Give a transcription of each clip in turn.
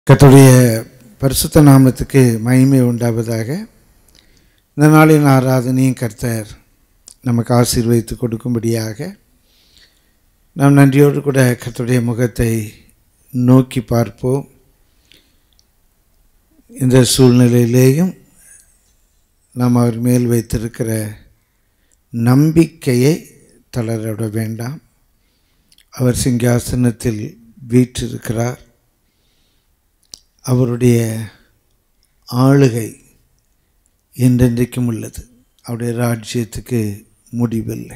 கர்த்தருடைய பரிசுத்த நாமத்துக்கு மகிமை உண்டாவதாக இந்த நாளின் ஆராதனையும் கர்த்தர் நமக்கு ஆசீர்வதித்து கொடுக்கும்படியாக நாம் நன்றியோடு கூட கர்த்தருடைய முகத்தை நோக்கி பார்ப்போம் இந்த சூழ்நிலையிலேயும் நாம் அவர் மேல் வைத்திருக்கிற நம்பிக்கையை தளரவிட வேண்டாம் அவர் சிங்காசனத்தில் வீற்றிருக்கிறார் அவருடைய ஆளுகை என்றென்றைக்கும் உள்ளது அவருடைய ராஜ்யத்துக்கு முடிவில்லை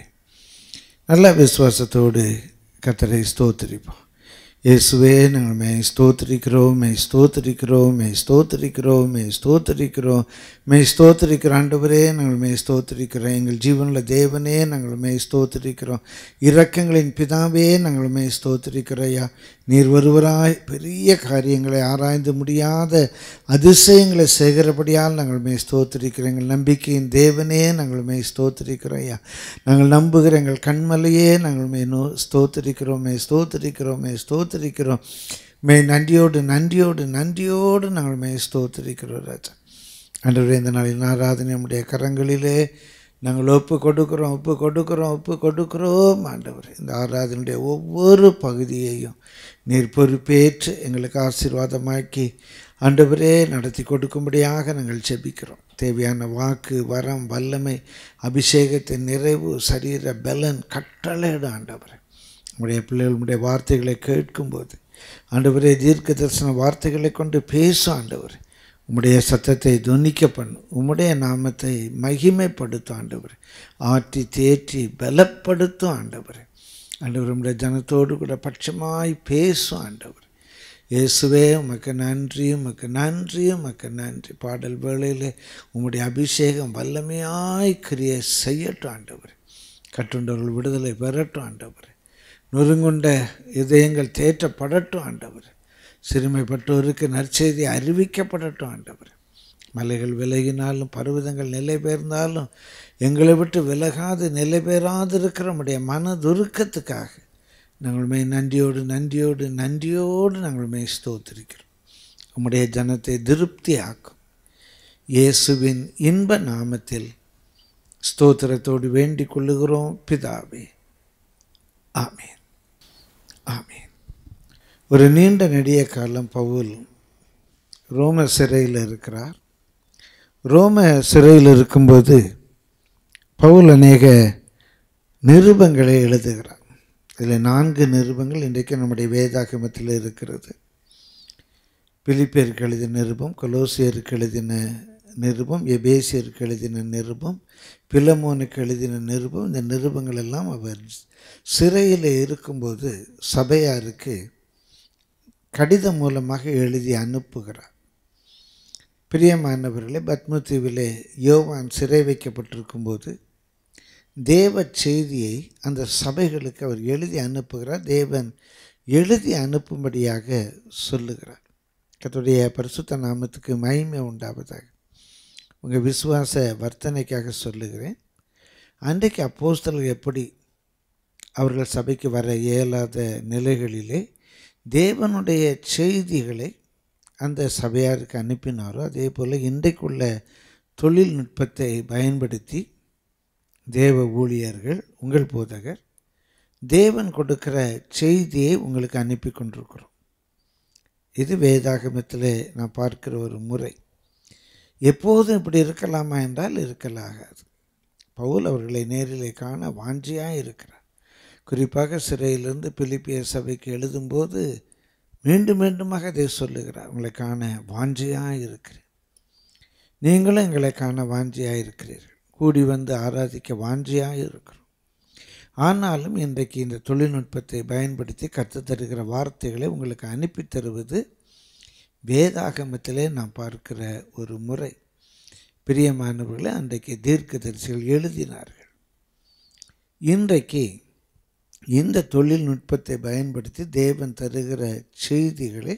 நல்ல விசுவாசத்தோடு கத்தரை ஸ்தோத்திரிப்போம் இயேசுவே நாங்கள் மே ஸ்தோத்திரிக்கிறோம் மே ஸ்தோத்திரிக்கிறோம் மே ஸ்தோத்திரிக்கிறோம் மே ஸ்தோத்திரிக்கிறோம் மே ஸ்தோத்திரிக்கிற ஆண்டவரே நாங்கள் மே ஸ்தோத்திரிக்கிறோம் எங்கள் ஜீவனில் தேவனே நாங்கள் மே ஸ்தோத்திரிக்கிறோம் இரக்கங்களின் பிதாவே நாங்கள் மே ஸ்தோத்திரிக்கிறோம் ஐயா நீர் ஒருவராய் பெரிய காரியங்களை ஆராய்ந்து முடியாத அதிசயங்களை செய்கிறபடியால் நாங்கள் மே ஸ்தோத்திரிக்கிறோம் எங்கள் நம்பிக்கையின் தேவனே நாங்கள் மே ஸ்தோத்திரிக்கிறோம் ஐயா நாங்கள் நம்புகிற எங்கள் கண்மலையே நாங்கள் மே நோ ஸ்தோத்திரிக்கிறோம் மே ஸ்தோத்திரிக்கிறோம் மே ஸ்தோத்திரிக்கிறோம் மே நன்றியோடு நன்றியோடு நன்றியோடு நாங்கள் மே ஸ்தோத்திரிக்கிறோம் ராஜா அன்றவரே இந்த நாளின் ஆராதனை நம்முடைய கரங்களிலே நாங்கள் ஒப்பு கொடுக்குறோம் ஒப்பு கொடுக்குறோம் ஒப்பு கொடுக்குறோம் ஆண்டவர் இந்த ஆராதனுடைய ஒவ்வொரு பகுதியையும் நீர் பொறுப்பேற்று எங்களுக்கு ஆசீர்வாதமாக்கி ஆண்டவரே நடத்தி கொடுக்கும்படியாக நாங்கள் செபிக்கிறோம் தேவையான வாக்கு வரம் வல்லமை அபிஷேகத்தின் நிறைவு சரீர பலன் கட்டளையிட ஆண்டவரே உங்களுடைய பிள்ளைகள் உங்களுடைய வார்த்தைகளை கேட்கும்போது ஆண்டவரே தீர்க்க தரிசன வார்த்தைகளை கொண்டு பேசும் ஆண்டவர் உம்முடைய சத்தத்தை துணிக்க பண்ணும் உம்முடைய நாமத்தை மகிமைப்படுத்தும் ஆண்டவர் ஆற்றி தேற்றி பலப்படுத்தும் ஆண்டவர் ஆண்டவர் உம்முடைய ஜனத்தோடு கூட பட்சமாய் பேசும் ஆண்டவர் இயேசுவே உமக்கு நன்றி உமக்கு நன்றி உமக்கு நன்றி பாடல் வேளையில் உம்முடைய அபிஷேகம் வல்லமையாய் கிரிய செய்யட்டும் ஆண்டவர் கட்டுண்டவர்கள் விடுதலை பெறட்டும் ஆண்டவர் நொறுங்குண்ட இதயங்கள் தேற்றப்படட்டும் ஆண்டவர் சிறுமைப்பட்டோருக்கு நற்செய்தி அறிவிக்கப்படட்டும் ஆண்டவர் மலைகள் விலகினாலும் பர்வதங்கள் நிலை பெயர்ந்தாலும் எங்களை விட்டு விலகாது நிலை பெறாது இருக்கிற நம்முடைய மனதுருக்கத்துக்காக நாங்கள் மே நன்றியோடு நன்றியோடு நன்றியோடு நாங்கள் மே ஸ்தோத்திருக்கிறோம் உம்முடைய ஜனத்தை திருப்தி ஆக்கும் இயேசுவின் இன்ப நாமத்தில் ஸ்தோத்திரத்தோடு வேண்டிக் கொள்ளுகிறோம் பிதாவே ஆமேன் ஆமேன் ஒரு நீண்ட நெடிய காலம் பவுல் ரோம சிறையில் இருக்கிறார் ரோம சிறையில் இருக்கும்போது பவுல் அநேக நிருபங்களை எழுதுகிறார் இதில் நான்கு நிருபங்கள் இன்றைக்கு நம்முடைய வேதாகமத்தில் இருக்கிறது பிலிப்பியருக்கு எழுதின நிருபம் கொலோசியருக்கு எழுதின நிருபம் எபேசியருக்கு எழுதின நிருபம் பிலமோனுக்கு எழுதின நிருபம் இந்த நிருபங்கள் எல்லாம் அவர் சிறையில் இருக்கும்போது சபையாருக்கு கடிதம் மூலமாக எழுதி அனுப்புகிறார் பிரியமானவர்களே பத்மதீவிலே யோவான் சிறை வைக்கப்பட்டிருக்கும்போது தேவ செய்தியை அந்த சபைகளுக்கு அவர் எழுதி அனுப்புகிறார் தேவன் எழுதி அனுப்பும்படியாக சொல்லுகிறார் கத்துடைய பரிசுத்த நாமத்துக்கு மகிமை உண்டாவதாக உங்கள் விசுவாச வர்த்தனைக்காக சொல்லுகிறேன் அன்றைக்கு அப்போஸ்தலர் எப்படி அவர்கள் சபைக்கு வர இயலாத நிலைகளிலே தேவனுடைய செய்திகளை அந்த சபையாருக்கு அனுப்பினாரோ அதே போல் இன்றைக்குள்ள தொழில்நுட்பத்தை பயன்படுத்தி தேவ ஊழியர்கள் உங்கள் போதகர் தேவன் கொடுக்கிற செய்தியை உங்களுக்கு அனுப்பி கொண்டிருக்கிறோம் இது வேதாகமத்தில் நான் பார்க்கிற ஒரு முறை எப்போதும் இப்படி இருக்கலாமா என்றால் இருக்கலாகாது பவுல் அவர்களை நேரிலே காண வாஞ்சியாக இருக்கிறார் குறிப்பாக சிறையிலிருந்து பிலிப்பிய சபைக்கு எழுதும்போது மீண்டும் மீண்டுமாக அதை சொல்லுகிறார் உங்களை காண வாஞ்சியாக இருக்கிறேன் நீங்களும் எங்களை காண வாஞ்சியாக இருக்கிறீர்கள் கூடி வந்து ஆராதிக்க வாஞ்சியாக இருக்கிறோம் ஆனாலும் இன்றைக்கு இந்த தொழில்நுட்பத்தை பயன்படுத்தி கற்று தருகிற வார்த்தைகளை உங்களுக்கு அனுப்பி தருவது வேதாகமத்திலே நாம் பார்க்கிற ஒரு முறை பிரியமானவர்களை அன்றைக்கு தீர்க்க தரிசிகள் எழுதினார்கள் இன்றைக்கு இந்த தொழில்நுட்பத்தை பயன்படுத்தி தேவன் தருகிற செய்திகளை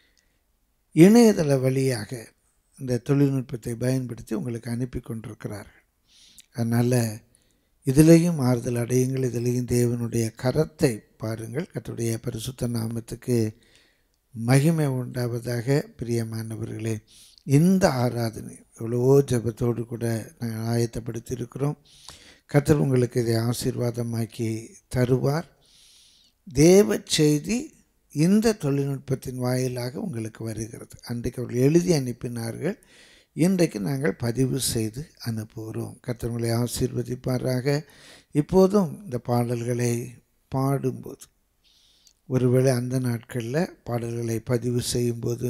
இணையதள வழியாக இந்த தொழில்நுட்பத்தை பயன்படுத்தி உங்களுக்கு அனுப்பி கொண்டிருக்கிறார்கள் அதனால் இதிலையும் ஆறுதல் அடையுங்கள் இதிலையும் தேவனுடைய கரத்தை பாருங்கள் கத்துடைய பரிசுத்த நாமத்துக்கு மகிமை உண்டாவதாக பிரியமானவர்களே இந்த ஆராதனை எவ்வளவோ ஜெபத்தோடு கூட நாங்கள் ஆயத்தப்படுத்தி இருக்கிறோம் கர்த்தர் உங்களுக்கு இதை ஆசீர்வாதமாக்கி தருவார் தேவ செய்தி இந்த தொழில்நுட்பத்தின் வாயிலாக உங்களுக்கு வருகிறது அன்றைக்கு அவர்கள் எழுதி அனுப்பினார்கள் இன்றைக்கு நாங்கள் பதிவு செய்து அனுப்புகிறோம் கர்த்தர் ஆசீர்வதிப்பாராக இப்போதும் இந்த பாடல்களை பாடும்போது ஒருவேளை அந்த நாட்களில் பாடல்களை பதிவு செய்யும்போது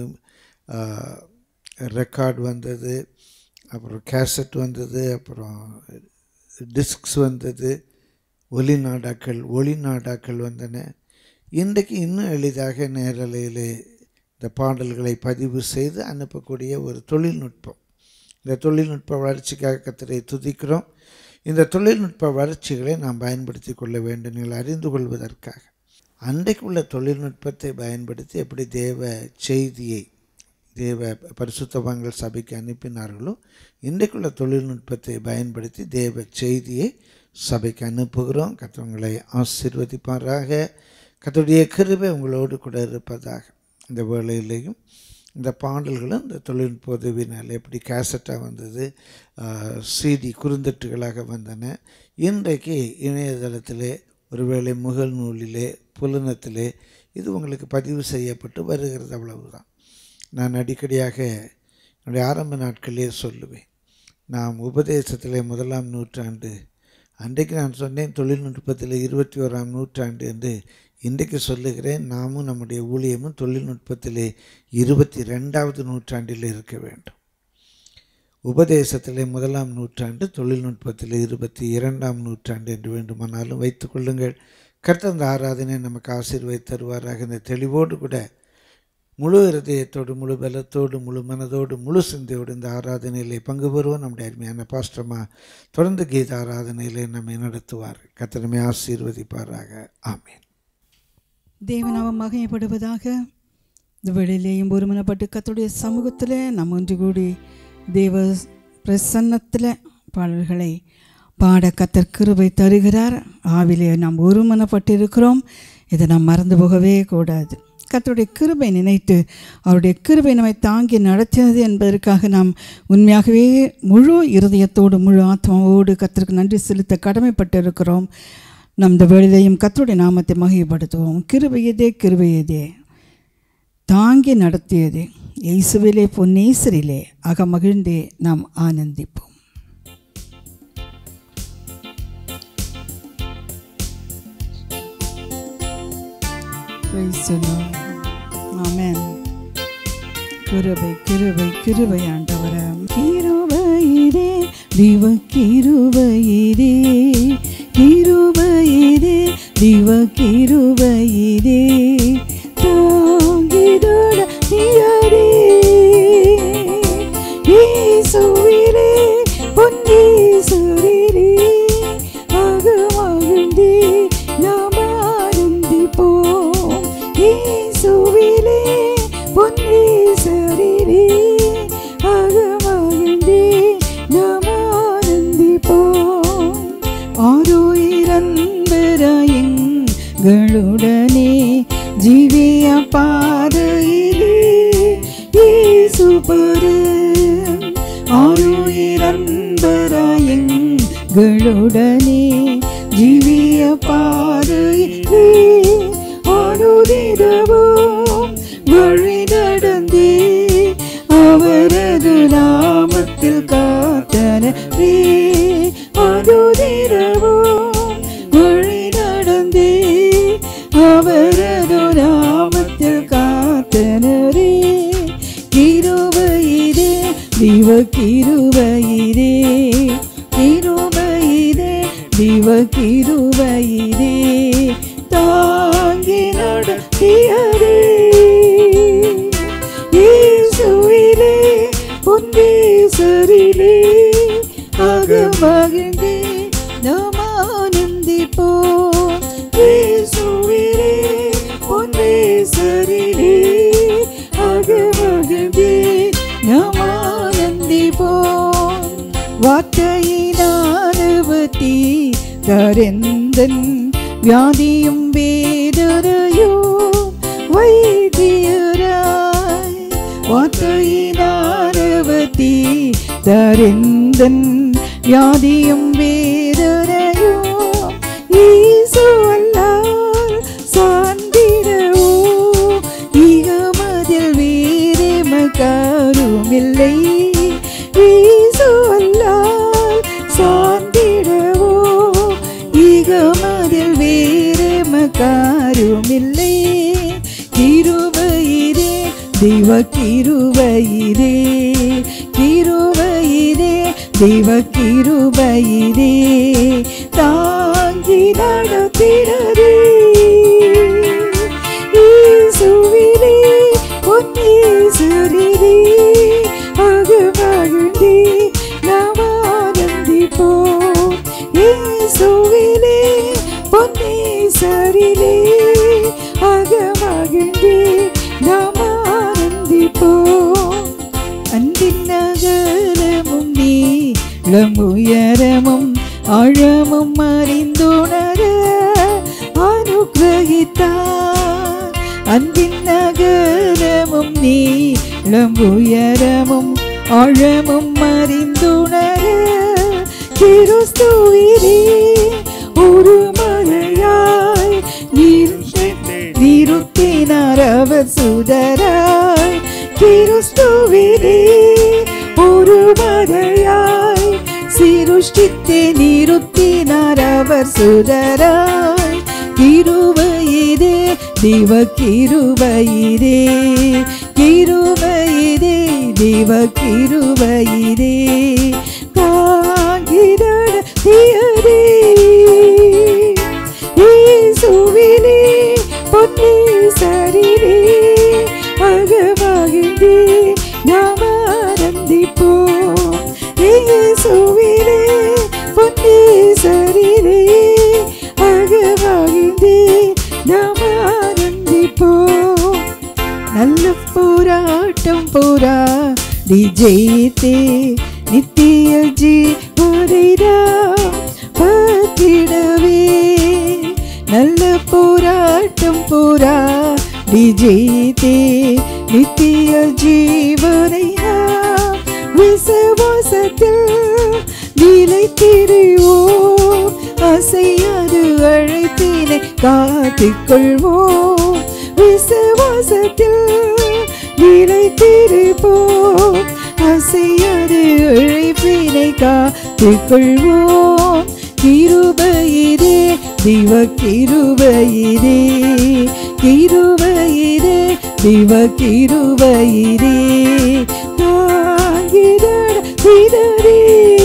ரெக்கார்ட் வந்தது அப்புறம் கேசட் வந்தது அப்புறம் டிஸ்க்ஸ் வந்தது ஒலி நாடாக்கள் ஒளி நாடாக்கள் வந்தன இன்றைக்கு இன்னும் எளிதாக நேரலையிலே இந்த பாடல்களை பதிவு செய்து அனுப்பக்கூடிய ஒரு தொழில்நுட்பம் இந்த தொழில்நுட்ப வளர்ச்சிக்காக கத்தரை துதிக்கிறோம் இந்த தொழில்நுட்ப வளர்ச்சிகளை நாம் பயன்படுத்தி கொள்ள வேண்டும் நீங்கள் அறிந்து கொள்வதற்காக அன்றைக்கு உள்ள தொழில்நுட்பத்தை பயன்படுத்தி எப்படி தேவ செய்தியை தேவ பரிசுத்தவான்கள் சபைக்கு அனுப்பினார்களோ இன்றைக்குள்ள தொழில்நுட்பத்தை பயன்படுத்தி தேவ செய்தியை சபைக்கு அனுப்புகிறோம் கத்தவங்களை ஆசீர்வதிப்பாராக கத்தருடைய கிருபை உங்களோடு கூட இருப்பதாக இந்த வேளையிலையும் இந்த பாடல்களும் இந்த தொழில்நுட்ப உதவினால் எப்படி கேசட்டாக வந்தது சிடி குறுந்தட்டுகளாக வந்தன இன்றைக்கு இணையதளத்திலே ஒருவேளை முகல் நூலிலே புலனத்திலே இது உங்களுக்கு பதிவு செய்யப்பட்டு வருகிறது அவ்வளவுதான் நான் அடிக்கடியாக என்னுடைய ஆரம்ப நாட்களிலே சொல்லுவேன் நாம் உபதேசத்திலே முதலாம் நூற்றாண்டு அன்றைக்கு நான் சொன்னேன் தொழில்நுட்பத்தில் இருபத்தி ஓராம் நூற்றாண்டு என்று இன்றைக்கு சொல்லுகிறேன் நாமும் நம்முடைய ஊழியமும் தொழில்நுட்பத்திலே இருபத்தி ரெண்டாவது நூற்றாண்டில் இருக்க வேண்டும் உபதேசத்திலே முதலாம் நூற்றாண்டு தொழில்நுட்பத்தில் இருபத்தி இரண்டாம் நூற்றாண்டு என்று வேண்டுமானாலும் வைத்துக்கொள்ளுங்கள் கர்த்தர் இந்த ஆராதனை நமக்கு ஆசீர்வதி தருவாராக இந்த தெளிவோடு கூட முழு இருதயத்தோடு முழு பலத்தோடு முழு மனதோடு முழு சிந்தையோடு இந்த ஆராதனையிலே பங்கு பெறுவோம் நம்முடைய அருமையான பாஸ்டமா தொடர்ந்து கீத ஆராதனையிலே நம்மை நடத்துவார் கத்தனமே ஆசீர்வதிப்பாராக ஆமீன் தேவனாமம் மகிமைப்படுவதாக இந்த வேளையிலேயும் ஒருமனப்பட்டு கத்துடைய சமூகத்தில் நாம் ஒன்று கூடி தேவ பிரசன்னத்தில் பாடல்களை பாட கத்தர் கிருபை தருகிறார் ஆவிலே நாம் ஒருமனப்பட்டிருக்கிறோம் இதை நாம் மறந்து போகவே கூடாது கத்தருடைய கிருபை நினைத்து அவருடைய கிருபை நம்மை தாங்கி நடத்தினது என்பதற்காக நாம் உண்மையாகவே முழு இருதயத்தோடு முழு ஆத்மாவோடு கத்தருக்கு நன்றி செலுத்த கடமைப்பட்டிருக்கிறோம் நம் இந்த வேளையிலையும் கத்தருடைய நாமத்தை மகிமைப்படுத்துவோம் கிருபையதே கிருபையதே தாங்கி நடத்தியதே இயேசுவிலே பொன்னேசரிலே அகமகிழ்ந்தே நாம் ஆனந்திப்போம் Praise the Lord. Amen. கிருபை கிருபை கிருபை ஆண்டவரே கிருபையிதே திவ கிருபையிதே கிருபையிதே திவ கிருபையிதே தாங்கிடட நீயரே இயேசுவிலே பொன்னீசுரிலே அகமகிழ்ந்தே நாம் ஆனந்திப்போம் இயேசுவிலே பொன்னீசுரிலே அகமகிழ்ந்தே நாம் ஆனந்திப்போம் ஆரோயிரன்பராயங்களுடனே ஜீவிய பாதையிலே இயேசுபரு ஆரோயிரன்பராயங்களுடனே ஜீவிய பாதையிலே அனுதினமும் வழி நடந்தே அவரது நாமத்தில் காத்தனே அனுதினமும் வழி நடந்தே அவரது நாமத்தில் காத்தனரே கிருபையிதே திவ கிருபையிதே கிருபையிதே திவ கிருபையிதே தாங்கி நடத்தியதே இயேசுவிலே பொன்னேசரிலே அகமகிழ்ந்தே நாம் ஆனந்திப்போம் இயேசுவிலே பொன்னேசரிலே அகமகிழ்ந்தே நாம் ஆனந்திப்போம் வார்த்தையினானுபத்தி தரெந்தன் வியாதியும் வேதனையும் வைத்தியர வார்த்தையினாரவதி தரிந்தன் வியாதியும் வேதனையும் ஈசு அல்லால் சார்ந்திடவோ இகமதில் வேறு மகாருமில்லை ஈசு அல்லால் சார்ந்திடவோ இகமதில் வேறு மகாருமில்லை கிருபையிரே தெய்வ கிருபையிரே கிருபையிரே தெய்வ கிருபையிரே தாங்கி நடத்திடரே ஈசுவிலே பொன்னீசுரிலே அகமகிழ்ந்தே நாம் ஆனந்திப்போம் இயேசுவிலே பொன்னீசரிலே அகமகிழ்ந்தே நாம் ஆனந்திப்போம் அன்பின் நகரமும் நீளம் உயரமும் ஆழமும் அறிந்துணர அனுகிரகித்தார் அன்பின் நகரமும் நீளம் உயரமும் ஆழமும் அறிந்துணர கிறிஸ்துவிலே ஒரு மழையாய் நீர் நிறுத்தினார் அவர் சுதராய் கிறிஸ்துவிலே ஒரு மழையாய் சிருஷ்டித்தே நிறுத்தினார் அவர் சுதராய் கிருபையிலே தேவ கிருபையிலே கிருபையிலே தேவ கிருபையிலே தாங்கிட தியரே இயேசுவிலே பொன்னீசரிலே அகமகிழ்ந்தே நாம் ஆனந்திப்போம் இயேசுவிலே பொன்னீசரிலே அகமகிழ்ந்தே நாம் ஆனந்திப்போம் நல்ல போராட்டம் போராடி ஜெயித்தே நித்திய ஜீவரைரா பத்திடவே நல்ல போராட்டம் போராடி ஜெயித்தே நித்திய ஜீவனை நாம் விசுவாசத்தில் நிலைத்திருவோம் அசையாது அழைப்பினை காத்துக்கொள்வோம் விசுவாசத்தில் நிலைத்திருப்போம் அசையாது அழைப்பினை காத்துக்கொள்வோம் கிருபையிரே திவ கிருபையிரே கிருபையிரே திவ கிருபையிரே தாங்கிட திடரே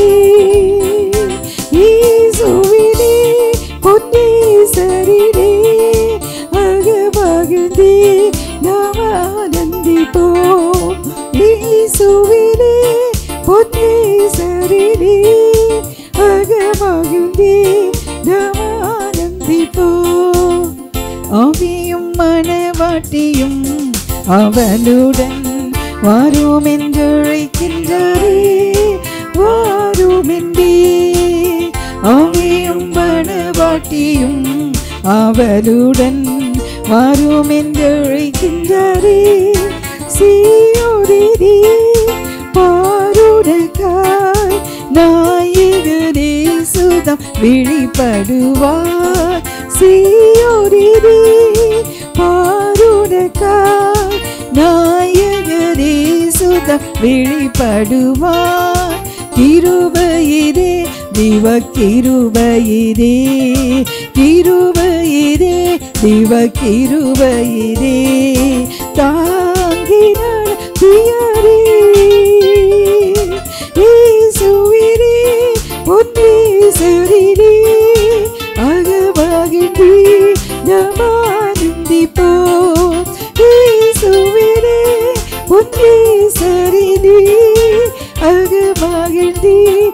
ஈசுவிலே பொன்னீசரிலே அகமகிழ்ந்தே நாம் ஆனந்திப்போம் ஈசுவிலே பொன்னீசரிலே அகமகிழ்ந்தே நாம் ஆனந்திப்போம் ஆவியும் மனவாட்டியும் அவனுடன் வாரும் என்றழைக்கின்றாரே வாரும் என்றே ஆவியும் மனவாட்டியும் அவளுடன் வாரும் என்றழைக்கின்றாரே சீயோரிதி பாருடக்காய் நாயகரே சுதம் வெளிப்படுவார் சீயோரிதி பாருடக்காய் நாயகரே சுதம் வெளிப்படுவார் கிருபையிரே திவ கிருபையிரே கிருபையிரே திவ கிருபையிரே தாங்கினார் தியரே ஈசுவிரே பொன்னீசரிலே அகமகிழ்ந்தே நமானந்திப்போம் ஈசுவிலே பொன்னீசரிலே அகமகிழ்ந்தே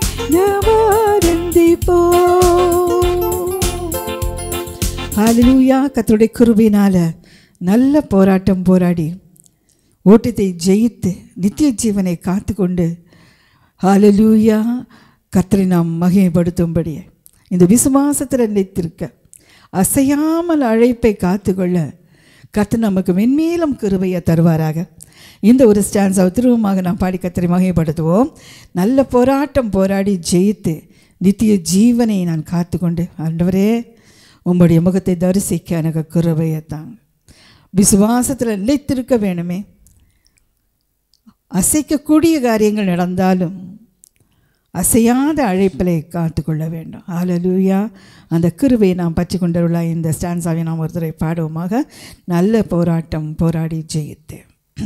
நமானந்திப்போம் ஹalleluya கர்த்தருடைய கிருபையினால நல்ல போராட்டம் போராடி ஓட்டத்தை ஜெயித்து நித்திய ஜீவனை காத்துக்கொண்டு ஹalleluya கர்த்தரை நாம் மகிமைப்படுத்தும்படி இந்த விசுவாசத்தில் நிலைத்திருக்க அசையாமல் அழைப்பை காத்துக்கொள்ள கர்த்தர் நமக்கு மென்மேலும் கிருபையை தருவாராக இந்த ஒரு ஸ்டான்ஸாவை திரும்பமாக நாம் பாடி கத்தரை மகிமைப்படுத்துவோம் நல்ல போராட்டம் போராடி ஜெயித்து நித்திய ஜீவனை நான் காத்துக்கொண்டு ஆண்டவரே உம்முடைய முகத்தை தரிசிக்க எனக்கு குருவையை தாங்க விசுவாசத்தில் நிலைத்திருக்க வேணுமே அசைக்கக்கூடிய காரியங்கள் நடந்தாலும் அசையாத அழைப்பிலை காத்துக்கொள்ள வேண்டும் ஹalleluya அந்த கிருபையை நாம் பற்றி கொண்டுள்ள இந்த ஸ்டான்ஸாவை நாம் ஒருத்தரை பாடுவோமாக நல்ல போராட்டம் போராடி ஜெயித்து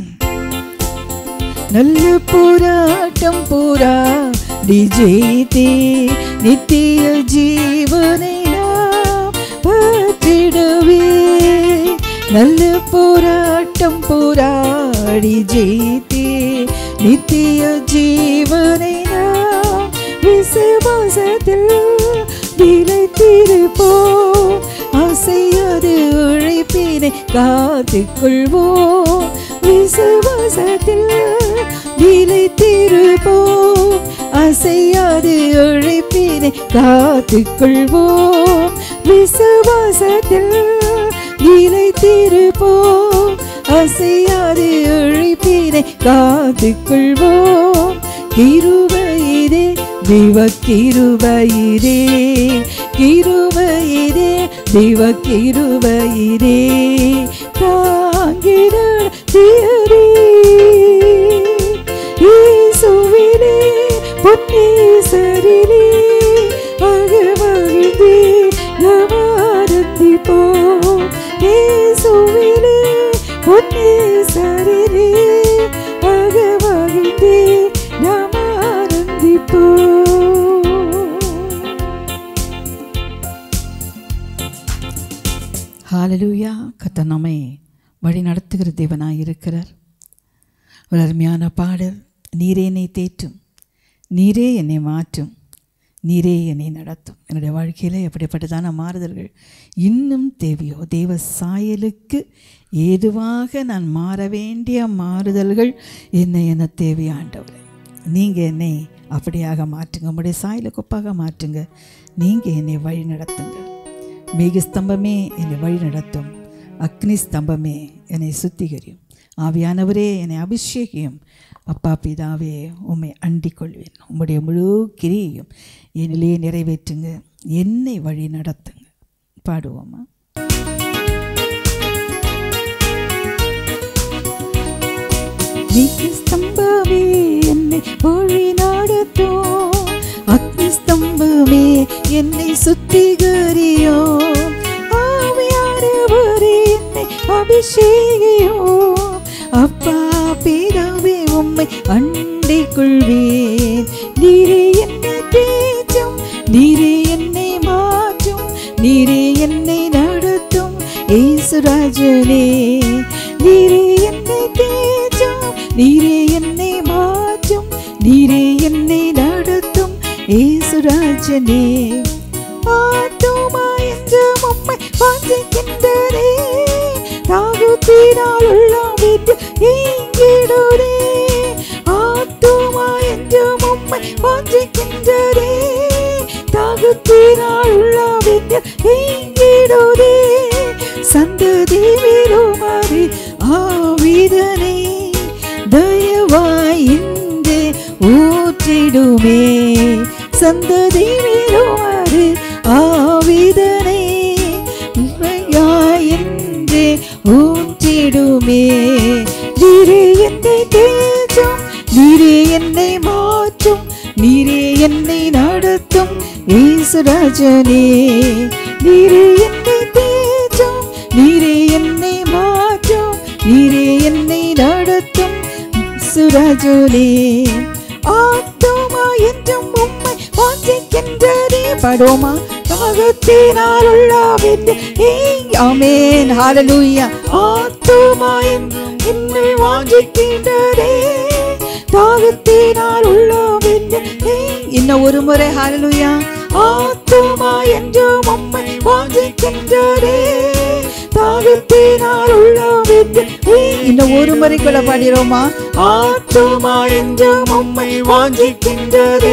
நல்ல போராட்டம் போராடி ஜெயித்தே நித்திய ஜீவனை நாம் பற்றிடவே நல்ல போராட்டம் போராடி ஜெயித்தே நித்திய ஜீவனை நாம் விசுவாசத்தில் நிலைத்திருப்போம் அசையாது உழைப்பினை காத்துக்கொள்வோம் விசுவாசத்தில் நிலைத்திருப்போம் அசையாது உழைப்பினை காத்துக்கொள்வோம் விசுவாசத்தில் நிலைத்திருப்போம் அசையாது உழைப்பினை காத்துக்கொள்வோம் கிருபையிலே தெய்வ கிருபையிலே கிருபையிலே தெய்வ கிருபையிலே தாங்கிட தீரே ஈசுவிலே பொன்னீசரிலே அகமகிழ்ந்தே நமாரந்திப்போம் ஈசுவிலே பொன்னீசரிலே அகமகிழ்ந்தே நமாரந்திப்போம் ஹாலலூயா கத்த நம்மை வழி நடத்துகிற தேவனாய் இருக்கிறார் ஒரு அருமையான பாடல் நீரே என்னை தேற்றும் நீரே என்னை மாற்றும் நீரே என்னை நடத்தும் என்னுடைய வாழ்க்கையில் எப்படிப்பட்டதான மாறுதல்கள் இன்னும் தேவையோ தெய்வ சாயலுக்கு ஏதுவாக நான் மாற வேண்டிய மாறுதல்கள் என்ன என்ன தேவையாண்டவரே நீங்கள் என்னை அப்படியாக மாற்றுங்க உங்களுடைய சாயலுக்கு ஒப்பாக மாற்றுங்க நீங்கள் என்னை வழி நடத்துங்க மேக ஸ்தம்பமே என்னை வழி நடத்தும் அக்னி ஸ்தம்பமே என்னை சுத்திகரியும் ஆவியானவரே என்னை அபிஷேகியும் அப்பா பிதாவே உம்மை அண்டிக் கொள்வேன் உம்முடைய முழு கிரியையும் என்னிலே நிறைவேற்றுங்க என்னை வழி நடத்துங்க பாடுவோமா ஸ்தம்பமே என்னை வழி நடத்தும் அக்னி ஸ்தம்பமே என்னை சுத்திகரியோ ஆவியானவரே என்னை அபிஷேகியோ அப்பா பிதாவே உம்மை அண்டிக் கொள்வேன் நீரே என்னை தேற்றும் நீரே என்னை மாற்றும் நீரே என்னை நடத்தும் ஏசுராஜனே நீரே என்னை தேற்றும் நீரே என்னை மாற்றும் நீரே என்னை நடத்தும் ஏசுராஜனே ஆத்துமா என்று உம்மை வாஞ்சிக்கின்றனே தாகுத்தினால் உள்ளம் விட்டு ஈங்கிடுதே ஆத்துமா என்று உம்மை வாஞ்சிக்கின்றனே தாகுத்தினால் உள்ளம் விட்டு ஈங்கிடுதே சந்ததி விருமாறி ஆவிதனே தயவாய் இன்றே ஊற்றிடுமே சந்ததி விருமாறு ஆவிதனை உண்மையாய் என்றே ஊற்றிடுமே நீரே என்னை தேற்றும் நீரே என்னை மாற்றும் நீரே என்னை நடத்தும் ஈசுராஜனே நீரே என்னை தேற்றும் நீரே என்னை மாற்றும் நீரே என்னை நடத்தும் சுராஜனே ஆத்துமா என்றும் உம்மை வாஞ்சிக்கின்றதே படோமா தாகத்தினால் உள்ளாவிட்டு ஆமென் ஹalleluya ஆத்துமா என்றும் என்னை வாஞ்சிக்கின்றதே தாகத்தினால் உள்ளாவிட்டு இன்னும் ஒரு முறை ஹalleluya ஆத்துமா என்றும் உம்மை வாஞ்சிக்கின்றதே தாகத்தினால் உள்ளாவிட்டு இன்னும் ஒரு முறை கூட பாடிரோமா ஆத்துமா என்றும் உம்மை வாஞ்சிக்கின்றதே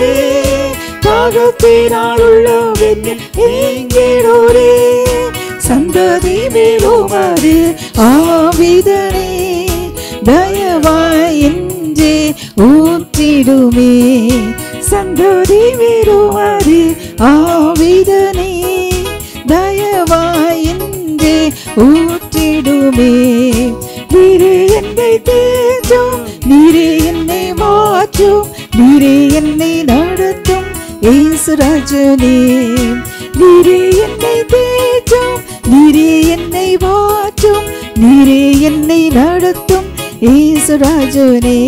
தாகத்தினால் உள்ளவென்னில் ஏங்கிடோரே சந்ததி மேலோமாறு ஆவிதனே தயவாய் என்றே ஊற்றிடுமே சந்தோதி விருவாது ஆவிதனே தயவாய் என்றே ஊற்றிடுமே நீரே என்னை தேஜும் நீரே என்னை மாற்றும் நீரே என்னை நடத்தும் ஏசுராஜனே நீரே என்னை தேஜும் நீரே என்னை மாற்றும் நீரே என்னை நடத்தும் ஏசுராஜனே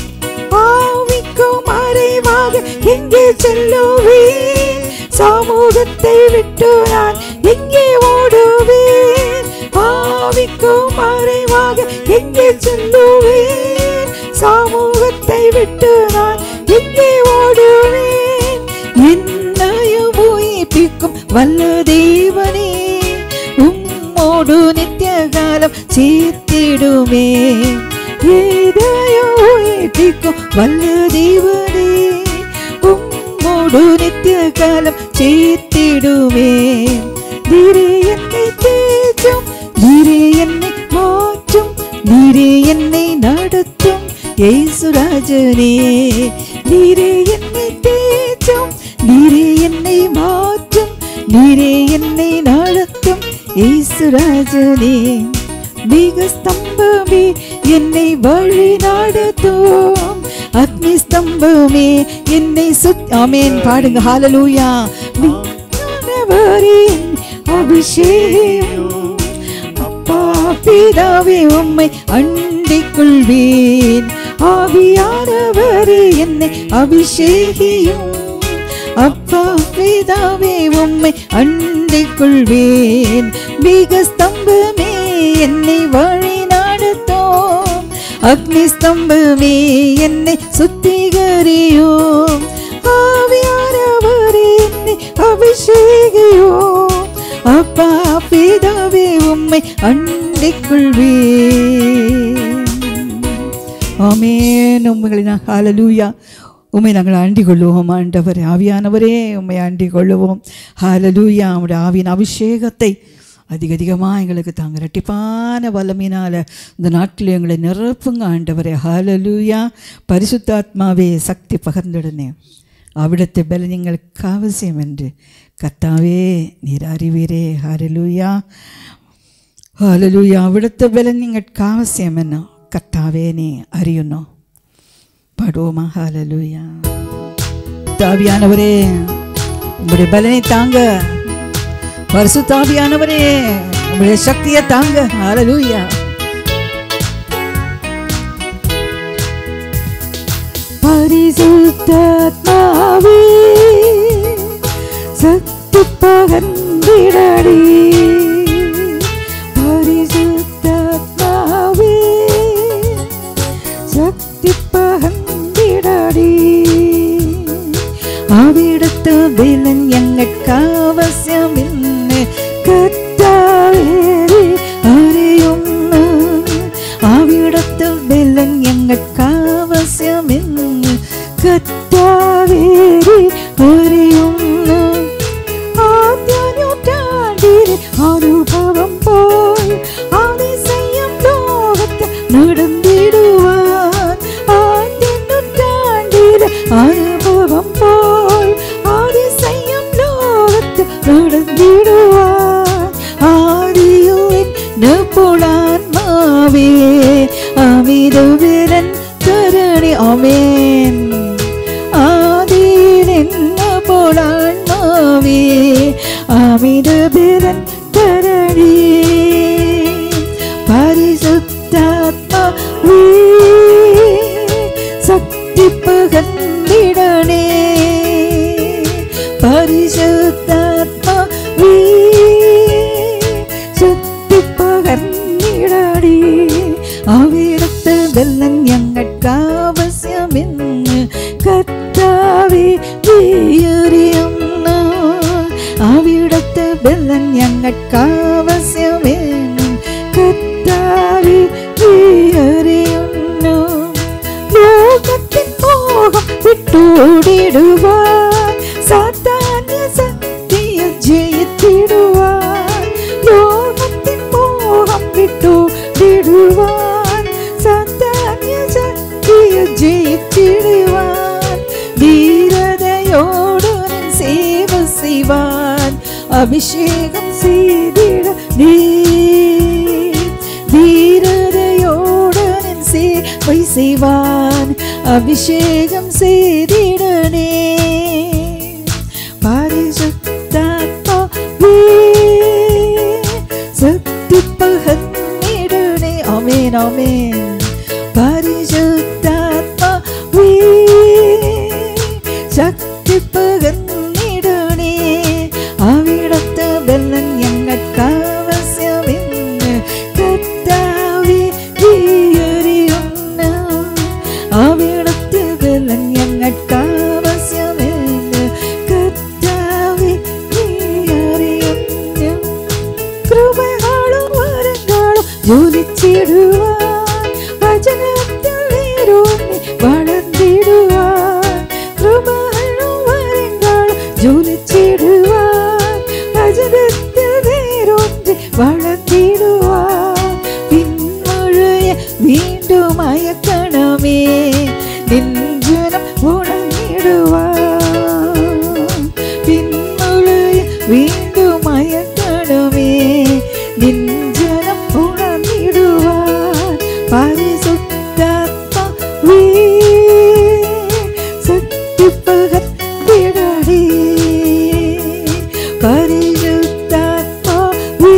ஆவிக்கும் மறைவாக எங்கே செல்லுவேன் சமூகத்தை விட்டு நான் எங்கே ஓடுவேன் ஆவிக்கும் மறைவாக எங்கே செல்லுவேன் சமூகத்தை விட்டு நான் எங்கே ஓடுவேன் என்னையும் உயிர்ப்பிக்கும் வல்ல தேவனே உம்மோடு நித்திய காலம் சேர்த்திடுமே ஏதையும் உயிர்ப்பிக்கும் வல்ல தேவனே உம்மோடு நித்திய காலம் சேர்த்திடுமே நீரே என்னை தேற்றும் நீரே என்னை மாற்றும் நீரே என்னை நடத்தும் ஏசுராஜனே நீரே என்னை தேற்றும் நீரே என்னை மாற்றும் நீரே என்னை நடத்தும் ஏசுராஜனே மிக ஸ்தம்பமே என்னை வழி நடத்தும் அக்னி ஸ்தம்பமே என்னை சுத் ஆமேன் பாடுங்க ஹalleluya விண்ணவரே அபிஷேகம் அப்பா பிதாவே உம்மை அண்டிக் கொள்வேன் ஆவியானவரே என்னை அபிஷேகியும் அப்பா பிதாவே உம்மை அண்டிக் கொள்வேன் மிக ஸ்தம்பமே என்னை வழி நடத்தும் அக்னி ஸ்தம்பமே என்னை சுத்திகரியும் ஆவியானவரே என்னை அபிஷேகியும் அப்பா பிதாவே உம்மை அண்டிக் கொள்வேன் ஆமேன் உங்களை நான் ஹalleluya உம்மை நாங்கள் ஆண்டிக் கொள்ளுவோம் ஆண்டவரே ஆவியானவரே உம்மை ஆண்டிக் கொள்ளுவோம் ஹalleluya உம்முடைய ஆவியின் அபிஷேகத்தை அதிக அதிகமாக எங்களுக்கு தாங்க ரெட்டிப்பான வல்லமையினால் இந்த நாட்டில் எங்களை நிரப்புங்க ஆண்டவரே ஹalleluya பரிசுத்தாத்மாவே சக்தி பகர்ந்துடனே அவிடத்தை பலன் எங்களுக்கு அவசியம் என்று கத்தாவே நீர் அறிவீரே ஹalleluya ஹalleluya അവിടുത്തെ ബലം നിങ്ങൾക്ക് ആവശ്യമെന്ന് കർത്താവേ നീ അറിയുന്നു പാടുவோமா ഹalleluya தாவியானவரே உங்களுடைய பலனை தாங்க பரிசுத்தாவியானவரே உங்களுடைய சக்தியை தாங்க ஹalleluya பரிசுத்தாத்மாவே சக்தி பகர்ந்திடடி பரிசுத்தாத்மாவே சக்தி பகர்ந்திடடி അവിടുത്തെ ബലം ഞങ്ങൾക്ക് ആവശ്യമിന്ന് കർത്താവേറി അറിയുന്നു അവിടുത്തെ ബലം ഞങ്ങൾക്ക് ആവശ്യമിന്ന് കർത്താവേറി അറിയുന്നു ആദ്യ നൂറ്റാണ്ടിലെ അനുഭവം പോയി അതിശയം ലോകത്ത് നടന്നിടുവാൻ ആദ്യ നൂറ്റാണ്ടിലെ അനുഭവം പോയി അതിശയം ലോകത്ത് നടന്നിടുവാൻ ആദിയുവിൻ നപ്പുളാത്മാവേ അമിതവിരൻ തരണി അമേൻ ആദിലെന്നപ്പോളാത്മാവേ അമിതവിരൻ തരണി പരിശുദ്ധാത്മാവേ ശക്തി പകർന്നിടണേ പരിശുദ്ധാത്മാവേ ശക്തി പകർന്നിടണേ അവിടുത്തെ ബലം ഞങ്ങൾക്ക് ആവശ്യമെന്ന് കർത്താവേ നീ അറിയുന്നു അവിടുത്തെ ബലം ഞങ്ങൾക്ക് ആവശ്യമെന്ന് കർത്താവേ നീ അറിയുന്നു ലോകത്തിൻ മോഹം വിട്ടോടിടുവാൻ സാത്താന്യ ശക്തിയ ജയിത്തിടുവാൻ ലോകത്തിൻ മോഹം വിട്ടോടിടുവാൻ സാത്താന്യ ஜெயிச்சிடுவான் தீரதையோடு நின் சேவை செய்வான் அபிஷேகம் செய்திட நீ தீரதையோடு நின் சேவை செய்வான் அபிஷேகம் செய்திடனே பரிசுத்தாத்மாவே சக்தி பகன்னிடனே ஆமென் ஆமென் பரிசுத்தாத்மாவே சக்தி பகன்னிடனே அவிடத்து வெள்ளன் எங்கட்காவசியமெന്ന് കർത്താവേ നീയറിയുന്നു അവിടുത്തെ വെള്ളം ഞങ്ങൾക്കാവശ്യമെന്ന് കർത്താവേ നീയറിയുന്നു കൃപകളും വരങ്ങളും ജ്വലിച്ചിടുവാൻ വചനത്തിൽ വേരൂന്നി വളർന്നിടുവാൻ കൃപകളും വരങ്ങളും ജ്വലിച്ചിടുവാൻ വചനത്തിൽ വേരൂന്നി വളർന്നിടുവാൻ പിന്മഴയ വീണ്ടും അയക്കണമേ നെഞ്ചനം ഉണങ്ങിടുവാൻ പിന്മഴയ വീണ്ടും അയക്കണമേ നെഞ്ചനം ഉണർന്നിടുവാൻ പരിശുദ്ധാത്മാവേ സത്യപകർത്തിടണേ പരിശുദ്ധാത്മാവേ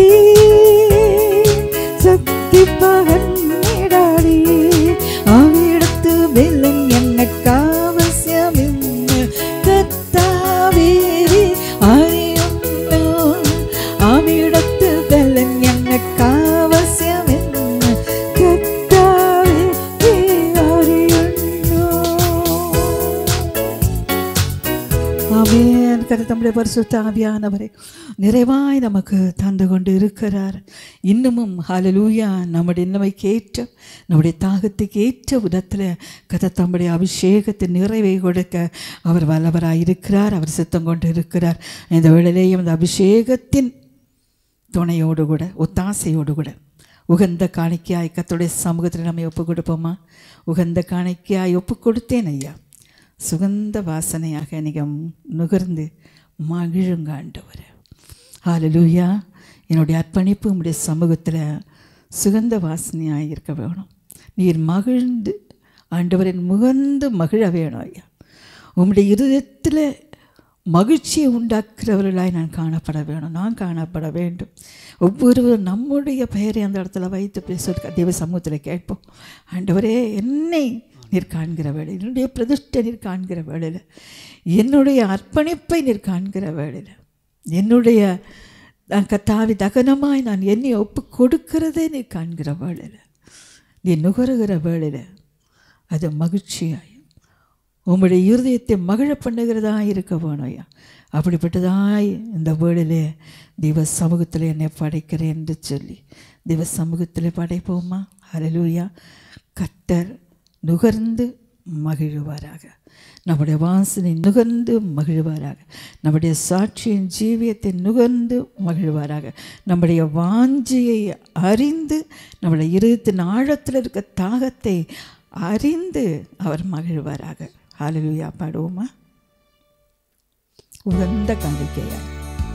സത്യപകർന്നിടണേ അവിടത്ത് വെള്ളം ഞങ്ങൾക്കാവശ്യമെന്ന് കർത്താവേ അറിയുന്നു അവിടത്ത് വെള്ളം ഞങ്ങൾക്കാവശ്യമെന്ന് കർത്താവേ അറിയുന്നു ஆமென் கர்த்தர் தம்முடைய பரிசுத்த ஆவியானவரை நிறைவாய் நமக்கு தந்து கொண்டு இருக்கிறார் இன்னமும் ஹalleluya நம்முடைய இன்னமைக்கு ஏற்ற நம்முடைய தாகத்துக்கு ஏற்ற விதத்தில் கர்த்தர் தம்முடைய அபிஷேகத்தை நிறைவை கொடுக்க அவர் வல்லவராய் இருக்கிறார் அவர் சித்தம் கொண்டு இருக்கிறார் இந்த வேளையிலேயும் அந்த அபிஷேகத்தின் துணையோடு கூட ஒத்தாசையோடு கூட உகந்த காணிக்கையாய் கர்த்தருடைய சமூகத்தில் நம்ம ஒப்பு கொடுப்போமா உகந்த காணிக்கையாய் ஒப்பு கொடுத்தேன் ஐயா சுகந்த வாசனையாக நீங்கள் நுகர்ந்து மகிழுங்க ஆண்டவர் ஹalleluya என்னுடைய அர்ப்பணிப்பு உம்முடைய சமூகத்தில் சுகந்த வாசனையாக இருக்க வேணும் நீர் மகிழ்ந்து ஆண்டவரின் முகந்து மகிழ வேணும் ஐயா உம்முடைய இருதயத்தில் மகிழ்ச்சியை உண்டாக்குறவர்களாய் நான் காணப்பட வேணும் நான் காணப்பட வேண்டும் ஒவ்வொருவரும் நம்முடைய பெயரை அந்த இடத்துல வைத்து பேச தெய்வ சமூகத்தில் கேட்போம் ஆண்டவரே என்னை நீர் காண்கிற வேலை என்னுடைய பிரதிஷ்டை நீர் காண்கிற வேளையில் என்னுடைய அர்ப்பணிப்பை நீர் காண்கிற வேளையில் என்னுடைய நான் கத்தாவி தகனமாய் நான் என்னை ஒப்பு கொடுக்கிறதே நீ காண்கிற வேளையில் நீ நுகருகிற வேளையில் அது மகிழ்ச்சியாய் உம்முடைய இருதயத்தை மகிழ பண்ணுகிறதா இருக்க வேணும் ஐயா அப்படிப்பட்டதாய் இந்த வேளையிலே தெய்வ சமூகத்தில் என்னை படைக்கிறேன் என்று சொல்லி தெய்வ சமூகத்தில் படைப்போமா ஹalleluya கத்தர் நுகர்ந்து மகிழுவாராக நம்முடைய வாசனை நுகர்ந்து மகிழ்வாராக நம்முடைய சாட்சியின் ஜீவியத்தை நுகர்ந்து மகிழ்வாராக நம்முடைய வாஞ்சியை அறிந்து நம்முடைய இருதயத்தின் ஆழத்தில் இருக்க தாகத்தை அறிந்து அவர் மகிழ்வாராக ஹalleluya பாடுவோமா உகந்த காணிக்கையாய்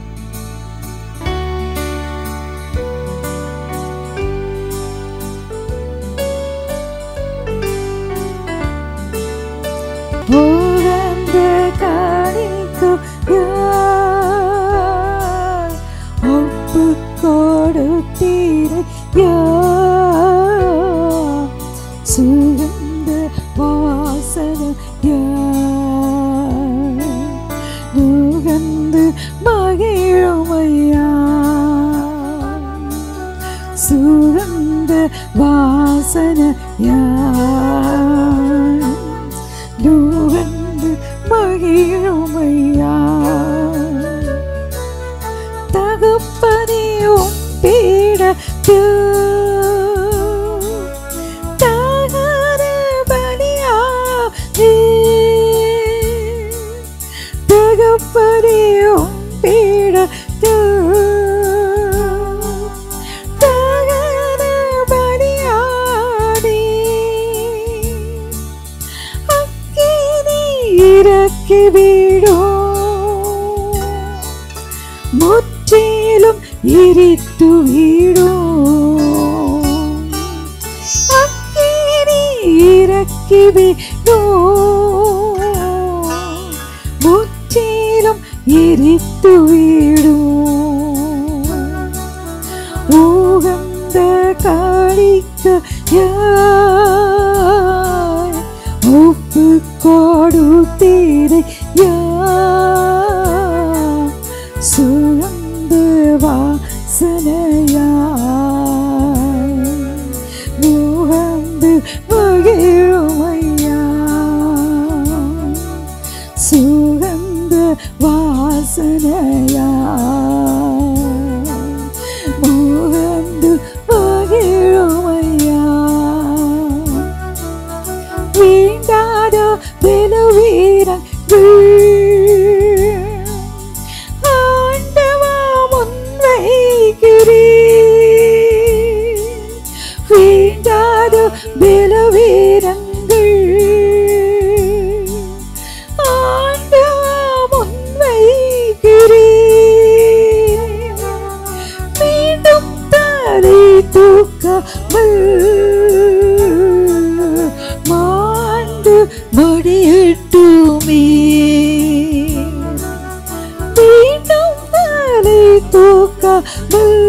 உகந்த காணிக்கையாய் ஒப்பு கொடுத்தீரையா சுகந்த வாசனையா நுகர்ந்து மகிழுமையா சுகந்த வாசனையா நுகர்ந்து மகிழுமையா தகப்பனையும் பீடத்து தகர பலியாவே தகப்பனையும் பீடத்து தகர பலியாவே இறக்கி விடும் முற்றிலும் எரித்து விடும் அக்கினி இறக்கி விடும் முற்றிலும் எரித்து விடும் உகந்த காணிக்க ஒப்பு கொடுத்தீரை சுழந்து வாசனையா முகந்து மகிழுமையா சுகந்த வாசனையா முகந்து மகிழுமையா வீண்டாத பெருவீரங்கள் ஆண்டவா முன்வைக்கிறீ வீண்டாத பெருவீரங்கள் ஆண்டவா முன்வைக்கிறீ மீண்டும் தலை தூக்காமல் மாண்டு மடியிட்டுமே மீண்டும் தலை தூக்காமல்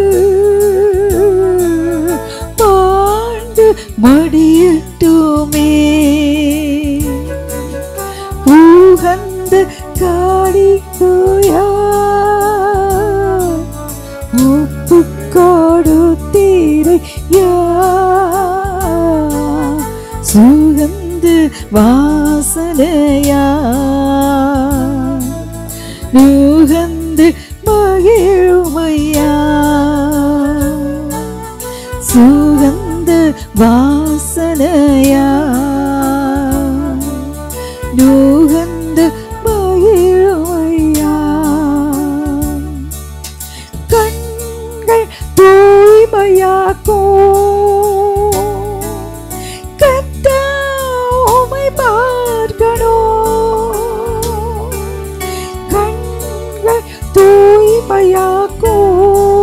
மாண்டு மடியிட்டுமே உகந்த காடிக்குயா ஒப்பு கொடுத்தீரையா சுகந்து வாசனையா நுகந்து மகிழுமையா சுகந்த வாசனையா நுகந்து மகிழுமையா கண்கள் தூய்மையாக்கும் கத்தாமை பார்க்கணும் கண்கள் தூய்மையாக்கும்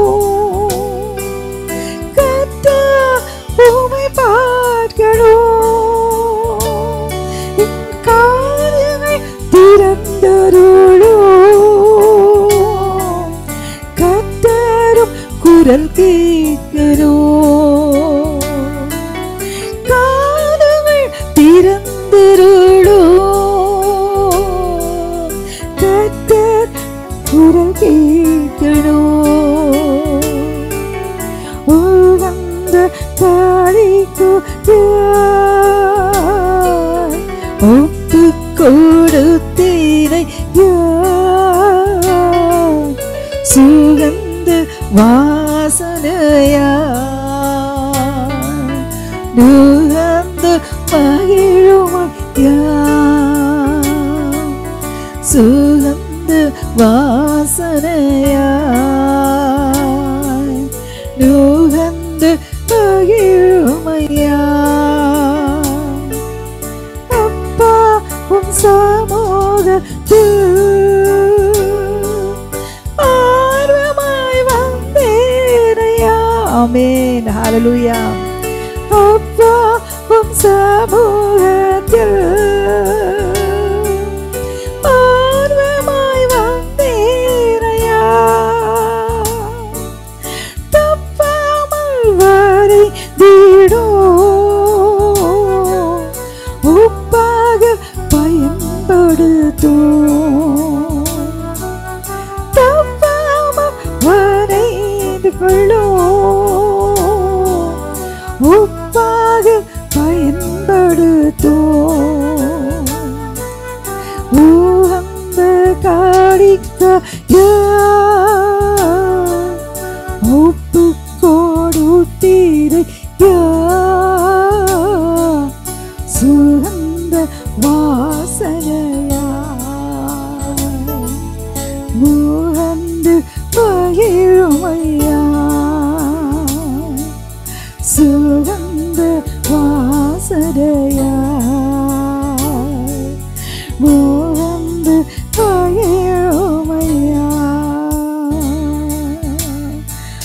கத்தா உமை பார்க்கணும் என் காதுகள் திறந்தருளும் கத்தரும் குரல் கேட்கிறோம் காதுகள் திறந்திருளும் கத்தர் குரல் கேட்கணும் உகந்த காளிக்கு ஒப்பு கொடுத்தீரை சுகந்த வாசனையா நுகர்ந்து மகிழுமையா சுகந்த வாசனையா நுகர்ந்து மகிழுமையா அப்பா உன் சமூகத்தில் ஆர்வமாய் வந்தேனையா ஆமென் ஹalleluya அப்பா உன் சமூகத்தில் ஆர்வமாய் வந்தேனையா தப்பாமல் வரை உப்பாக பயன்படுத்தும் தப்பாமல் வரைந்து கொள்ளும் உப்பாக பயன்படுத்தும் உகந்த காடிக்க ஒப்பு கொடுத்தீரையா சுகந்த வாசனையா முகந்து மகிழுமையா சுகந்த வாசனையா மோ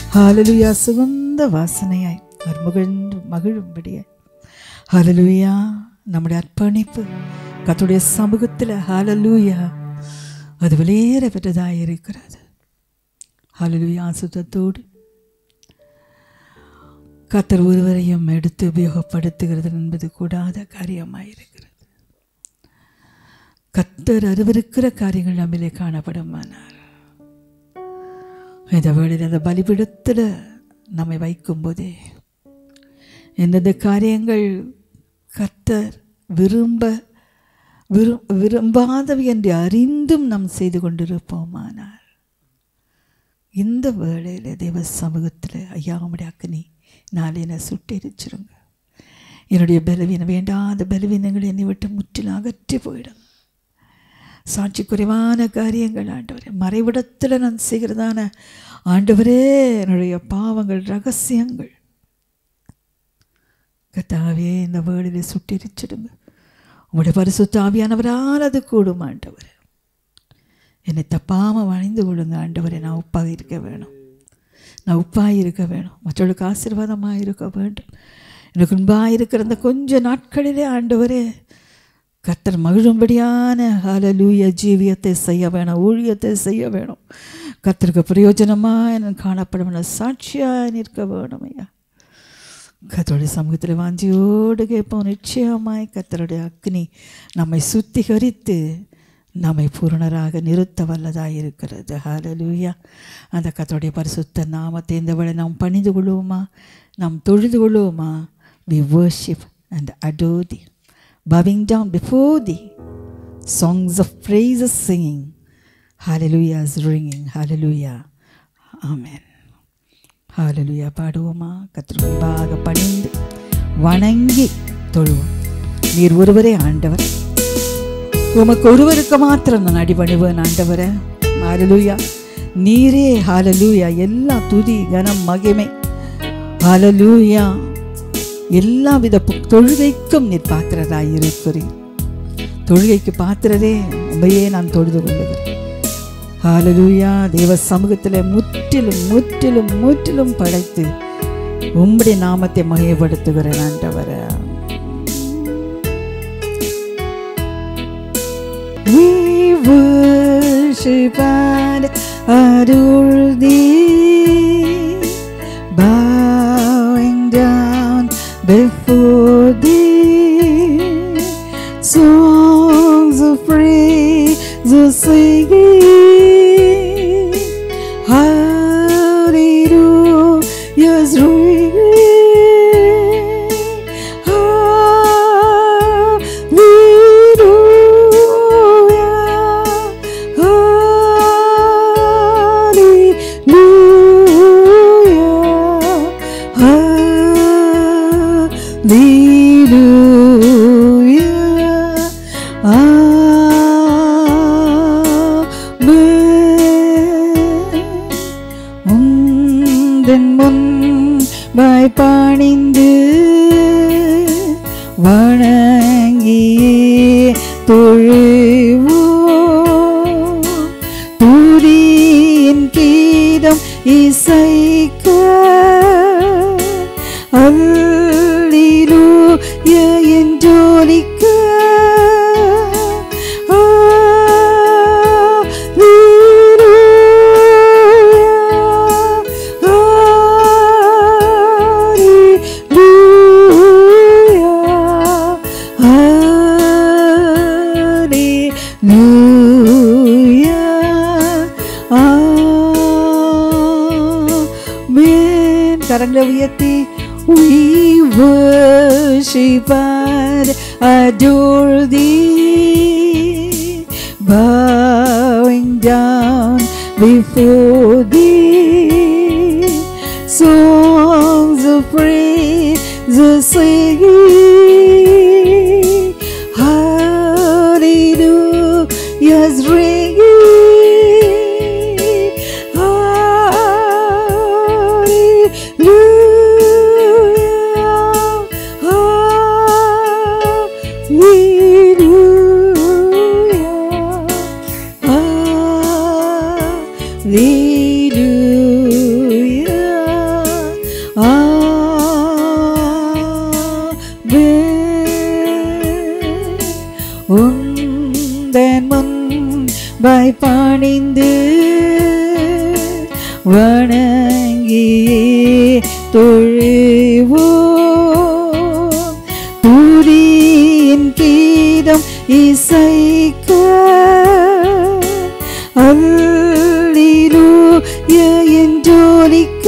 ஹalleluya சுகந்த வாசனையாய் அவர் மகிழ்ந்து மகிழும்படியாய் ஹalleluya நம்முடைய அர்ப்பணிப்பு கர்த்தருடைய சமூகத்தில் ஹalleluya அது வெளியேற பெற்றதாக இருக்கிறது ஹalleluya சுத்தத்தோடு கத்தர் ஒருவரையும் எடுத்து உபயோகப்படுத்துகிறது என்பது கூடாத காரியமாயிருக்கிறது கத்தர் அருவருக்கிற காரியங்கள் நம்மிலே காணப்படுமானார் இந்த வேளையில் அந்த பலிபிடத்தில் நம்மை வைக்கும்போதே எந்தெந்த காரியங்கள் கத்தர் விரும்ப விரும் விரும்பாதவை என்று அறிந்தும் நாம் செய்து கொண்டிருப்போமானார் இந்த வேளையில் தேவ சமூகத்தில் ஐயா உம்முடைய அக்னி நாளை என்னை சுட்டெரிச்சிருங்க என்னுடைய பலவீனம் வேண்டாத பலவீனங்கள் என்னை விட்டு முற்றிலும் அகற்றி போயிடும் சாட்சி குறைவான காரியங்கள் ஆண்டவரே மறைவிடத்தில் நான் செய்கிறதான ஆண்டவரே என்னுடைய பாவங்கள் ரகசியங்கள் கத்தாவே இந்த வேளிலே சுட்டெரிச்சிடுங்க உங்களுடைய பரிசுத்த ஆவியானவரால் அது கூடும் ஆண்டவர் என்னை தப்பாமல் வணைந்து கொள்ளுங்க ஆண்டவரே நான் உப்பாக இருக்க வேணும் நான் உப்பாக இருக்க வேணும் மற்றவர்களுக்கு ஆசீர்வாதமாக இருக்க வேண்டும் எனக்கு முன்பாக இருக்கிற அந்த கொஞ்ச நாட்களிலே ஆண்டவரே கத்தர் மகிழும்படியான ஹalleluya ஜீவியத்தை செய்ய வேணும் ஊழியத்தை செய்ய வேணும் கத்தருக்கு பிரயோஜனமாக எனக்கு காணப்பட வேணும் சாட்சியாக நிற்க வேணும் ஐயா கத்தருடைய சமூகத்தில் வாஞ்சியோடு கேட்போம் நிச்சயமாய் கத்தருடைய அக்னி நம்மை சுத்திகரித்து நம்மை பூரணராக நிறுத்த வல்லதாக இருக்கிறது ஹalleluya அந்த கத்தருடைய பரிசுத்த நாமத்தை இந்த வேளை நாம் பணிந்து கொள்வோமா நாம் தொழுது கொள்வோமா we worship and adore thee bowing down before thee songs of praises singing hallelujah is ringing hallelujah amen ஹalleluya பாடுவோமா கர்த்தர் முன்பாக பணிந்து வணங்கி தொழுவோம் நீர் ஒருவரே ஆண்டவர் உமக்கு ஒருவருக்கு மாத்திரம் நான் அடிபணிவேன் ஆண்டவரே ஹalleluya நீரே ஹalleluya எல்லா துதி கனம் மகிமை ஹalleluya எல்லா வித பு- தொழுகைக்கும் நீர் பாத்திரராய் இருக்கிறீர் தொழுகைக்கு பாத்திரரே உண்மையே நான் தொழுது கொள்ளுகிறேன் ஹalleluya தேவ சமூகத்தில் முற்றிலும் முற்றிலும் முற்றிலும் படைத்து உம்முடைய நாமத்தை மகிமைப்படுத்துகிறேன் ஆண்டவரே We worship and adore thee, bowing down before thee. Songs of praise are singing, Hallelujah's ringing. உந்தன் முன் பணிந்து வணங்கியே தொழுவோ துதியின் கீதம் இசைக்க அல்லிலூய என்றோலிக்க கரங்களை உயர்த்தி We worship and adore thee, bowing down before thee. Songs of praise are singing, Hallelujah's ringing. Hallelujah. Hallelujah. உந்தன் முன் பணிந்து வணங்கி தொழுவோம் துதியின் கீதம் இசைக்க அல்லேலூயா என்றொலிக்க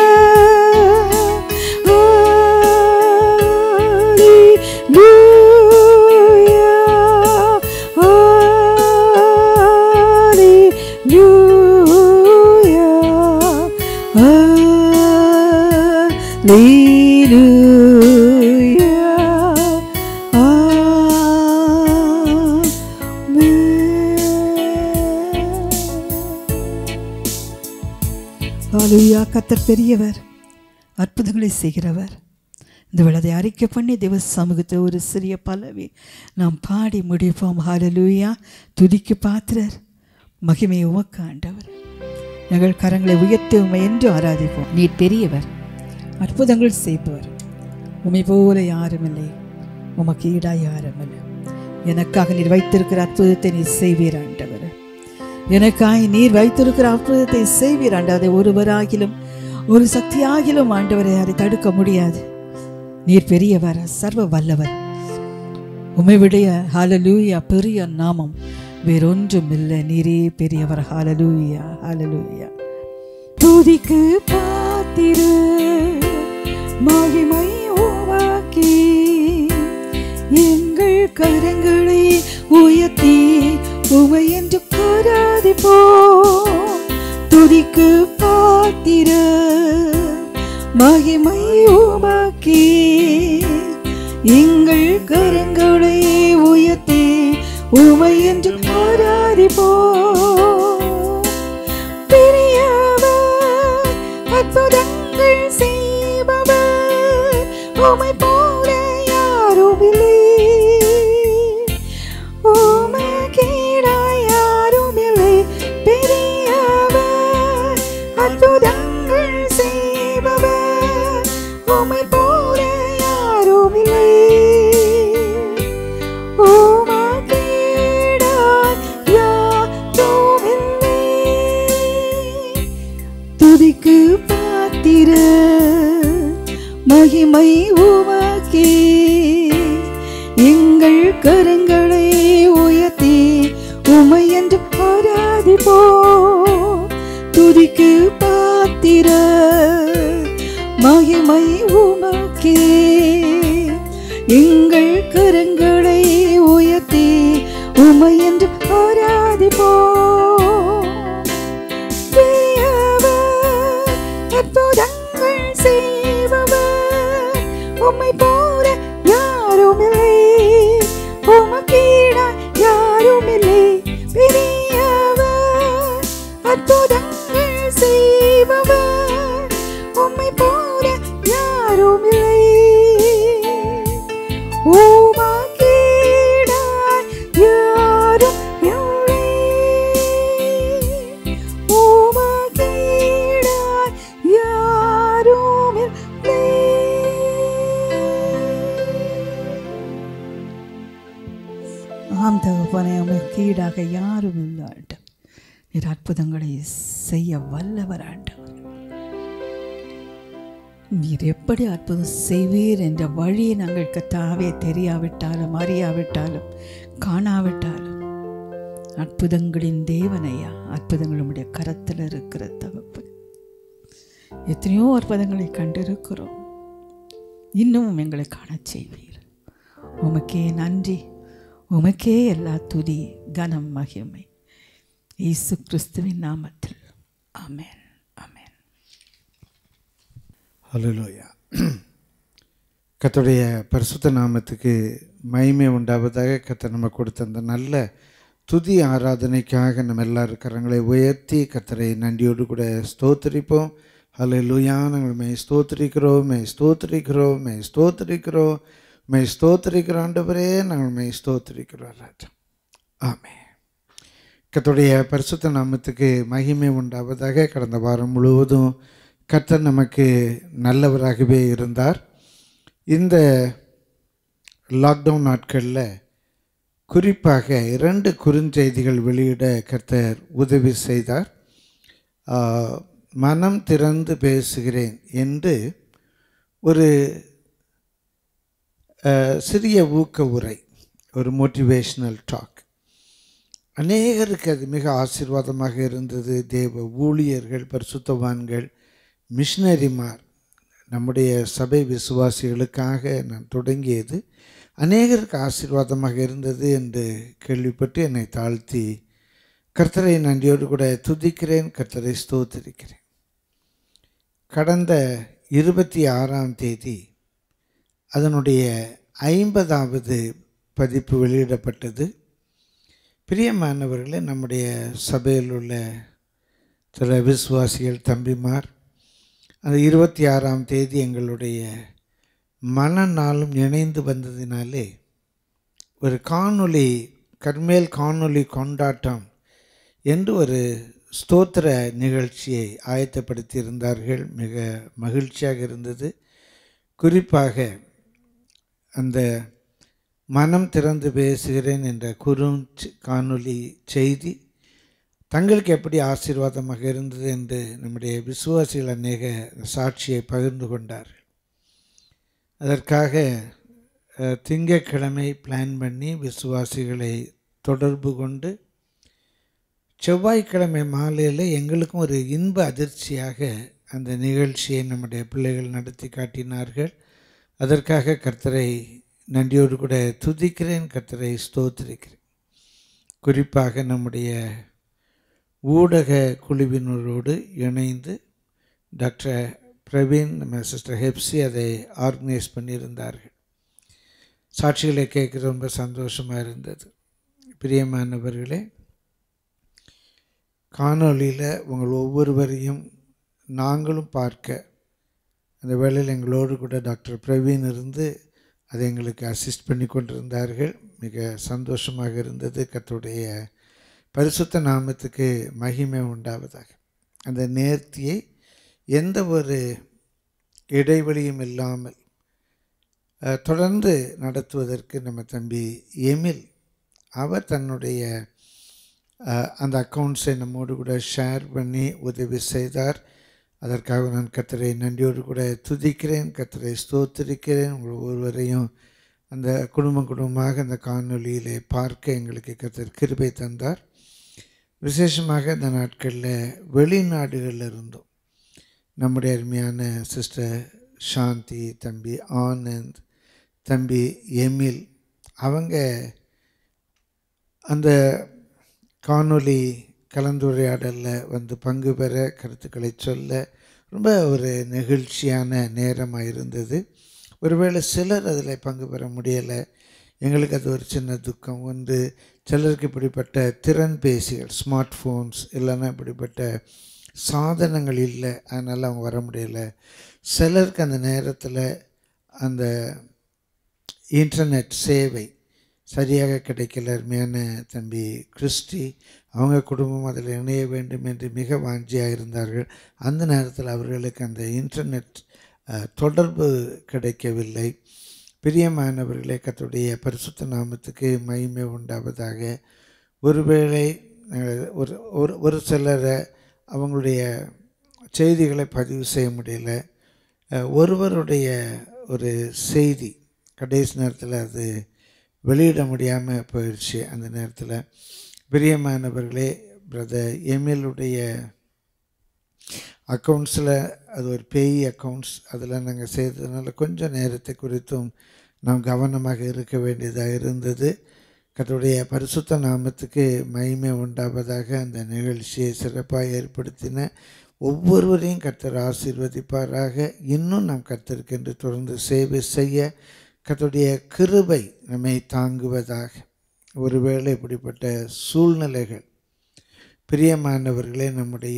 ஹalleluya கத்தர் பெரியவர் அற்புதங்களை செய்கிறவர் இந்த விழதை அறிக்கை பண்ணி தேவ சமூகத்தை ஒரு சிறிய பலவி நாம் பாடி முடிப்போம் ஹalleluya துதிக்கு பாத்திரர் மகிமை உமக்கு ஆண்டவர் எங்கள் கரங்களை உயர்த்தி உமை என்று ஆராதிப்போம் நீர் பெரியவர் அற்புதங்கள் செய்பவர் உமை போல யாருமில்லை உமக்கு ஈடாய் யாருமில்லை எனக்காக நீர் வைத்திருக்கிற அற்புதத்தை நீர் செய்வீர் ஆண்டவர் எனக்காய் நீர் வைத்திருக்கிற அற்புதத்தை செய்வீர் ஆண்டவரை ஒருவராகிலும் ஒரு சக்தியாகிலும் ஆண்டவரை அதை தடுக்க முடியாது நீர் பெரியவர் சர்வ வல்லவர் உமைவிடைய ஹalleluya பெரிய நாமம் வேறொன்றும் இல்லை நீரே பெரியவர் ஹalleluya ஹalleluya துதிக்கு பாத்திர மகிமை உவாக்கி எங்கள் கரங்களை உயர்த்தி உமை என்று பாராதிப்போம் துதிக்கு பாத்திர மகிமை உமாக்கி எங்கள் கரங்களை உயர்த்தி உமை என்று பாராதிப்போம் பெரியவர் அற்புதங்கள் செய்பவர் உமை போல யாருமில்லை உமக்கீடாய் யாருமில்லை பெரியவர் அற்புதங்கள் செய்பவர் உமை போல யாருமில்லை உமக்கீடாய் யாருமில்லை துதிக்கு பாத்திர மகிமை உமக்கே எங்கள் கரங்களை உயர்த்தி உமை என்று பாராதிப்போ துதிக்கு பாத்திர மகிமை உமக்கே எங்கள் கரங்களை உயர்த்தி உமை என்று பாராதிப்போ பெரியவர், அற்புதங்கள் செய்பவர் உம்மை போல யாருமில்லை உமக்கீட யாருமில்லை பெரியவர் அற்புதங்கள் செய்பவர் உம்மை போல யாருமில்லை உமக்கீடாய் யாரும் இல்லை உமக்கீடாய் யாரும் இல்லை ஆம் தகப்பனே உமக்கு ஈடாக யாரும் இல்லை ஆண்டவர் நீர் அற்புதங்களை செய்ய வல்லவர் ஆண்டவர் நீர் எப்படி அற்புதம் செய்வீர் என்ற வழியை நாங்கள் கத்தாவே தெரியாவிட்டாலும் அறியாவிட்டாலும் காணாவிட்டாலும் அற்புதங்களின் தேவனையா அற்புதங்கள் உம்முடைய கரத்தில் இருக்கிற தகப்பன் எத்தனையோ அற்புதங்களை கண்டிருக்கிறோம் இன்னமும் எங்களை காணச் செய்வீர் உமக்கே நன்றி உமக்கே எல்லா துதி கனம் மகிமை இயேசு கிறிஸ்துவின் நாமத்தில் ஆமென் ஆமென் ஹalleluya கர்த்தருடைய பரிசுத்த நாமத்துக்கு மகிமை உண்டாவதாக கர்த்தர் நம்ம கொடுத்த அந்த நல்ல துதி ஆராதனைக்காக நம்ம எல்லாரும் கரங்களை உயர்த்தி கர்த்தரை நன்றியோடு கூட ஸ்தோத்திரிப்போம் ஹalleluya நாங்கள் மே ஸ்தோத்திரிக்கிறோம் மே ஸ்தோத்திரிக்கிறோம் மே ஸ்தோத்திரிக்கிறோம் மே ஸ்தோத்திரிக்கிற ஆண்டவரே நாங்கள் மே ஸ்தோத்திரிக்கிறோம் ராஜா ஆமென் கர்த்தருடைய பரிசுத்த நாமத்துக்கு மகிமை உண்டாவதாக கடந்த வாரம் முழுவதும் கர்த்தர் நமக்கு நல்லவராகவே இருந்தார் இந்த லாக்டவுன் நாட்களில் குறிப்பாக இரண்டு குறுஞ்செய்திகள் வெளியிட கர்த்தர் உதவி செய்தார் ஆ, மனம் திறந்து பேசுகிறேன் என்று ஒரு ஆ, சிறிய ஊக்க உரை ஒரு மோட்டிவேஷ்னல் டாக் அநேகருக்கு அது மிக ஆசீர்வாதமாக இருந்தது தேவ ஊழியர்கள் பரிசுத்தவான்கள் மிஷினரிமார் நம்முடைய சபை விசுவாசிகளுக்காக நான் தொடங்கியது அநேகருக்கு ஆசீர்வாதமாக இருந்தது என்று கேள்விப்பட்டு என்னை தாழ்த்தி கர்த்தரை நன்றியோடு கூட துதிக்கிறேன் கர்த்தரை ஸ்தோத்திரிக்கிறேன் கடந்த இருபத்தி ஆறாம் தேதி அதனுடைய ஐம்பதாவது பதிப்பு வெளியிடப்பட்டது பிரியமானவர்களே நம்முடைய சபையில் உள்ள சில விசுவாசிகள் தம்பிமார் அந்த இருபத்தி ஆறாம் தேதி எங்களுடைய மனநாளும் இணைந்து வந்ததினாலே ஒரு காணொளி கர்மேல் காணொளி கொண்டாட்டம் என்று ஒரு ஸ்தோத்திர நிகழ்ச்சியை ஆயத்தப்படுத்தி இருந்தார்கள் மிக மகிழ்ச்சியாக இருந்தது குறிப்பாக அந்த மனம் திறந்து பேசுகிறேன் என்ற குறு காணொளி செய்தி தங்களுக்கு எப்படி ஆசீர்வாதமாக இருந்தது என்று நம்முடைய விசுவாசிகள் அநேக சாட்சியை பகிர்ந்து கொண்டார்கள் அதற்காக அஹ், திங்கட்கிழமை பிளான் பண்ணி விசுவாசிகளை தொடர்பு கொண்டு செவ்வாய்க்கிழமை மாலையில் எங்களுக்கும் ஒரு இன்ப அதிர்ச்சியாக அந்த நிகழ்ச்சியை நம்முடைய பிள்ளைகள் நடத்தி காட்டினார்கள் அதற்காக கர்த்தரை நன்றியோடு கூட துதிக்கிறேன் கர்த்தரை ஸ்தோத்திரிக்கிறேன் குறிப்பாக நம்முடைய ஊடக குழுவினரோடு இணைந்து டாக்டர் பிரவீன் நம்ம சிஸ்டர் ஹெப்சி அதை ஆர்கனைஸ் பண்ணியிருந்தார்கள் சாட்சிகளை கேட்க ரொம்ப சந்தோஷமாக இருந்தது பிரியமானவர்களே காணொளியில் உங்கள் ஒவ்வொருவரையும் நாங்களும் பார்க்க அந்த வேளையில் எங்களோடு கூட டாக்டர் பிரவீன் இருந்து அதை எங்களுக்கு அசிஸ்ட் பண்ணி கொண்டிருந்தார்கள் மிக சந்தோஷமாக இருந்தது கர்த்தருடைய பரிசுத்த நாமத்துக்கு மகிமை உண்டாவதாக அந்த நேர்த்தியை எந்த ஒரு இடைவெளியும் இல்லாமல் அஹ், தொடர்ந்து நடத்துவதற்கு நம்ம தம்பி எமில் அவர் தன்னுடைய அஹ், அந்த அக்கௌண்ட்ஸை நம்மோடு கூட ஷேர் பண்ணி உதவி செய்தார் அதற்காக நான் கத்தரை நன்றியோடு கூட துதிக்கிறேன் கத்தரை ஸ்தோத்திரிக்கிறேன் உங்கள் ஒவ்வொருவரையும் அந்த குடும்பம் குடும்பமாக அந்த காணொளியிலே பார்க்க எங்களுக்கு கத்தர் கிருபை தந்தார் விசேஷமாக இந்த நாட்களில் வெளிநாடுகளில் இருந்தோம் நம்முடைய அருமையான சிஸ்டர் சாந்தி தம்பி ஆனந்த் தம்பி எமில் அவங்க அந்த காணொளி கலந்துரையாடலில் வந்து பங்கு பெற கருத்துக்களை சொல்ல ரொம்ப ஒரு நெகிழ்ச்சியான நேரமாக இருந்தது ஒருவேளை சிலர் அதில் பங்கு பெற முடியலை எங்களுக்கு அது ஒரு சின்ன துக்கம் ஒன்று சிலருக்கு இப்படிப்பட்ட திறன் பேசிகள் ஸ்மார்ட் ஃபோன்ஸ் இல்லைன்னா இப்படிப்பட்ட சாதனங்கள் இல்லை அதனால் அவங்க வர முடியலை சிலருக்கு அந்த நேரத்தில் அந்த இன்டர்நெட் சேவை சரியாக கிடைக்கல அருமையான தம்பி கிறிஸ்டி அவங்க குடும்பம் அதில் இணைய வேண்டும் என்று மிக வாஞ்சியாக இருந்தார்கள் அந்த நேரத்தில் அவர்களுக்கு அந்த இன்டர்நெட் அஹ், தொடர்பு கிடைக்கவில்லை பிரியமானவர்களே கர்த்தருடைய பரிசுத்த நாமத்துக்கு மகிமை உண்டாவதாக ஒருவேளை அஹ், ஒரு ஒரு ஒரு சிலரை அவங்களுடைய செய்திகளை பதிவு செய்ய முடியல அஹ், ஒருவருடைய ஒரு செய்தி கடைசி நேரத்தில் அது வெளியிட முடியாமல் போயிடுச்சு அந்த நேரத்தில் பிரியமானவர்களே பிரதர் எமிலுடைய அக்கௌண்ட்ஸில் அது ஒரு பேய் அக்கௌண்ட்ஸ் அதில் நாங்கள் செய்ததுனால கொஞ்சம் நேரத்தை குறித்தும் நாம் கவனமாக இருக்க வேண்டியதாக இருந்தது கர்த்தருடைய பரிசுத்த நாமத்துக்கு மகிமை உண்டாவதாக அந்த நிகழ்ச்சியை சிறப்பாக ஏற்படுத்தின ஒவ்வொருவரையும் கர்த்தர் ஆசீர்வதிப்பாராக இன்னும் நாம் கர்த்தருக்கு என்று தொடர்ந்து சேவை செய்ய கர்த்தருடைய கிருபை நம்மை தாங்குவதாக ஒருவேளை இப்படிப்பட்ட சூழ்நிலைகள் பிரியமானவர்களே நம்முடைய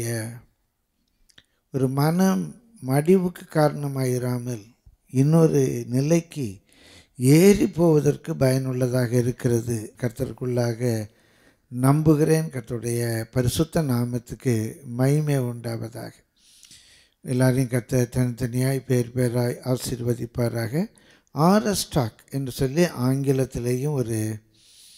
ஒரு மனம் மடிவுக்கு காரணமாயிராமல் இன்னொரு நிலைக்கு ஏறி போவதற்கு பயனுள்ளதாக இருக்கிறது கர்த்தருக்குள்ளாக நம்புகிறேன் கர்த்தருடைய பரிசுத்த நாமத்துக்கு மகிமை உண்டாவதாக எல்லாரையும் கத்த தனித்தனியாய் பேர் பேராய் ஆசீர்வதிப்பாராக ஆர்எஸ் டாக் என்று சொல்லி ஆங்கிலத்திலேயும் ஒரு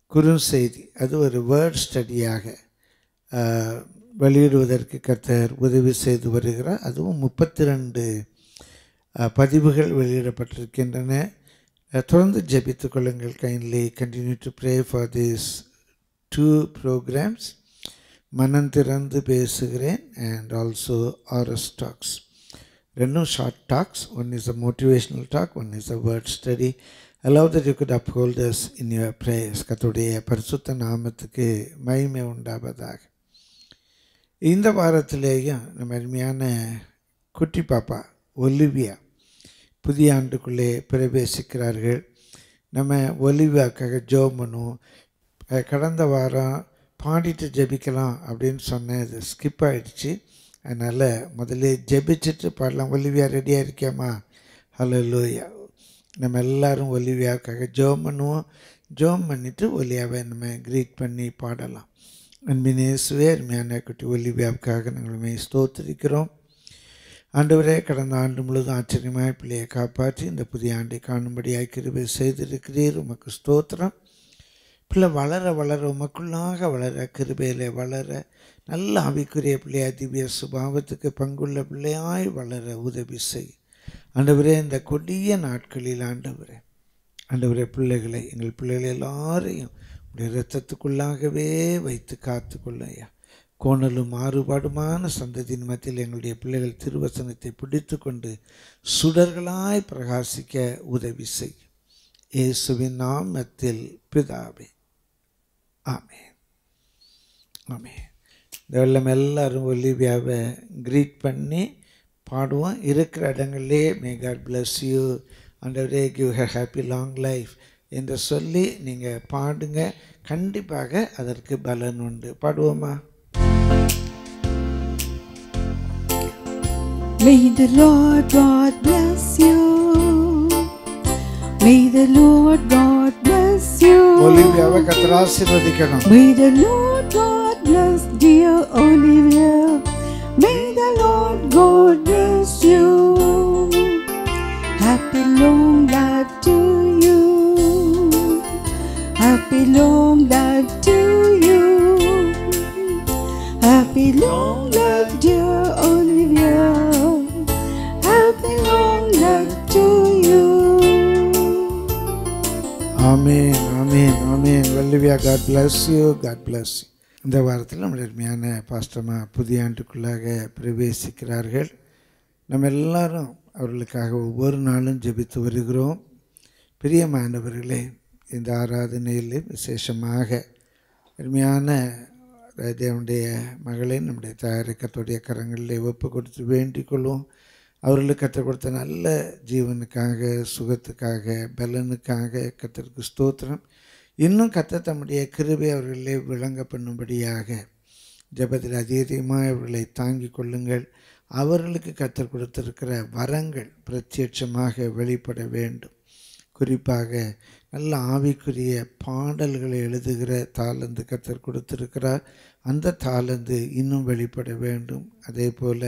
குறுஞ்செய்தி அது ஒரு வேர்ட் ஸ்டடியாக ஆஹ், வெளியிடுவதற்கு கர்த்தர் உதவி செய்து வருகிறார் அதுவும் முப்பத்தி ரெண்டு பதிவுகள் வெளியிடப்பட்டிருக்கின்றன அஹ், தொடர்ந்து ஜெபித்துக் கொள்ளுங்கள் kindly continue to pray for this two programs மனம் திறந்து பேசுகிறேன் அண்ட் ஆல்சோ ஆர்எஸ் டாக்ஸ் ரெண்டும் short talks one is a motivational talk one is a word study allow that you could uphold us in your prayers கத்துடைய பரிசுத்த நாமத்துக்கு மகிமை உண்டாவதாக இந்த வாரத்திலேயும் நம்ம அருமையான குட்டி பாப்பா ஒலிவியா புதிய ஆண்டுக்குள்ளே பிரவேசிக்கிறார்கள் நம்ம ஒலிவியாக்காக ஜோம் பண்ணுவோம் அஹ் கடந்த வாரம் பாடிட்டு ஜெபிக்கலாம் அப்படின்னு சொன்னேன் அது ஸ்கிப் ஆயிடுச்சு அதனால் முதல்ல ஜெபிச்சுட்டு பாடலாம் ஒலிவியா ரெடியாக இருக்கியாம்மா ஹலோ லூயா நம்ம எல்லாரும் ஒலிவியாவுக்காக ஜோம் பண்ணுவோம் ஜோம் பண்ணிவிட்டு ஒலியாவை நம்ம க்ரீட் பண்ணி பாடலாம் அன்பினேசுவே அருமையான குட்டி ஒலிவியாவுக்காக நாங்களுமே ஸ்தோத்திரிக்கிறோம் ஆண்டவரே கடந்த ஆண்டு முழுதும் ஆச்சரியமாய் பிள்ளையை காப்பாற்றி இந்த புதிய ஆண்டை காணும்படியாய் கிருபை செய்திருக்கிறீர் உமக்கு ஸ்தோத்திரம் பிள்ளை வளர வளர உமக்குள்ளாக வளர கிருபையில் வளர நல்ல ஆவிக்குரிய பிள்ளையா திவ்ய சுபாவத்துக்கு பங்குள்ள பிள்ளையாய் வளர உதவி செய் ஆண்டவரே இந்த கொடிய நாட்களில் ஆண்டவரே ஆண்டவரே பிள்ளைகளை எங்கள் பிள்ளைகளை எல்லாரையும் உடைய இரத்தத்துக்குள்ளாகவே வைத்து காத்துக்கொள்ளையா கோணலும் மாறுபாடுமான சந்ததியின் மத்தியில் எங்களுடைய பிள்ளைகள் திருவசனத்தை பிடித்து கொண்டு சுடர்களாய் பிரகாசிக்க உதவி செய் இயேசுவின் நாமத்தில் பிதாவே ஆமே ஆமே இந்த வெள்ளம் எல்லாரும் ஒலிவியாவை க்ரீட் பண்ணி பாடுவோம் இருக்கிற இடங்கள்லே மே காட் பிளஸ் யூ அண்டவரே give a happy long life என்று சொல்லி நீங்கள் பாடுங்க கண்டிப்பாக அதற்கு பலன் உண்டு பாடுவோமா May the Lord God bless you. May the Lord God bless you. ஒலிவியாவை கத்தர் ஆசீர்வதிக்கணும் May the Lord God bless dear Olivia. May the Lord God bless you. Happy long life to you. Happy long life to you. Happy long life, dear Olivia. Happy long life to you. ஆமீன் ஆமீன் ஆமீன் வல்லிவியா God bless you God bless இந்த வாரத்தில் நம்முடைய அருமையான பாஸ்டமா புதிய ஆண்டுக்குள்ளாக பிரவேசிக்கிறார்கள் நம்ம எல்லாரும் அவர்களுக்காக ஒவ்வொரு நாளும் ஜெபித்து வருகிறோம் பிரியமானவர்களே இந்த ஆராதனையில் விசேஷமாக அருமையான தேவனுடைய மகளை நம்முடைய தயாரிக்கத்துடைய கரங்களில் ஒப்பு கொடுத்து வேண்டிக் கொள்வோம் அவர்களுக்கு கற்றுக் கொடுத்த நல்ல ஜீவனுக்காக சுகத்துக்காக பலனுக்காக கத்தருக்கு ஸ்தோத்திரம் இன்னும் கத்த தம்முடைய கிருபை அவர்களே விளங்க பண்ணும்படியாக ஜெபத்தில் அதிகமாக அவர்களை தாங்கிக் கொள்ளுங்கள் அவர்களுக்கு கத்தர் கொடுத்திருக்கிற வரங்கள் பிரத்யட்சமாக வெளிப்பட வேண்டும் குறிப்பாக நல்ல ஆவிக்குரிய பாடல்களை எழுதுகிற தாளந்து கத்தர் கொடுத்திருக்கிறார் அந்த தாளந்து இன்னும் வெளிப்பட வேண்டும் அதே போல்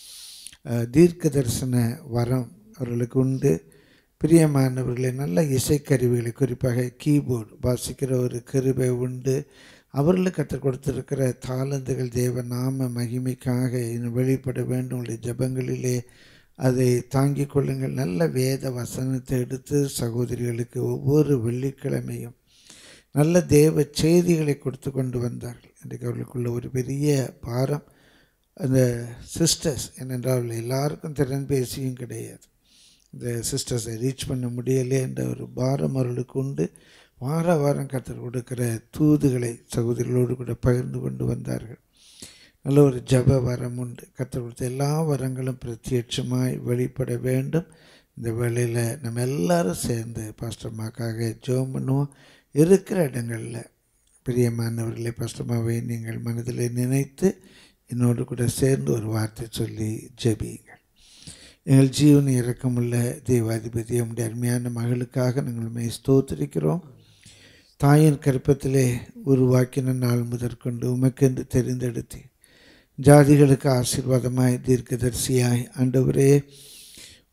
அஹ், தீர்க்க தரிசன வரம் அவர்களுக்கு உண்டு பிரியமானவர்களை நல்ல இசைக்கருவிகளை குறிப்பாக கீபோர்டு வாசிக்கிற ஒரு கருவை உண்டு அவர்களுக்கு கற்றுக் கொடுத்திருக்கிற தாளந்துகள் தேவ நாம மகிமைக்காக இன்னும் வெளிப்பட வேண்டும் உடைய ஜெபங்களிலே அதை தாங்கிக் கொள்ளுங்கள் நல்ல வேத வசனத்தை எடுத்து சகோதரிகளுக்கு ஒவ்வொரு வெள்ளிக்கிழமையும் நல்ல தேவ செய்திகளை கொடுத்து கொண்டு வந்தார்கள் இன்றைக்கு அவர்களுக்குள்ள ஒரு பெரிய பாரம் அந்த சிஸ்டர்ஸ் ஏனென்றால் எல்லாருக்கும் திறன் பேசியும் கிடையாது இந்த சிஸ்டர்ஸை ரீச் பண்ண முடியலை என்ற ஒரு பாரம் அவர்களுக்கு உண்டு வார வாரம் கற்றுக் கொடுக்கிற தூதுகளை சகோதரிகளோடு கூட பகிர்ந்து கொண்டு வந்தார்கள் நல்ல ஒரு ஜப வரம் உண்டு கற்றுக் கொடுத்த எல்லா வரங்களும் பிரத்யட்சமாய் வெளிப்பட வேண்டும் இந்த வேளையில் நம்ம எல்லாரும் சேர்ந்து பாஸ்டர்மாக்காக ஜெபம் பண்ணுவோம் இருக்கிற இடங்களில் பிரியமானவர்களே பாஸ்டர்மாவை நீங்கள் மனதில் நினைத்து என்னோடு கூட சேர்ந்து ஒரு வார்த்தை சொல்லி ஜெபியுங்கள் எங்கள் ஜீவன் இறக்கமுள்ள தெய்வாதிபதி நம்முடைய அருமையான மகளுக்காக நாங்கள் உண்மை ஸ்தோத்திரிக்கிறோம் தாயின் கற்பத்திலே உருவாக்கின நாள் முதற்கொண்டு உமக்கென்று தெரிந்தெடுத்தேன் ஜாதிகளுக்கு ஆசீர்வாதமாய் தீர்க்கதரிசியாய் ஆண்டவரே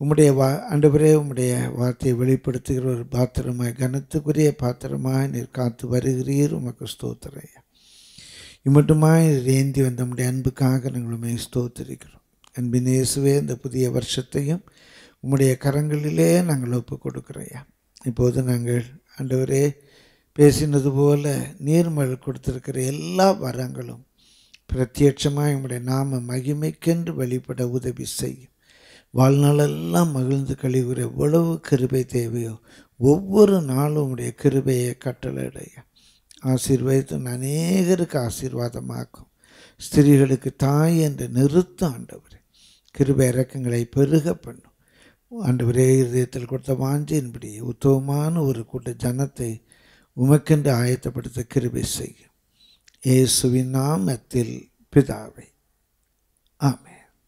உம்முடைய வா ஆண்டவரே உம்முடைய வார்த்தையை வெளிப்படுத்துகிற ஒரு பாத்திரமாய் கனத்துக்குரிய பாத்திரமாய் நீர் காத்து வருகிறீர் உமக்கு ஸ்தோத்திரையா இம்மட்டுமாய் ஏந்தி வந்த நம்முடைய அன்புக்காக நாங்களுமே ஸ்தோத்திரிக்கிறோம் அன்பின் இயேசுவே இந்த புதிய வருஷத்தையும் உம்முடைய கரங்களிலே நாங்கள் ஒப்பு கொடுக்குறையா இப்போது நாங்கள் ஆண்டவரே பேசினது போல நீர்மல் கொடுத்திருக்கிற எல்லா வரங்களும் பிரத்யட்சமாக உம்முடைய நாம மகிமைக்கென்று வெளிப்பட உதவி செய்யும் வாழ்நாளெல்லாம் மகிழ்ந்து கழிவுற எவ்வளவு கிருபை தேவையோ ஒவ்வொரு நாளும் உடைய கிருபையை கட்டளைடைய ஆசீர்வதித்து அநேகருக்கு ஆசீர்வாதமாக்கும் ஸ்திரீகளுக்கு தாய் என்று நிறுத்த ஆண்டவர் கிருபை இறக்கங்களை பெருக பண்ணும் ஆண்டவரே இதயத்தில் கொடுத்த வாஞ்சியின்படி உத்தமமான ஒரு கூட்ட ஜனத்தை உமக்கென்று ஆயத்தப்படுத்த கிருபை செய்யும் இயேசுவின் நாமத்தில் பிதாவை ஆமே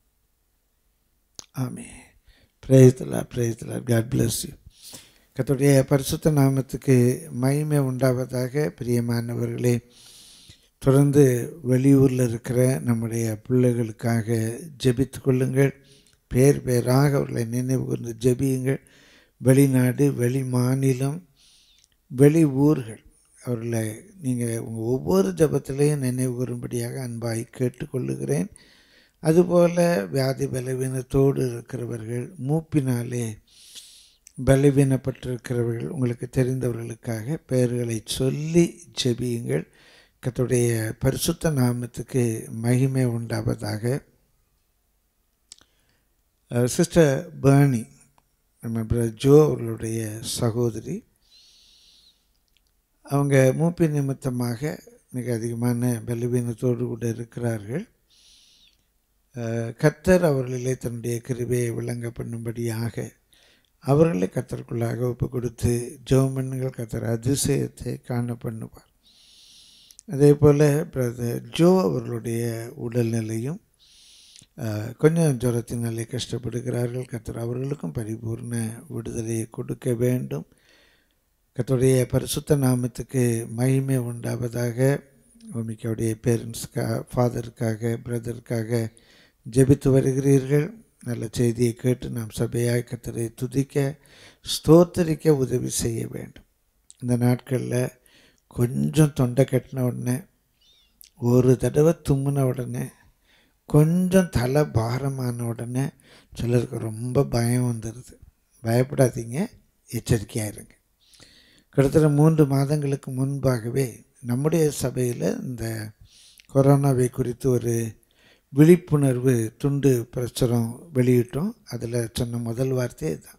ஆமே பிரேயத்தில் பிரேயத்தில் காட் பிளஸ் யூ கத்துடைய பரிசுத்த நாமத்துக்கு மகிமை உண்டாவதாக பிரியமானவர்களே தொடர்ந்து வெளியூரில் இருக்கிற நம்முடைய பிள்ளைகளுக்காக ஜெபித்து கொள்ளுங்கள் பேர் பேராக அவர்களை நினைவு கூர்ந்து ஜெபியுங்கள் வெளிநாடு வெளி மாநிலம் வெளி ஊர்கள் அவர்களை நீங்கள் உங்கள் ஒவ்வொரு ஜபத்திலையும் நினைவு கூறும்படியாக அன்பாய் கேட்டுக்கொள்ளுகிறேன் அதுபோல் வியாதி பலவீனத்தோடு இருக்கிறவர்கள் மூப்பினாலே பலவீனப்பட்டிருக்கிறவர்கள் உங்களுக்கு தெரிந்தவர்களுக்காக பெயர்களை சொல்லி ஜெபியுங்கள் கத்துடைய பரிசுத்த நாமத்துக்கு மகிமை உண்டாவதாக சிஸ்டர் பேர்னி நம்ம பிரதர் ஜோ அவர்களுடைய சகோதரி அவங்க மூப்பி நிமித்தமாக மிக அதிகமான பலவீனத்தோடு கூட இருக்கிறார்கள் கத்தர் அவர்களிலே தன்னுடைய கிருபையை விளங்க பண்ணும்படியாக அவர்களை கத்தருக்குள்ளாக ஒப்பு கொடுத்து ஜோமன்கள் கத்தர் அதிசயத்தை காண பண்ணுவார் அதே போல் பிரதர் ஜோ அவர்களுடைய உடல்நிலையும் கொஞ்சம் ஜுரத்தினாலே கஷ்டப்படுகிறார்கள் கத்தர் அவர்களுக்கும் பரிபூர்ண விடுதலையை கொடுக்க வேண்டும் கத்தருடைய பரிசுத்த நாமத்துக்கு மகிமை உண்டாவதாக உமிக்காவுடைய பேரண்ட்ஸ்க்காக ஃபாதருக்காக பிரதருக்காக ஜெபித்து வருகிறீர்கள் நல்ல செய்தியை கேட்டு நாம் சபையாய் கத்தரை துதிக்க ஸ்தோத்தரிக்க உதவி செய்ய வேண்டும் இந்த நாட்களில் கொஞ்சம் தொண்டை கட்டின உடனே ஒரு தடவை தும்மின உடனே கொஞ்சம் தலை பாரமான உடனே சிலருக்கு ரொம்ப பயம் வந்துடுது பயப்படாதீங்க எச்சரிக்கையாக இருங்க கிட்டத்தட்ட மூன்று மாதங்களுக்கு முன்பாகவே நம்முடைய சபையில் இந்த கொரோனாவை குறித்து ஒரு விழிப்புணர்வு துண்டு பிரசுரம் வெளியிட்டோம் அதில் சொன்ன முதல் வார்த்தையே தான்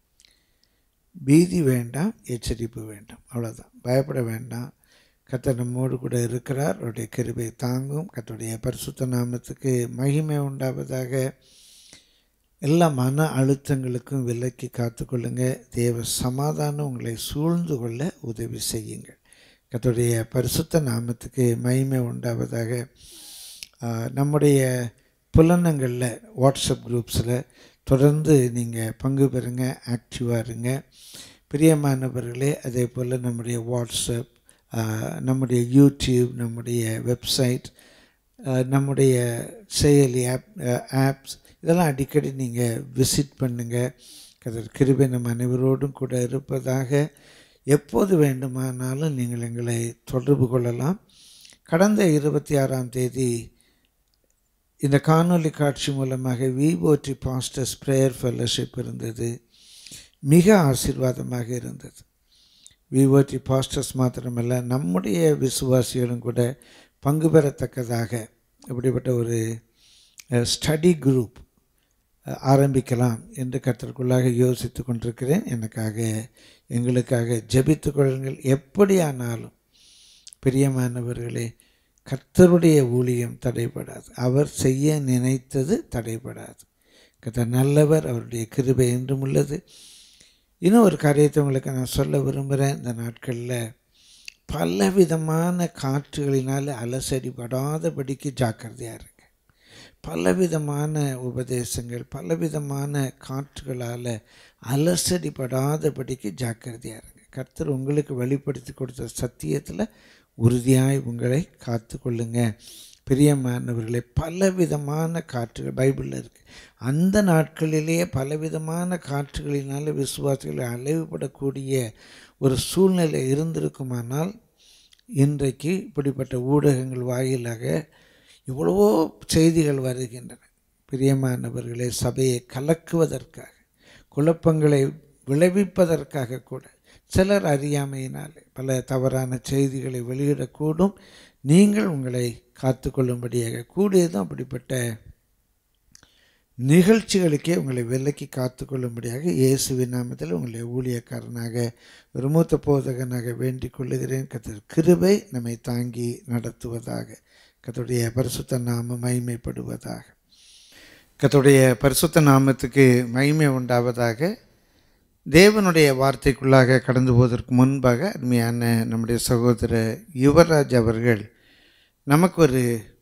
பீதி வேண்டாம் எச்சரிப்பு வேண்டாம் அவ்வளோதான் பயப்பட வேண்டாம் கத்தர் நம்மோடு கூட இருக்கிறார் அவருடைய கிருபை தாங்கும் கத்தருடைய பரிசுத்த நாமத்துக்கு மகிமை உண்டாவதாக எல்லா மன அழுத்தங்களுக்கும் விலக்கி காத்துக்கொள்ளுங்க தேவ சமாதானம் உங்களை சூழ்ந்து கொள்ள உதவி செய்யுங்கள் கத்தருடைய பரிசுத்த நாமத்துக்கு மகிமை உண்டாவதாக நம்முடைய புலனங்களில் வாட்ஸ்அப் குரூப்ஸில் தொடர்ந்து நீங்கள் பங்கு பெறுங்க ஆக்டிவாக இருங்க பிரியமானவர்களே அதே போல் நம்முடைய வாட்ஸ்அப் நம்முடைய யூடியூப் நம்முடைய வெப்சைட் நம்முடைய செயலி ஆப் ஆப்ஸ் இதெல்லாம் அடிக்கடி நீங்கள் விசிட் பண்ணுங்கள் கதர் கிருபை நம் அனைவரோடும் கூட இருப்பதாக எப்போது வேண்டுமானாலும் நீங்கள் எங்களை தொடர்பு கொள்ளலாம் கடந்த இருபத்தி ஆறாம் தேதி இந்த காணொலி காட்சி மூலமாக விஓடி பாஸ்டர்ஸ் ப்ரேயர் ஃபெல்லோஷிப் இருந்தது மிக ஆசீர்வாதமாக இருந்தது விஓடி பாஸ்டர்ஸ் மாத்திரமல்ல நம்முடைய விசுவாசிகளும் கூட பங்கு பெறத்தக்கதாக இப்படிப்பட்ட ஒரு ஸ்டடி குரூப் ஆரம்பிக்கலாம் என்று கத்தற்குள்ளாக யோசித்து கொண்டிருக்கிறேன் எனக்காக எங்களுக்காக ஜெபித்து கொள்ளுங்கள் எப்படியானாலும் பிரியமானவர்களே கர்த்தருடைய ஊழியம் தடைபடாது அவர் செய்ய நினைத்தது தடைபடாது கர்த்தர் நல்லவர் அவருடைய கிருபை என்றும் உள்ளது இன்னும் ஒரு காரியத்தை உங்களுக்கு நான் சொல்ல விரும்புகிறேன் இந்த நாட்களில் பலவிதமான காற்றுகளினால் அலசடிப்படாதபடிக்கு ஜாக்கிரதையாக இருங்க பலவிதமான உபதேசங்கள் பலவிதமான காற்றுகளால் அலசடிப்படாதபடிக்கு ஜாக்கிரதையாக இருங்க கர்த்தர் உங்களுக்கு வெளிப்படுத்தி கொடுத்த சத்தியத்தில் உறுதியாய் உங்களை காத்து கொள்ளுங்க பிரியமானவர்களே பலவிதமான காற்றுகள் பைபிளில் இருக்குது அந்த நாட்களிலேயே பலவிதமான காற்றுகளினால விசுவாசிகளை அலைவுபடக்கூடிய ஒரு சூழ்நிலை இருந்திருக்குமானால் இன்றைக்கு இப்படிப்பட்ட ஊடகங்கள் வாயிலாக எவ்வளவோ செய்திகள் வருகின்றன பிரியமானவர்களே சபையை கலக்குவதற்காக குழப்பங்களை விளைவிப்பதற்காக கூட சிலர் அறியாமையினால் பல தவறான செய்திகளை வெளியிடக்கூடும் நீங்கள் உங்களை காத்துக்கொள்ளும்படியாக கூடியதும் அப்படிப்பட்ட நிகழ்ச்சிகளுக்கே உங்களை விலக்கி காத்துக்கொள்ளும்படியாக இயேசுவின் நாமத்தில் உங்களை ஊழியக்காரனாக ஒரு மூத்த போதகனாக வேண்டிக் கொள்ளுகிறேன் கத்தர் கிருபை நம்மை தாங்கி நடத்துவதாக கத்துடைய பரிசுத்த நாம மகிமைப்படுவதாக கத்துடைய பரிசுத்த நாமத்துக்கு மகிமை உண்டாவதாக தேவனுடைய வார்த்தைக்குள்ளாக கடந்து போவதற்கு முன்பாக அருமையான நம்முடைய சகோதரர் யுவராஜ் அவர்கள் நமக்கு ஒரு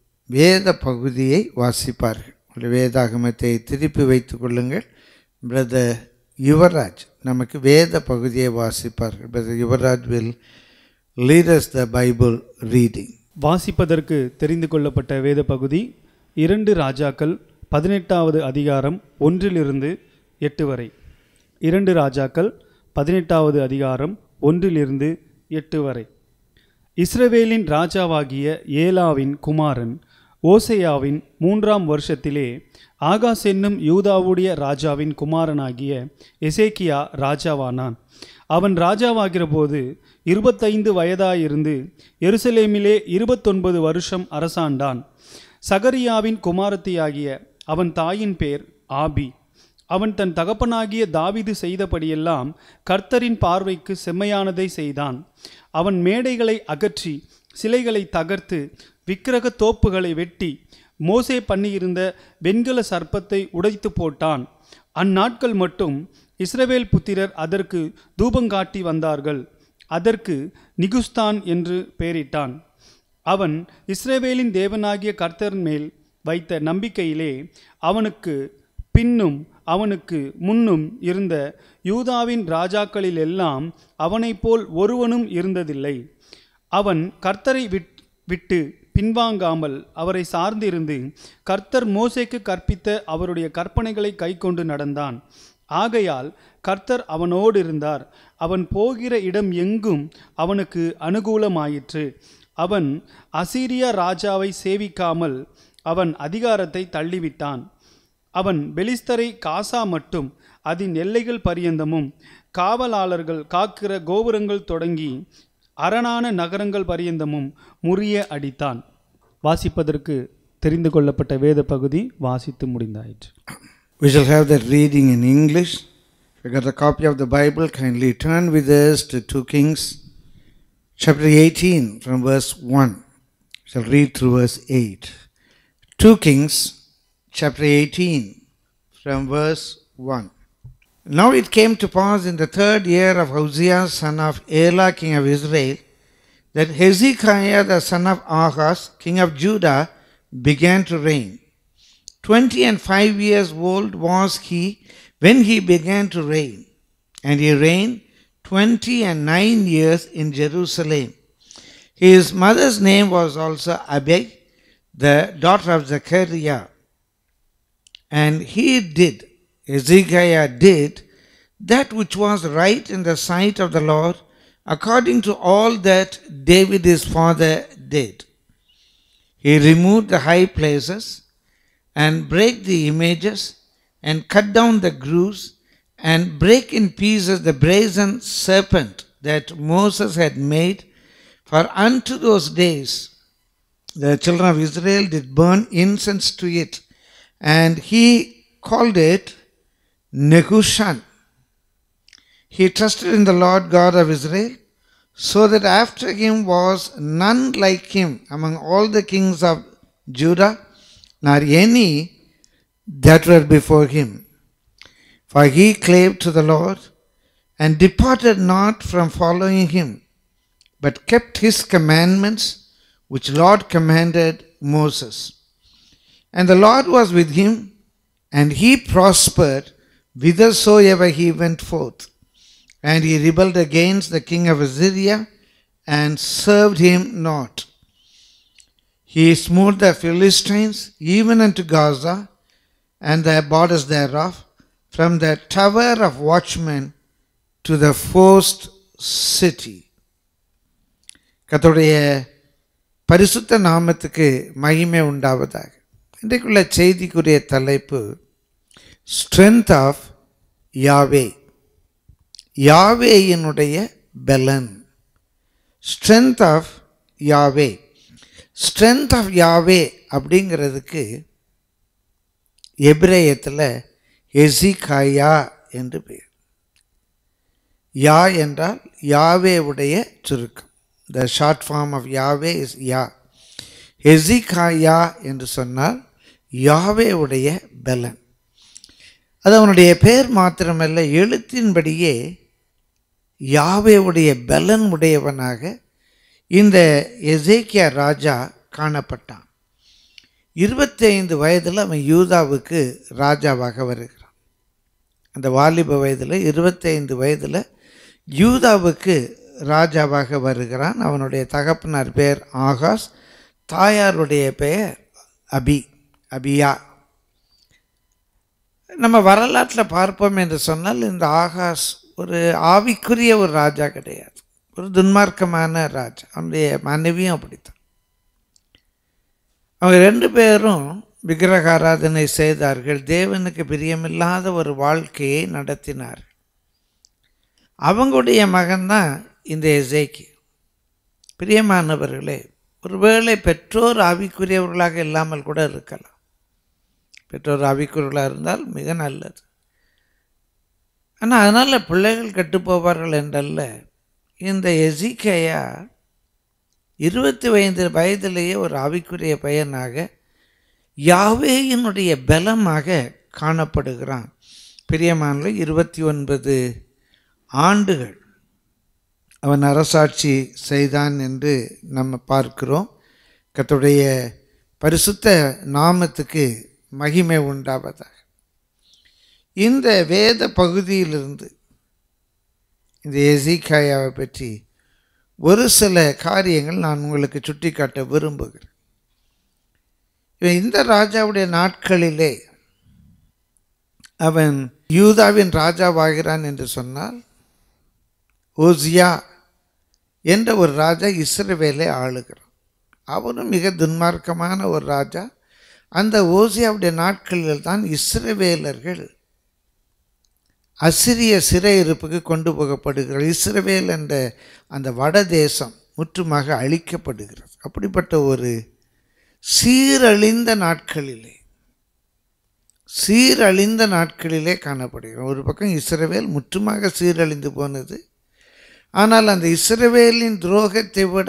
வேத பகுதியை வாசிப்பார்கள் ஒரு வேதாகமத்தை திருப்பி வைத்து கொள்ளுங்கள் பிரதர் யுவராஜ் நமக்கு வேத பகுதியை வாசிப்பார்கள் brother Yuvraj will lead us the Bible reading வாசிப்பதற்கு தெரிந்து கொள்ளப்பட்ட வேத பகுதி இரண்டு ராஜாக்கள் பதினெட்டாவது அதிகாரம் ஒன்றிலிருந்து எட்டு வரை இரண்டு ராஜாக்கள் பதினெட்டாவது அதிகாரம் ஒன்றிலிருந்து எட்டு வரை இஸ்ரவேலின் ராஜாவாகிய ஏலாவின் குமாரன் ஓசையாவின் மூன்றாம் வருஷத்திலே ஆகாஸ் என்னும் யூதாவுடைய ராஜாவின் குமாரனாகிய எசேக்கியா ராஜாவானான் அவன் ராஜாவாகிற போது இருபத்தைந்து வயதாயிருந்து எருசலேமிலே இருபத்தொன்பது வருஷம் அரசாண்டான் சகரியாவின் குமாரத்தியாகிய அவன் தாயின் பேர் ஆபி அவன் தன் தகப்பனாகிய தாவீது செய்தபடியெல்லாம் கர்த்தரின் பார்வைக்கு செம்மையானதை செய்தான் அவன் மேடைகளை அகற்றி சிலைகளை தகர்த்து விக்கிரக தோப்புகளை வெட்டி மோசே பண்ணியிருந்த வெண்கல சர்ப்பத்தை உடைத்து போட்டான் அந்நாட்கள் மட்டும் இஸ்ரவேல் புத்திரர் அதற்கு தூபங்காட்டி வந்தார்கள் அதற்கு நிகுஸ்தான் என்று பெயரிட்டான் அவன் இஸ்ரவேலின் தேவனாகிய கர்த்தர் மேல் வைத்த நம்பிக்கையிலே அவனுக்கு பின்னும் அவனுக்கு முன்னும் இருந்த யூதாவின் ராஜாக்களிலெல்லாம் அவனைப் போல் ஒருவனும் இருந்ததில்லை அவன் கர்த்தரை விட் விட்டு பின்வாங்காமல் அவரை சார்ந்திருந்து கர்த்தர் மோசேக்கு கற்பித்த அவருடைய கற்பனைகளை கைக்கொண்டு நடந்தான் ஆகையால் கர்த்தர் அவனோடு இருந்தார் அவன் போகிற இடம் எங்கும் அவனுக்கு அனுகூலமாயிற்று அவன் அசீரியா ராஜாவை சேவிக்காமல் அவன் அதிகாரத்தை தள்ளிவிட்டான் அவன் பெலிஸ்தரை காசா மட்டும் அதன் எல்லைகள் பரியந்தமும் காவலாளர்கள் காக்கிற கோபுரங்கள் தொடங்கி அரணான நகரங்கள் பரியந்தமும் முறிய அடித்தான் வாசிப்பதற்கு தெரிந்து கொள்ளப்பட்ட வேத பகுதி வாசித்து முடிந்தாயிற்று We shall have that reading in English. If you got a copy of the Bible, kindly turn with us to 2 Kings chapter 18 from verse 1. We shall read through verse 8. 2 Kings chapter 18 from verse 1. Now it came to pass in the third year of Hosea son of Elah king of Israel that Hezekiah the son of Ahaz king of Judah began to reign. Twenty and five years old was he when he began to reign, and he reigned twenty and nine years in Jerusalem. His mother's name was also Abi, the daughter of Zechariah. And he did, Ezekiah did, that which was right in the sight of the Lord, according to all that David his father did. He removed the high places and break the images and cut down the grooves and break in pieces the brazen serpent that Moses had made. For unto those days the children of Israel did burn incense to it, and he called it Nehushan. He trusted in the Lord God of Israel, so that after him was none like him among all the kings of Judah, nor any that were before him. For he clave to the Lord, and departed not from following him, but kept his commandments, which Lord commanded Moses. And the Lord was with him, and he prospered whithersoever he went forth. And he rebelled against the king of Assyria, and served him not. He smote the Philistines even unto Gaza and the borders thereof, from the tower of watchmen to the forced city. கர்த்தருடைய பரிசுத்த நாமத்துக்கு மகிமை உண்டாவதாக இன்றைக்குள்ள செய்திக்குரிய தலைப்பு strength of Yahweh யாவேயினுடைய பலன் strength of Yahweh strength of Yahweh அப்படிங்கிறதுக்கு எபிரேயத்தில் எசிகாயா என்று பெயர் யா என்றால் யாவேவுடைய சுருக்கம் the short form of Yahweh is Yah Hezekiah என்று சொன்னால் யாவேவுடைய பலன் அது அவனுடைய பெயர் மாத்திரமல்ல எழுத்தின்படியே யாவேவுடைய பலன் உடையவனாக இந்த எசேக்கியா ராஜா காணப்பட்டான் இருபத்தைந்து வயதில் அவன் யூதாவுக்கு ராஜாவாக வருகிறான் அந்த வாலிப வயதில் இருபத்தைந்து வயதில் யூதாவுக்கு ராஜாவாக வருகிறான் அவனுடைய தகப்பனார் பெயர் ஆகாஸ் தாயாருடைய பெயர் அபி அபியா நம்ம வரலாற்றில் பார்ப்போம் என்று சொன்னால் இந்த ஆகாஷ் ஒரு ஆவிக்குரிய ஒரு ராஜா கிடையாது ஒரு துன்மார்க்கமான ராஜா அவனுடைய மனைவியும் அப்படித்தான் அவங்க ரெண்டு பேரும் விக்கிரக ஆராதனை செய்தார்கள் தேவனுக்கு பிரியமில்லாத ஒரு வாழ்க்கையை நடத்தினார் அவங்களுடைய மகன்தான் இந்த எசேக்கி பிரியமானவர்களே ஒருவேளை பெற்றோர் ஆவிக்குரியவர்களாக இல்லாமல் கூட இருக்கலாம் பெற்றோர் ஆவிக்குரியவர்களாக இருந்தால் மிக நல்லது ஆனால் அதனால் பிள்ளைகள் கெட்டுப்போவார்கள் என்றல்ல இந்த எசிக்கையா இருபத்தி ஐந்து வயதிலேயே ஒரு ஆவிக்குரிய பையனாக யாவேயினுடைய பலமாக காணப்படுகிறான் பிரியமானல இருபத்தி ஒன்பது ஆண்டுகள் அவன் அரசாட்சி செய்தான் என்று நம்ம பார்க்கிறோம் கத்துடைய பரிசுத்த நாமத்துக்கு மகிமை உண்டாவதாக இந்த வேத பகுதியிலிருந்து இந்த எசிகாயாவை பற்றி ஒரு சில காரியங்கள் நான் உங்களுக்கு சுட்டிக்காட்ட விரும்புகிறேன் இவன் இந்த ராஜாவுடைய நாட்களிலே அவன் யூதாவின் ராஜாவாகிறான் என்று சொன்னால் ஓசியா என்ற ஒரு ராஜா இஸ்ரவேலை ஆளுகிறான் அவனும் மிக துன்மார்க்கமான ஒரு ராஜா அந்த ஓசியாவுடைய நாட்களில் தான் இஸ்ரவேலர்கள் அசிரிய சிறையிருப்புக்கு கொண்டு போகப்படுகிறது இஸ்ரவேல் என்ற அந்த வட தேசம் முற்றுமாக அழிக்கப்படுகிறது அப்படிப்பட்ட ஒரு சீரழிந்த நாட்களிலே சீரழிந்த நாட்களிலே காணப்படுகிறது ஒரு பக்கம் இஸ்ரவேல் முற்றுமாக சீரழிந்து போனது ஆனால் அந்த இஸ்ரவேலின் துரோகத்தை விட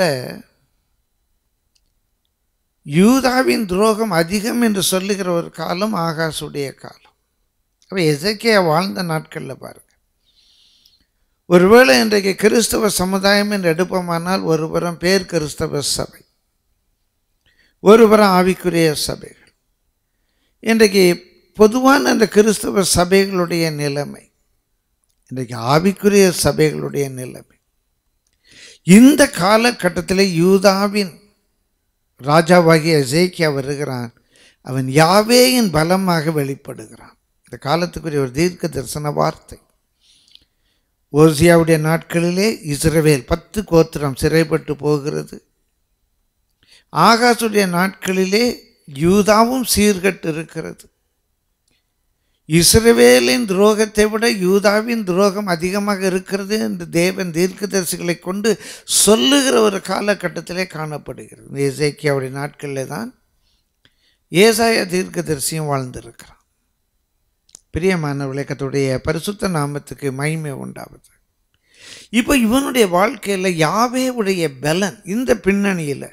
யூதாவின் துரோகம் அதிகம் என்று சொல்லுகிற ஒரு காலம் ஆகாசுடைய காலம் அப்போ எசக்கியா வாழ்ந்த நாட்களில் பாருங்க ஒருவேளை இன்றைக்கு கிறிஸ்தவ சமுதாயம் என்று எடுப்போமானால் ஒருபுறம் பேர் கிறிஸ்தவ சபை ஒருபுறம் ஆவிக்குரிய சபைகள் இன்றைக்கு பொதுவான அந்த கிறிஸ்தவ சபைகளுடைய நிலைமை இன்றைக்கு ஆவிக்குரிய சபைகளுடைய நிலைமை இந்த காலகட்டத்தில் யூதாவின் ராஜாவாகிய எசேக்கியா வருகிறான் அவன் யாவேயின் பலமாக வெளிப்படுகிறான் இந்த காலத்துக்குரிய ஒரு தீர்க்க தரிசன வார்த்தை ஓசியாவுடைய நாட்களிலே இஸ்ரவேல் பத்து கோத்திரம் சிறைப்பட்டு போகிறது ஆகாசுடைய நாட்களிலே யூதாவும் சீர்கட்டு இருக்கிறது இஸ்ரவேலின் துரோகத்தை விட யூதாவின் துரோகம் அதிகமாக இருக்கிறது என்று தேவன் தீர்க்கதரிசிகளை கொண்டு சொல்லுகிற ஒரு காலகட்டத்திலே காணப்படுகிறது இந்த இசைக்கியாவுடைய நாட்களில் தான் ஏசாய தீர்க்கதரிசியும் வாழ்ந்திருக்கிறான் பிரியமான விளக்கத்துடைய பரிசுத்த நாமத்துக்கு மகிமை உண்டாவது இப்போ இவனுடைய வாழ்க்கையில் யாவே உடைய பலன் இந்த பின்னணியில்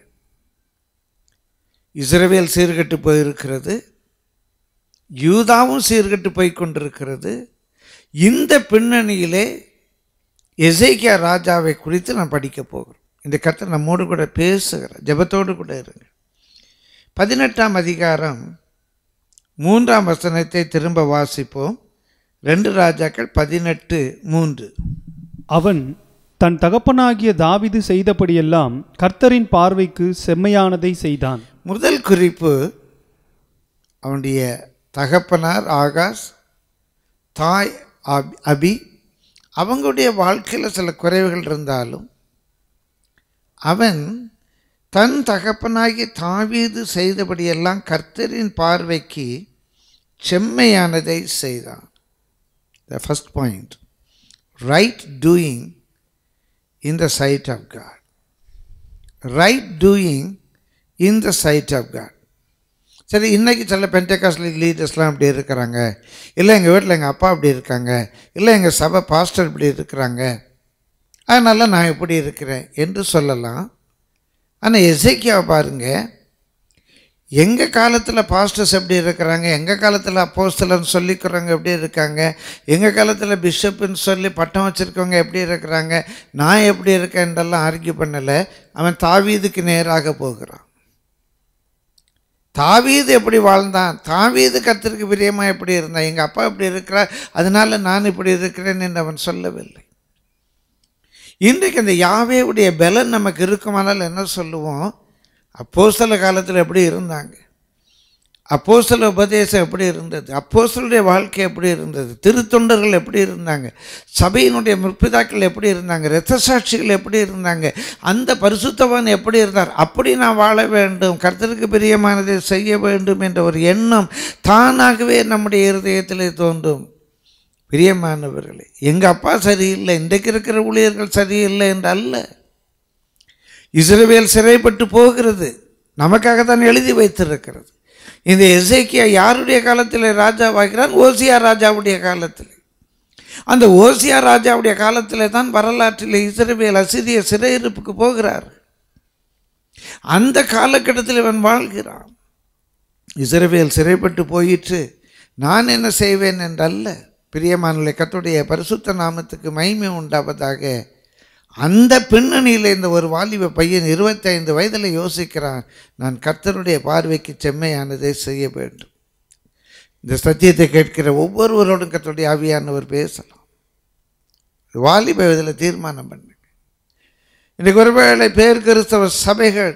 இஸ்ரவேல் சீர்கட்டு போயிருக்கிறது யூதாவும் சீர்கட்டு போய் கொண்டிருக்கிறது இந்த பின்னணியிலே எசேக்கியா ராஜாவை குறித்து நான் படிக்க போகிறோம் இந்த கத்தை நம்மோடு கூட பேசுகிறேன் ஜெபத்தோடு கூட இருங்க பதினெட்டாம் அதிகாரம் மூன்றாம் வசனத்தை திரும்ப வாசிப்போம் ரெண்டு ராஜாக்கள் பதினெட்டு மூன்று அவன் தன் தகப்பனாகிய தாவீது செய்தபடியெல்லாம் கர்த்தரின் பார்வைக்கு செம்மையானதை செய்தான் முதல் குறிப்பு அவனுடைய தகப்பனார் ஆகாஷ் தாய் அபி- அபி அவங்களுடைய வாழ்க்கையில் சில குறைவுகள் இருந்தாலும் அவன் தன் தகப்பனாகிய தாவீது செய்தபடியெல்லாம் கர்த்தரின் பார்வைக்கு செம்மையானதை செய்தான் the first point right doing in the sight of God right doing in the sight of God சரி இன்றைக்கி சில பென்டகாஸ்ட் லீடர்ஸ்லாம் இப்படி இருக்கிறாங்க இல்லை எங்கள் வீட்டில் எங்கள் அப்பா இப்படி இருக்காங்க இல்லை எங்கள் சபை பாஸ்டர் இப்படி இருக்கிறாங்க அதனால் நான் இப்படி இருக்கிறேன் என்று சொல்லலாம் ஆனால் எசைக்கியாவை பாருங்கள் எங்கள் காலத்தில் பாஸ்டர்ஸ் எப்படி இருக்கிறாங்க எங்கள் காலத்தில் அப்போஸ்தலன்னு சொல்லிக்கிறவங்க எப்படி இருக்காங்க எங்கள் காலத்தில் பிஷப்புன்னு சொல்லி பட்டம் வச்சுருக்கவங்க எப்படி இருக்கிறாங்க நான் எப்படி இருக்கேன்றெல்லாம் ஆர்கியூ பண்ணலை அவன் தாவீதுக்கு நேராக போகிறான் தாவீது எப்படி வாழ்ந்தான் தாவீது கர்த்தருக்கு பிரியமாக எப்படி இருந்தான் எங்கள் அப்பா இப்படி இருக்கிறார் அதனால நான் இப்படி இருக்கிறேன் என்று அவன் சொல்லவில்லை இன்றைக்கு அந்த யாவேவுடைய பலன் நமக்கு இருக்குமானால் என்ன சொல்லுவோம் அப்போஸ்தல காலத்தில் எப்படி இருந்தாங்க அப்போஸ்தல உபதேசம் எப்படி இருந்தது அப்போஸ்தலருடைய வாழ்க்கை எப்படி இருந்தது திருத்தொண்டர்கள் எப்படி இருந்தாங்க சபையினுடைய முற்பிதாக்கள் எப்படி இருந்தாங்க இரத்த சாட்சிகள் எப்படி இருந்தாங்க அந்த பரிசுத்தவான் எப்படி இருந்தார் அப்படி நான் வாழ வேண்டும் கர்த்தருக்கு பிரியமானதை செய்ய வேண்டும் என்ற ஒரு எண்ணம் தானாகவே நம்முடைய இருதயத்திலே தோன்றும் பிரியமானவர்களே எங்கள் அப்பா சரியில்லை இன்றைக்கு இருக்கிற ஊழியர்கள் சரியில்லை என்று அல்ல இஸ்ரவேல் சிறைப்பட்டு போகிறது நமக்காக தான் எழுதி வைத்திருக்கிறது இந்த எசேக்கியா யாருடைய காலத்தில் ராஜாவாகிறான் ஓசியா ராஜாவுடைய காலத்தில் அந்த ஓசியா ராஜாவுடைய காலத்தில் தான் வரலாற்றில் இஸ்ரவேல் அசிரிய சிறையிருப்புக்கு போகிறார் அந்த காலகட்டத்தில் இவன் வாழ்கிறான் இஸ்ரவேல் சிறைப்பட்டு போயிற்று நான் என்ன செய்வேன் என்றல்ல பிரியமானலை கத்துடைய பரிசுத்த நாமத்துக்கு மகிமை உண்டாவதாக அந்த பின்னணியில் இந்த ஒரு வாலிப பையன் இருபத்தைந்து வயதில் யோசிக்கிறான் நான் கர்த்தருடைய பார்வைக்கு செம்மையானதை செய்ய வேண்டும் இந்த சத்தியத்தை கேட்கிற ஒவ்வொருவரோடும் கர்த்தருடைய ஆவியானவர் பேசலாம் வாலிப வயதில் தீர்மானம் பண்ணுங்க இன்றைக்கு ஒருவேளை பேர் கிறிஸ்தவ சபைகள்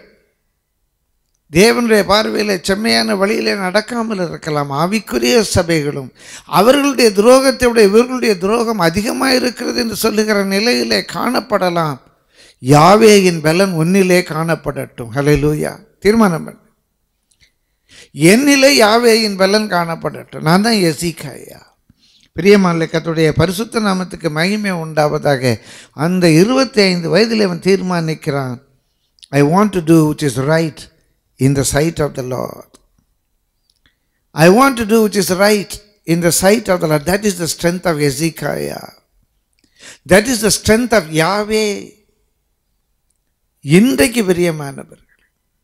தேவனுடைய பார்வையில் செம்மையான வழியிலே நடக்காமல் இருக்கலாம் ஆவிக்குரிய சபைகளும் அவர்களுடைய துரோகத்தை விட இவர்களுடைய துரோகம் அதிகமாக இருக்கிறது என்று சொல்லுகிற நிலையிலே காணப்படலாம் யாவேயின் பலன் உன்னிலே காணப்படட்டும் ஹalleluya தீர்மானம் பண்ணு என்னிலே யாவேயின் பலன் காணப்படட்டும் நான் தான் எசிகாயா பிரியமான கத்துடைய பரிசுத்த நாமத்துக்கு மகிமை உண்டாவதாக அந்த இருபத்தி ஐந்து வயதில் அவன் தீர்மானிக்கிறான் I want to do which is right in the sight of the Lord. I want to do which is right in the sight of the Lord. That is the strength of Hezekiah. That is the strength of Yahweh. இன்றைக்கு பிரியமானவர்கள்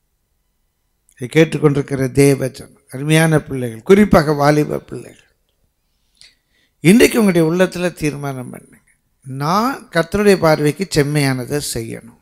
இதை கேட்டுக்கொண்டிருக்கிற தேவஜன் அருமையான பிள்ளைகள் குறிப்பாக வாலிப பிள்ளைகள் இன்றைக்கு உங்களுடைய உள்ளத்தில் தீர்மானம் பண்ணுங்க நான் கர்த்தருடைய பார்வைக்கு செம்மையானதை செய்யணும்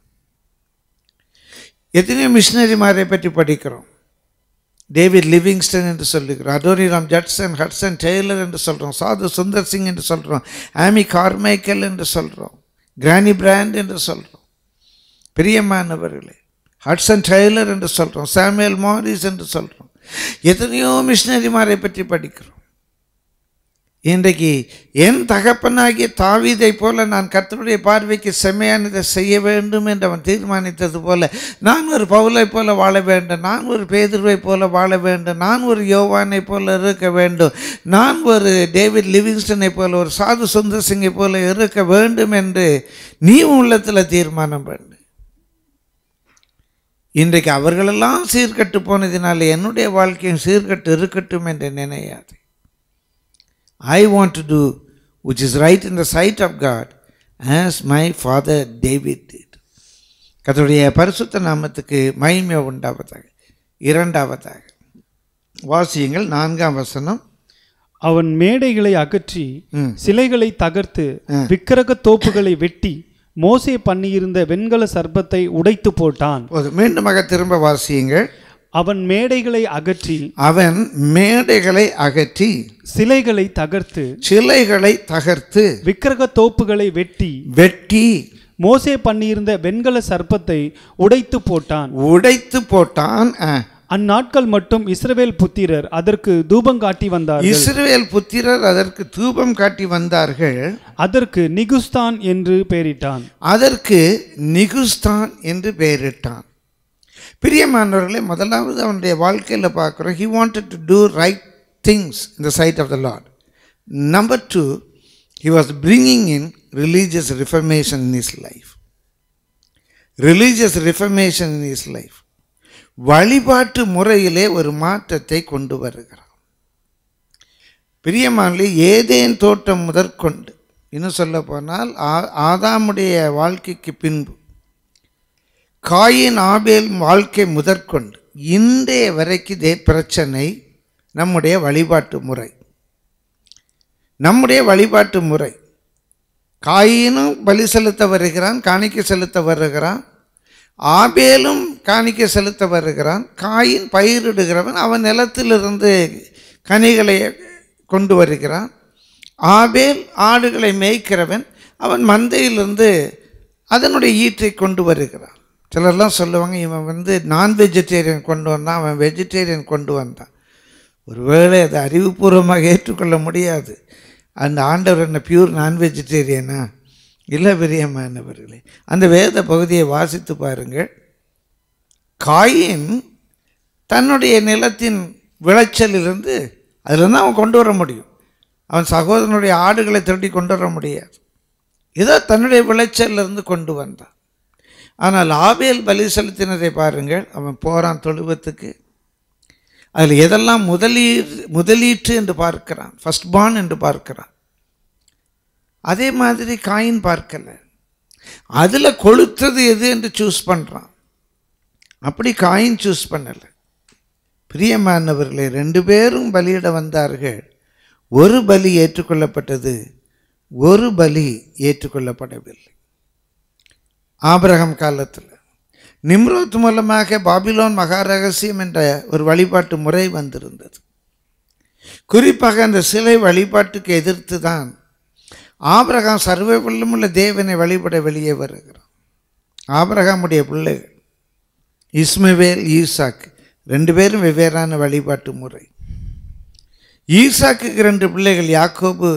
எத்தனையோ மிஷினரிமாரை பற்றி படிக்கிறோம் டேவிட் லிவிங்ஸ்டன் என்று சொல்லுகிறோம் அடோனிராம் ஜட்சன் ஹட்சன் டெய்லர் என்று சொல்கிறோம் சாது சுந்தர் சிங் என்று சொல்கிறோம் ஆமி கார்மைக்கல் என்று சொல்கிறோம் கிரானி பிராண்ட் என்று சொல்கிறோம் பிரியமானவர்களே ஹட்சன் டெய்லர் என்று சொல்கிறோம் சாமுவேல் மாரிஸ் என்று சொல்கிறோம் எத்தனையோ மிஷினரிமாரை பற்றி படிக்கிறோம் இன்றைக்கு என் தகப்பனாகிய தாவீதை போல நான் கர்த்தருடைய பார்வைக்கு செம்மையானதை செய்ய வேண்டும் என்று அவன் தீர்மானித்தது போல நான் ஒரு பவுலை போல வாழ வேண்டும் நான் ஒரு பேதுருவை போல வாழ வேண்டும் நான் ஒரு யோவானை போல இருக்க வேண்டும் நான் ஒரு டேவிட் லிவிங்ஸ்டனை போல ஒரு சாது சுந்தர் சிங்கை போல இருக்க வேண்டும் என்று நீ உள்ளத்தில் தீர்மானம் பண்ணு இன்றைக்கு அவர்களெல்லாம் சீர்கட்டு போனதினால என்னுடைய வாழ்க்கையும் சீர்கட்டு இருக்கட்டும் என்று நினையாது I want to do which is right in the sight of God as my father David did. கர்த்தருடைய பரிசுத்த நாமத்துக்கு மகிமை உண்டாவதாக இரண்டாவதாக வாசியுங்கள் நான்காம் வசனம் அவன் மேடைகளை அகற்றி ம். சிலைகளை தகர்த்து விக்கிரக தோப்புகளை வெட்டி மோசே பண்ணியிருந்த வெண்கல சர்ப்பத்தை உடைத்து போட்டான் போதும் மீண்டுமாக திரும்ப வாசியுங்கள் அவன் மேடைகளை அகற்றி அவன் மேடைகளை அகற்றி சிலைகளை தகர்த்து சிலைகளை தகர்த்து விக்கிரக தோப்புகளை வெட்டி வெட்டி மோசே பண்ணியிருந்த வெண்கல சர்ப்பத்தை உடைத்து போட்டான் உடைத்து போட்டான் ஆ. அந்நாட்கள் மட்டும் இஸ்ரவேல் புத்திரர் அதற்கு தூபம் காட்டி வந்தார்கள் இஸ்ரவேல் புத்திரர் அதற்கு தூபம் காட்டி வந்தார்கள் அதற்கு நிகுஸ்தான் என்று பெயரிட்டான் அதற்கு நிகுஸ்தான் என்று பெயரிட்டான் பிரியமானவர்களே முதலாவது அவனுடைய வாழ்க்கையில் பார்க்குறோம் he wanted to do right things in the sight of the Lord number two he was bringing in religious reformation in his life religious reformation in his life வழிபாட்டு முறையிலே ஒரு மாற்றத்தை கொண்டு வருகிறான் பிரியமானே ஏதேன் தோட்டம் முதற்கொண்டு இன்னும் சொல்ல போனால் ஆ- ஆதாமுடைய வாழ்க்கைக்கு பின்பு காயின் ஆபேல் வாழ்க்கை முதற்கொண்டு இன்றைய வரைக்கும் இதே பிரச்சனை நம்முடைய வழிபாட்டு முறை நம்முடைய வழிபாட்டு முறை காயினும் பலி செலுத்த வருகிறான் காணிக்கை செலுத்த வருகிறான் ஆபேலும் காணிக்கை செலுத்த வருகிறான் காயின் பயிரிடுகிறவன் அவன் நிலத்திலிருந்து கனிகளை கொண்டு வருகிறான் ஆபேல் ஆடுகளை மேய்க்கிறவன் அவன் மந்தையிலிருந்து அதனுடைய ஈற்றை கொண்டு வருகிறான் சிலர்லாம் சொல்லுவாங்க இவன் வந்து நான் வெஜிடேரியன் கொண்டு வந்தான் அவன் வெஜிடேரியன் கொண்டு வந்தான் ஒருவேளை அதை அறிவுபூர்வமாக ஏற்றுக்கொள்ள முடியாது அந்த ஆண்டவர் என்ன பியூர் நான் வெஜிடேரியனா இல்லை பிரியமானவர்களே அந்த வேத பகுதியை வாசித்து பாருங்கள் காயின் தன்னுடைய நிலத்தின் விளைச்சலிலிருந்து அதிலிருந்து அவன் கொண்டு வர முடியும் அவன் சகோதரனுடைய ஆடுகளை திருடி கொண்டு வர முடியாது ஏதோ தன்னுடைய விளைச்சலிருந்து கொண்டு வந்தான் ஆனால் ஆபேல் பலி செலுத்தினதை பாருங்கள் அவன் போகிறான் தொழுவத்துக்கு அதில் எதெல்லாம் முதலீடு முதலீட்டு என்று பார்க்கிறான் ஃபர்ஸ்ட் பார்ன் என்று பார்க்கிறான் அதே மாதிரி காயின் பார்க்கல அதில் கொளுத்தது எது என்று சூஸ் பண்ணுறான் அப்படி காயின் சூஸ் பண்ணலை பிரியமானவர்களே ரெண்டு பேரும் பலியிட வந்தார்கள் ஒரு பலி ஏற்றுக்கொள்ளப்பட்டது ஒரு பலி ஏற்றுக்கொள்ளப்படவில்லை ஆபிரகம் காலத்தில் நிம்ரோத் மூலமாக பாபிலோன் மகாரகசியம் என்ற ஒரு வழிபாட்டு முறை வந்திருந்தது குறிப்பாக அந்த சிலை வழிபாட்டுக்கு எதிர்த்து தான் ஆபிரகாம் சர்வ வல்லமுள்ள தேவனை வழிபட வெளியே வருகிறான் ஆபிரகாமுடைய பிள்ளைகள் இஸ்மவேல் ஈசாக் ரெண்டு பேரும் வெவ்வேறான வழிபாட்டு முறை ஈசாக்குக்கு ரெண்டு பிள்ளைகள் யாக்கோபு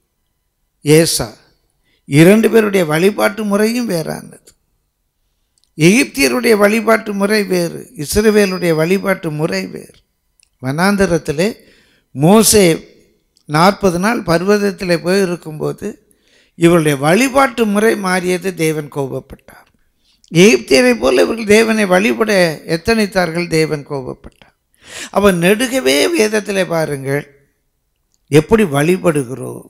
ஏசா இரண்டு பேருடைய வழிபாட்டு முறையும் வேறானது எகிப்தியருடைய வழிபாட்டு முறை வேறு இஸ்ரவேலுடைய வழிபாட்டு முறை வேறு வனாந்தரத்திலே மோசே நாற்பது நாள் பர்வதத்தில் போய் இருக்கும்போது இவருடைய வழிபாட்டு முறை மாறியது தேவன் கோபப்பட்டார் எகிப்தியரை போல இவர்கள் தேவனை வழிபட எத்தனைத்தார்கள் தேவன் கோபப்பட்டார் அப்போ நெடுகவே வேதத்தில் பாருங்கள் எப்படி வழிபடுகிறோம்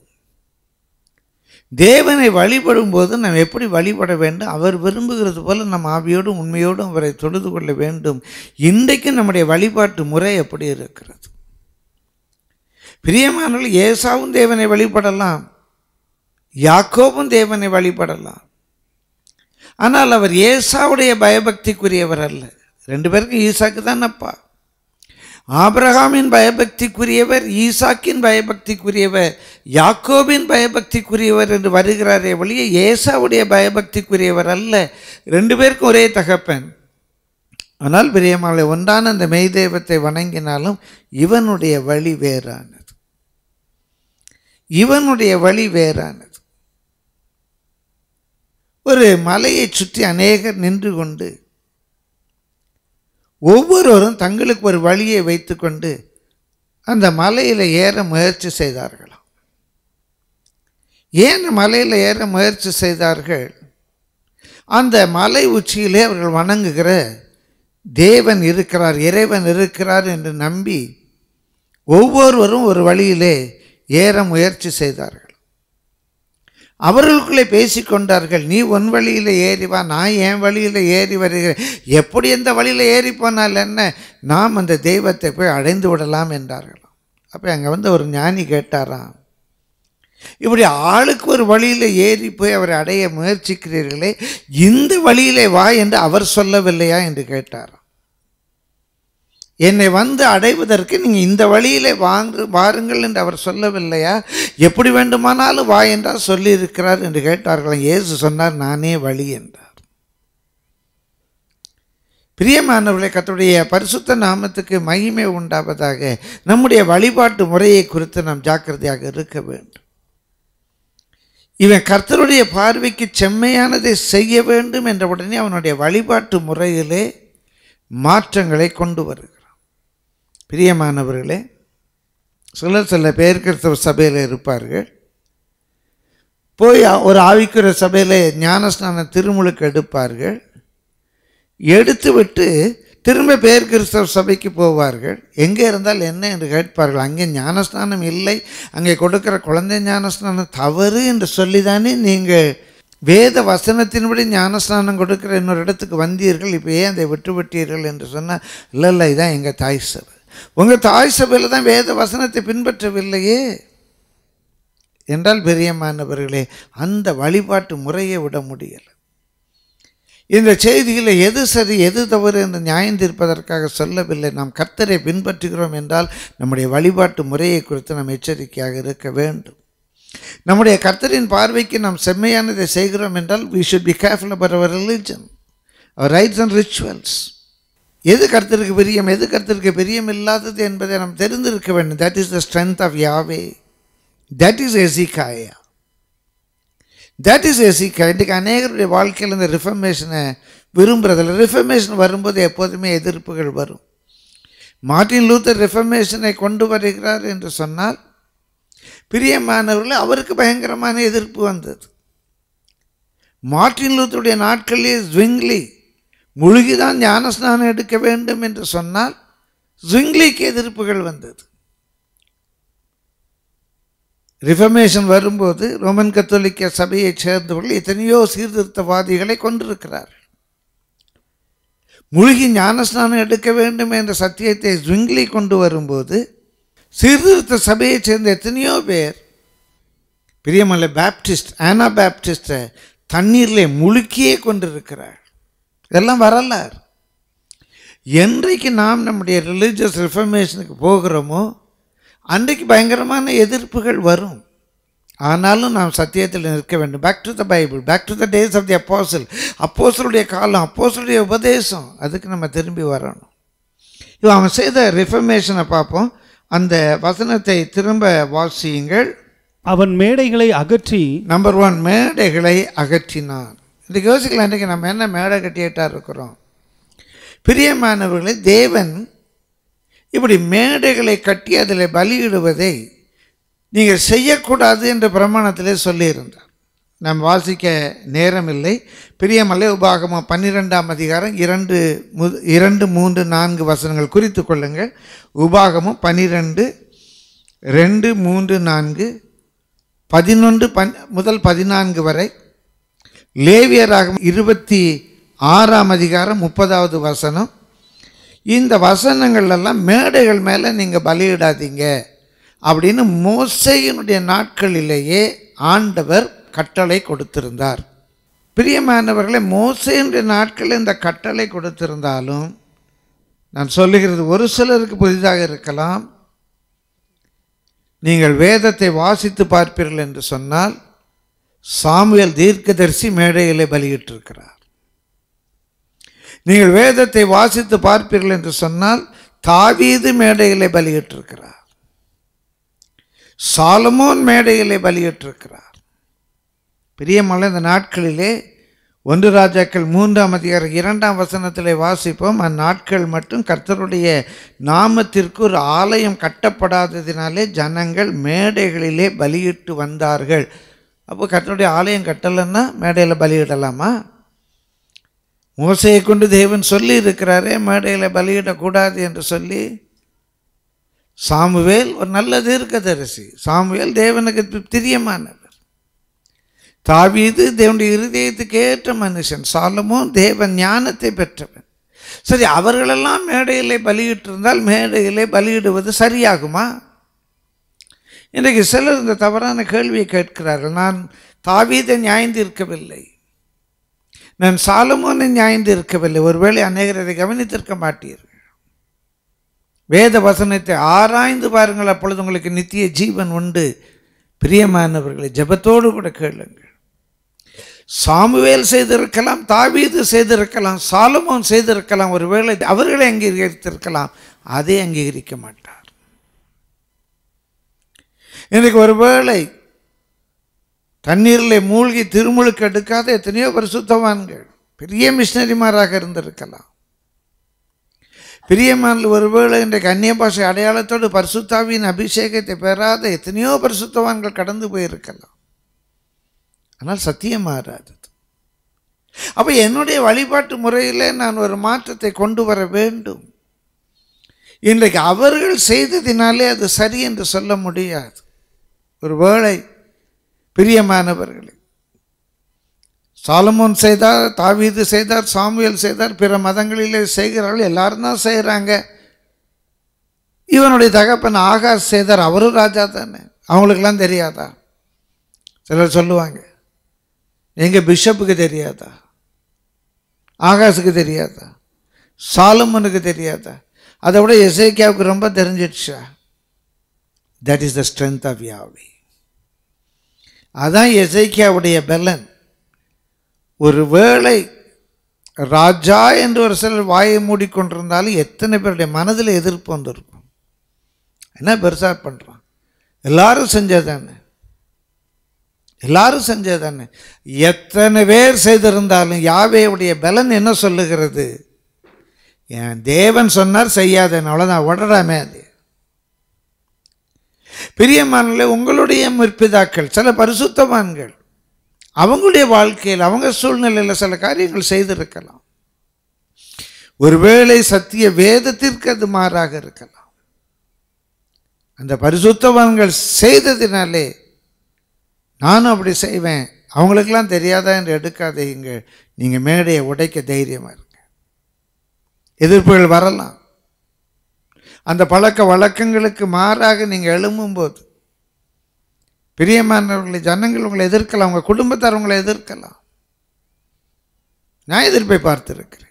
தேவனை வழிபடும் போது நாம் எப்படி வழிபட வேண்டும் அவர் விரும்புகிறது போல நம் ஆவியோடும் உண்மையோடும் அவரை தொழுது கொள்ள வேண்டும் இன்றைக்கு நம்முடைய வழிபாட்டு முறை எப்படி இருக்கிறது பிரியமானவர்கள் ஏசாவும் தேவனை வழிபடலாம் யாக்கோபும் தேவனை வழிபடலாம் ஆனால் அவர் ஏசாவுடைய பயபக்திக்குரியவர் அல்ல ரெண்டு பேருக்கும் ஈசாக்கு தான் அப்பா ஆபிரகாமின் பயபக்திக்குரியவர் ஈசாக்கின் பயபக்திக்குரியவர் யாக்கோபின் பயபக்திக்குரியவர் என்று வருகிறாரே ஒழிய ஏசாவுடைய பயபக்திக்குரியவர் அல்ல ரெண்டு பேருக்கும் ஒரே தகப்பன் ஆனால் பிரியமாலை ஒன்றான அந்த மெய் தெய்வத்தை வணங்கினாலும் இவனுடைய வழி வேறானது இவனுடைய வழி வேறானது ஒரு மலையை சுற்றி அநேகர் நின்று கொண்டு ஒவ்வொருவரும் தங்களுக்கு ஒரு வழியை வைத்துக்கொண்டு அந்த மலையில் ஏற முயற்சி செய்தார்களாம் ஏன் மலையில் ஏற முயற்சி செய்தார்கள் அந்த மலை உச்சியிலே அவர்கள் வணங்குகிற தேவன் இருக்கிறார் இறைவன் இருக்கிறார் என்று நம்பி ஒவ்வொருவரும் ஒரு வழியிலே ஏற முயற்சி செய்தார்கள் அவர்களுக்குள்ளே பேசிக்கொண்டார்கள் நீ உன் வழியில் ஏறி வா நான் என் வழியில் ஏறி வருகிறேன் எப்படி எந்த வழியில் ஏறி போனால் என்ன நாம் அந்த தெய்வத்தை போய் அடைந்து விடலாம் என்றார்களாம் அப்போ அங்கே வந்து ஒரு ஞானி கேட்டாராம் இப்படி ஆளுக்கு ஒரு வழியில் ஏறி போய் அவரை அடைய முயற்சிக்கிறீர்களே இந்த வழியிலே வா என்று அவர் சொல்லவில்லையா என்று கேட்டாராம் என்னை வந்து அடைவதற்கு நீங்கள் இந்த வழியிலே வாங்கு வாருங்கள் என்று அவர் சொல்லவில்லையா எப்படி வேண்டுமானாலும் வா என்றால் சொல்லியிருக்கிறார் என்று கேட்டார்களாம் இயேசு சொன்னார் நானே வழி என்றார் பிரியமானவர்களே கர்த்தருடைய பரிசுத்த நாமத்துக்கு மகிமை உண்டாவதாக நம்முடைய வழிபாட்டு முறையை குறித்து நாம் ஜாக்கிரதையாக இருக்க வேண்டும் இவன் கர்த்தருடைய பார்வைக்கு செம்மையானதை செய்ய வேண்டும் என்ற உடனே அவனுடைய வழிபாட்டு முறையிலே மாற்றங்களை கொண்டு வருகிறான் பிரியமானவர்களே சிலர் சில பேர் கிறிஸ்தவ சபையில் இருப்பார்கள் போய் ஒரு ஆவிக்குற சபையில் ஞானஸ்நான திருமுழுக்கு எடுப்பார்கள் எடுத்து விட்டு திரும்ப பேர் கிறிஸ்தவ சபைக்கு போவார்கள் எங்கே இருந்தால் என்ன என்று கேட்பார்கள் அங்கே ஞானஸ்நானம் இல்லை அங்கே கொடுக்கிற குழந்தை ஞானஸ்நானம் தவறு என்று சொல்லிதானே நீங்கள் வேத வசனத்தின்படி ஞானஸ்நானம் கொடுக்கிற இன்னொரு இடத்துக்கு வந்தீர்கள் இப்போ ஏன் அதை விட்டு விட்டீர்கள் என்று சொன்னால் இல்லை இல்லை இதான் எங்கள் தாய் சபை உங்கள் தாய் சபையில் தான் வேத வசனத்தை பின்பற்றவில்லையே என்றால் பெரியமானவர்களே அந்த வழிபாட்டு முறையை விட முடியலை இந்த செய்தியில் எது சரி எது தவறு என்று நியாயம் தீர்ப்பதற்காக சொல்லவில்லை நாம் கர்த்தரை பின்பற்றுகிறோம் என்றால் நம்முடைய வழிபாட்டு முறையை குறித்து நாம் எச்சரிக்கையாக இருக்க வேண்டும் நம்முடைய கர்த்தரின் பார்வைக்கு நாம் செம்மையானதை செய்கிறோம் என்றால் we should be careful about our religion our rites and rituals எது கர்த்தருக்கு பிரியம் எது கர்த்தருக்கு பிரியம் இல்லாதது என்பதை நாம் தெரிந்திருக்க வேண்டும் that is the strength of Yahweh that is Hezekiah that is எசிகா இன்றைக்கு அநேகருடைய வாழ்க்கையில் இந்த ரிஃபர்மேஷனை விரும்புறதில்ல ரிஃபர்மேஷன் வரும்போது எப்போதுமே எதிர்ப்புகள் வரும் மார்ட்டின் லூத்தர் ரிஃபர்மேஷனை கொண்டு வருகிறார் என்று சொன்னால் பிரியமானவர்கள் அவருக்கு பயங்கரமான எதிர்ப்பு வந்தது மார்ட்டின் லூத்தருடைய நாட்களிலே ஜுவிங்லி முழுகிதான் ஞானஸ்நானம் எடுக்க வேண்டும் என்று சொன்னால் ஜுவிங்லிக்கு எதிர்ப்புகள் வந்தது ரிஃபர்மேஷன் வரும்போது ரோமன் கத்தோலிக்க சபையைச் சேர்ந்தவர்கள் எத்தனையோ சீர்திருத்தவாதிகளை கொண்டிருக்கிறார் முழுகி ஞானஸ்நானம் எடுக்க வேண்டும் என்ற சத்தியத்தை ஜுங்கிலி கொண்டு வரும்போது சீர்திருத்த சபையைச் சேர்ந்த எத்தனையோ பேர் பிரியமல்ல பேப்டிஸ்ட் ஆனா பேப்டிஸ்டை தண்ணீரிலே முழுக்கியே கொண்டிருக்கிறார் இதெல்லாம் வரலாறு என்றைக்கு நாம் நம்முடைய ரிலீஜியஸ் ரிஃபர்மேஷனுக்கு போகிறோமோ அன்றைக்கு பயங்கரமான எதிர்ப்புகள் வரும் ஆனாலும் நாம் சத்தியத்தில் நிற்க வேண்டும் back to the Bible back to the days of the apostle அப்போசலுடைய காலம் அப்போசலுடைய உபதேசம் அதுக்கு நம்ம திரும்பி வரணும் இப்போ அவன் செய்த ரிஃபர்மேஷனை பார்ப்போம் அந்த வசனத்தை திரும்ப வாசியுங்கள் அவன் மேடைகளை அகற்றி நம்பர் ஒன் மேடைகளை அகற்றினான் இன்றைக்கு யோசிக்கலாம் இன்றைக்கு நம்ம என்ன மேடை கட்டிட்டா இருக்கிறோம் பிரியமானவர்களே தேவன் இப்படி மேடைகளை கட்டி அதில் பலியிடுவதை நீங்கள் செய்யக்கூடாது என்ற பிரமாணத்திலே சொல்லியிருந்தார் நாம் வாசிக்க நேரமில்லை பிரியமல்ல உபாகமம் பன்னிரெண்டாம் அதிகாரம் இரண்டு மு இரண்டு மூன்று நான்கு வசனங்கள் குறித்து கொள்ளுங்கள் உபாகமம் பன்னிரெண்டு ரெண்டு மூன்று நான்கு பதினொன்று பன் முதல் பதினான்கு வரை லேவியராகும் இருபத்தி ஆறாம் அதிகாரம் முப்பதாவது வசனம் இந்த வசனங்கள் எல்லாம் மேடைகள் மேலே நீங்கள் பலியிடாதீங்க அப்படின்னு மோசையினுடைய நாட்களிலேயே ஆண்டவர் கட்டளை கொடுத்திருந்தார் பிரியமானவர்களே மோசையினுடைய நாட்களில் இந்த கட்டளை கொடுத்திருந்தாலும் நான் சொல்லுகிறது ஒரு சிலருக்கு புதிதாக இருக்கலாம் நீங்கள் வேதத்தை வாசித்து பார்ப்பீர்கள் என்று சொன்னால் சாமுவேல் தீர்க்கதரிசி மேடையிலே பலியிட்டிருக்கிறார் நீங்கள் வேதத்தை வாசித்து பார்ப்பீர்கள் என்று சொன்னால் தாவீது மேடையிலே பலியிட்டிருக்கிறார் சாலமோன் மேடையிலே பலியிட்டிருக்கிறார் பிரியமல்ல இந்த நாட்களிலே ஒன்று ராஜாக்கள் மூன்றாம் அதிகாரம் இரண்டாம் வசனத்திலே வாசிப்போம் அந்நாட்கள் மட்டும் கர்த்தருடைய நாமத்திற்கு ஒரு ஆலயம் கட்டப்படாததினாலே ஜனங்கள் மேடைகளிலே பலியிட்டு வந்தார்கள் அப்போ கர்த்தருடைய ஆலயம் கட்டலைன்னா மேடையில் பலியிடலாமா மோசையை கொண்டு தேவன் சொல்லி இருக்கிறாரே மேடையில் பலியிடக்கூடாது என்று சொல்லி சாமுவேல் ஒரு நல்ல தீர்க்கதரிசி சாமுவேல் தேவனுக்கு பிரியமானவர் தாவீது தேவனுடைய இருதயத்துக்கு ஏற்ற மனுஷன் சாலமோன் தேவன் ஞானத்தை பெற்றவன் சரி அவர்களெல்லாம் மேடையிலே பலியிட்டிருந்தால் மேடையிலே பலியிடுவது சரியாகுமா இன்றைக்கு சிலர் இந்த தவறான கேள்வியை கேட்கிறார்கள் நான் தாவீதை நியாயந்திருக்கவில்லை நான் சாலமோனை நியாயந்திருக்கவில்லை ஒருவேளை அநேகர் அதை கவனித்திருக்க மாட்டீர்கள் வேத வசனத்தை ஆராய்ந்து பாருங்கள் அப்பொழுது உங்களுக்கு நித்திய ஜீவன் உண்டு பிரியமானவர்களை ஜெபத்தோடு கூட கேளுங்கள் சாமுவேல் செய்திருக்கலாம் தாவீது செய்திருக்கலாம் சாலமோன் செய்திருக்கலாம் ஒருவேளை அவர்களை அங்கீகரித்திருக்கலாம் அதை அங்கீகரிக்க மாட்டார் எனக்கு ஒருவேளை தண்ணீரில் மூழ்கி திருமுழுக்கு எடுக்காத எத்தனையோ பரிசுத்தவான்கள் பெரிய மிஷினரிமாராக இருந்திருக்கலாம் பிரியமான ஒருவேளை இன்றைக்கு அந்நிய பாஷை அடையாளத்தோடு பரிசுத்தாவின் அபிஷேகத்தை பெறாத எத்தனையோ பரிசுத்தவான்கள் கடந்து போயிருக்கலாம் ஆனால் சத்தியம் மாறாதது அப்போ என்னுடைய வழிபாட்டு முறையில் நான் ஒரு மாற்றத்தை கொண்டு வர வேண்டும் இன்றைக்கு அவர்கள் செய்ததினாலே அது சரி என்று சொல்ல முடியாது ஒரு வேளை பிரியமானவர்களே சாலமோன் செய்தார் தாவீது செய்தார் சாமுவேல் செய்தார் பிற மதங்களிலே செய்கிறார்கள் எல்லாரும் தான் செய்கிறாங்க இவனுடைய தகப்பன் ஆகாஷ் செய்தார் அவரும் ராஜா தானே அவங்களுக்கெல்லாம் தெரியாதா சிலர் சொல்லுவாங்க எங்கள் பிஷப்புக்கு தெரியாதா ஆகாஷுக்கு தெரியாதா சாலமனுக்கு தெரியாதா அதை விட எசேக்கியாவுக்கு ரொம்ப தெரிஞ்சிடுச்சா that is the strength of Yahweh அதான் எசைக்கியாவுடைய பலன் ஒரு வேளை ராஜா என்று ஒரு சிலர் வாயை மூடிக்கொண்டிருந்தாலும் எத்தனை பேருடைய மனதில் எதிர்ப்பு வந்திருக்கும் என்ன பெருசாக பண்ணுறான் எல்லாரும் செஞ்சதானே எல்லாரும் செஞ்சதானே எத்தனை பேர் செய்திருந்தாலும் யாவேவுடைய பலன் என்ன சொல்லுகிறது என் தேவன் சொன்னார் செய்யாதேன்னு அவ்வளோதான் உடறாமே அது பிரியமானங்களே உங்களுடைய முற்பிதாக்கள் சில பரிசுத்தவான்கள் அவங்களுடைய வாழ்க்கையில் அவங்க சூழ்நிலையில் சில காரியங்கள் செய்திருக்கலாம் ஒருவேளை சத்திய வேதத்திற்கு அது மாறாக இருக்கலாம் அந்த பரிசுத்தவான்கள் செய்ததினாலே நானும் அப்படி செய்வேன் அவங்களுக்கெல்லாம் தெரியாதா என்று எடுக்காதீங்க நீங்கள் மேடையை உடைக்க தைரியமாக இருங்க எதிர்ப்புகள் வரலாம் அந்த பழக்க வழக்கங்களுக்கு மாறாக நீங்கள் எழும்பும்போது பிரியமானவர்களை ஜனங்கள் உங்களை எதிர்க்கலாம் உங்கள் குடும்பத்தார் உங்களை எதிர்க்கலாம் நான் எதிர்ப்பை பார்த்திருக்கிறேன்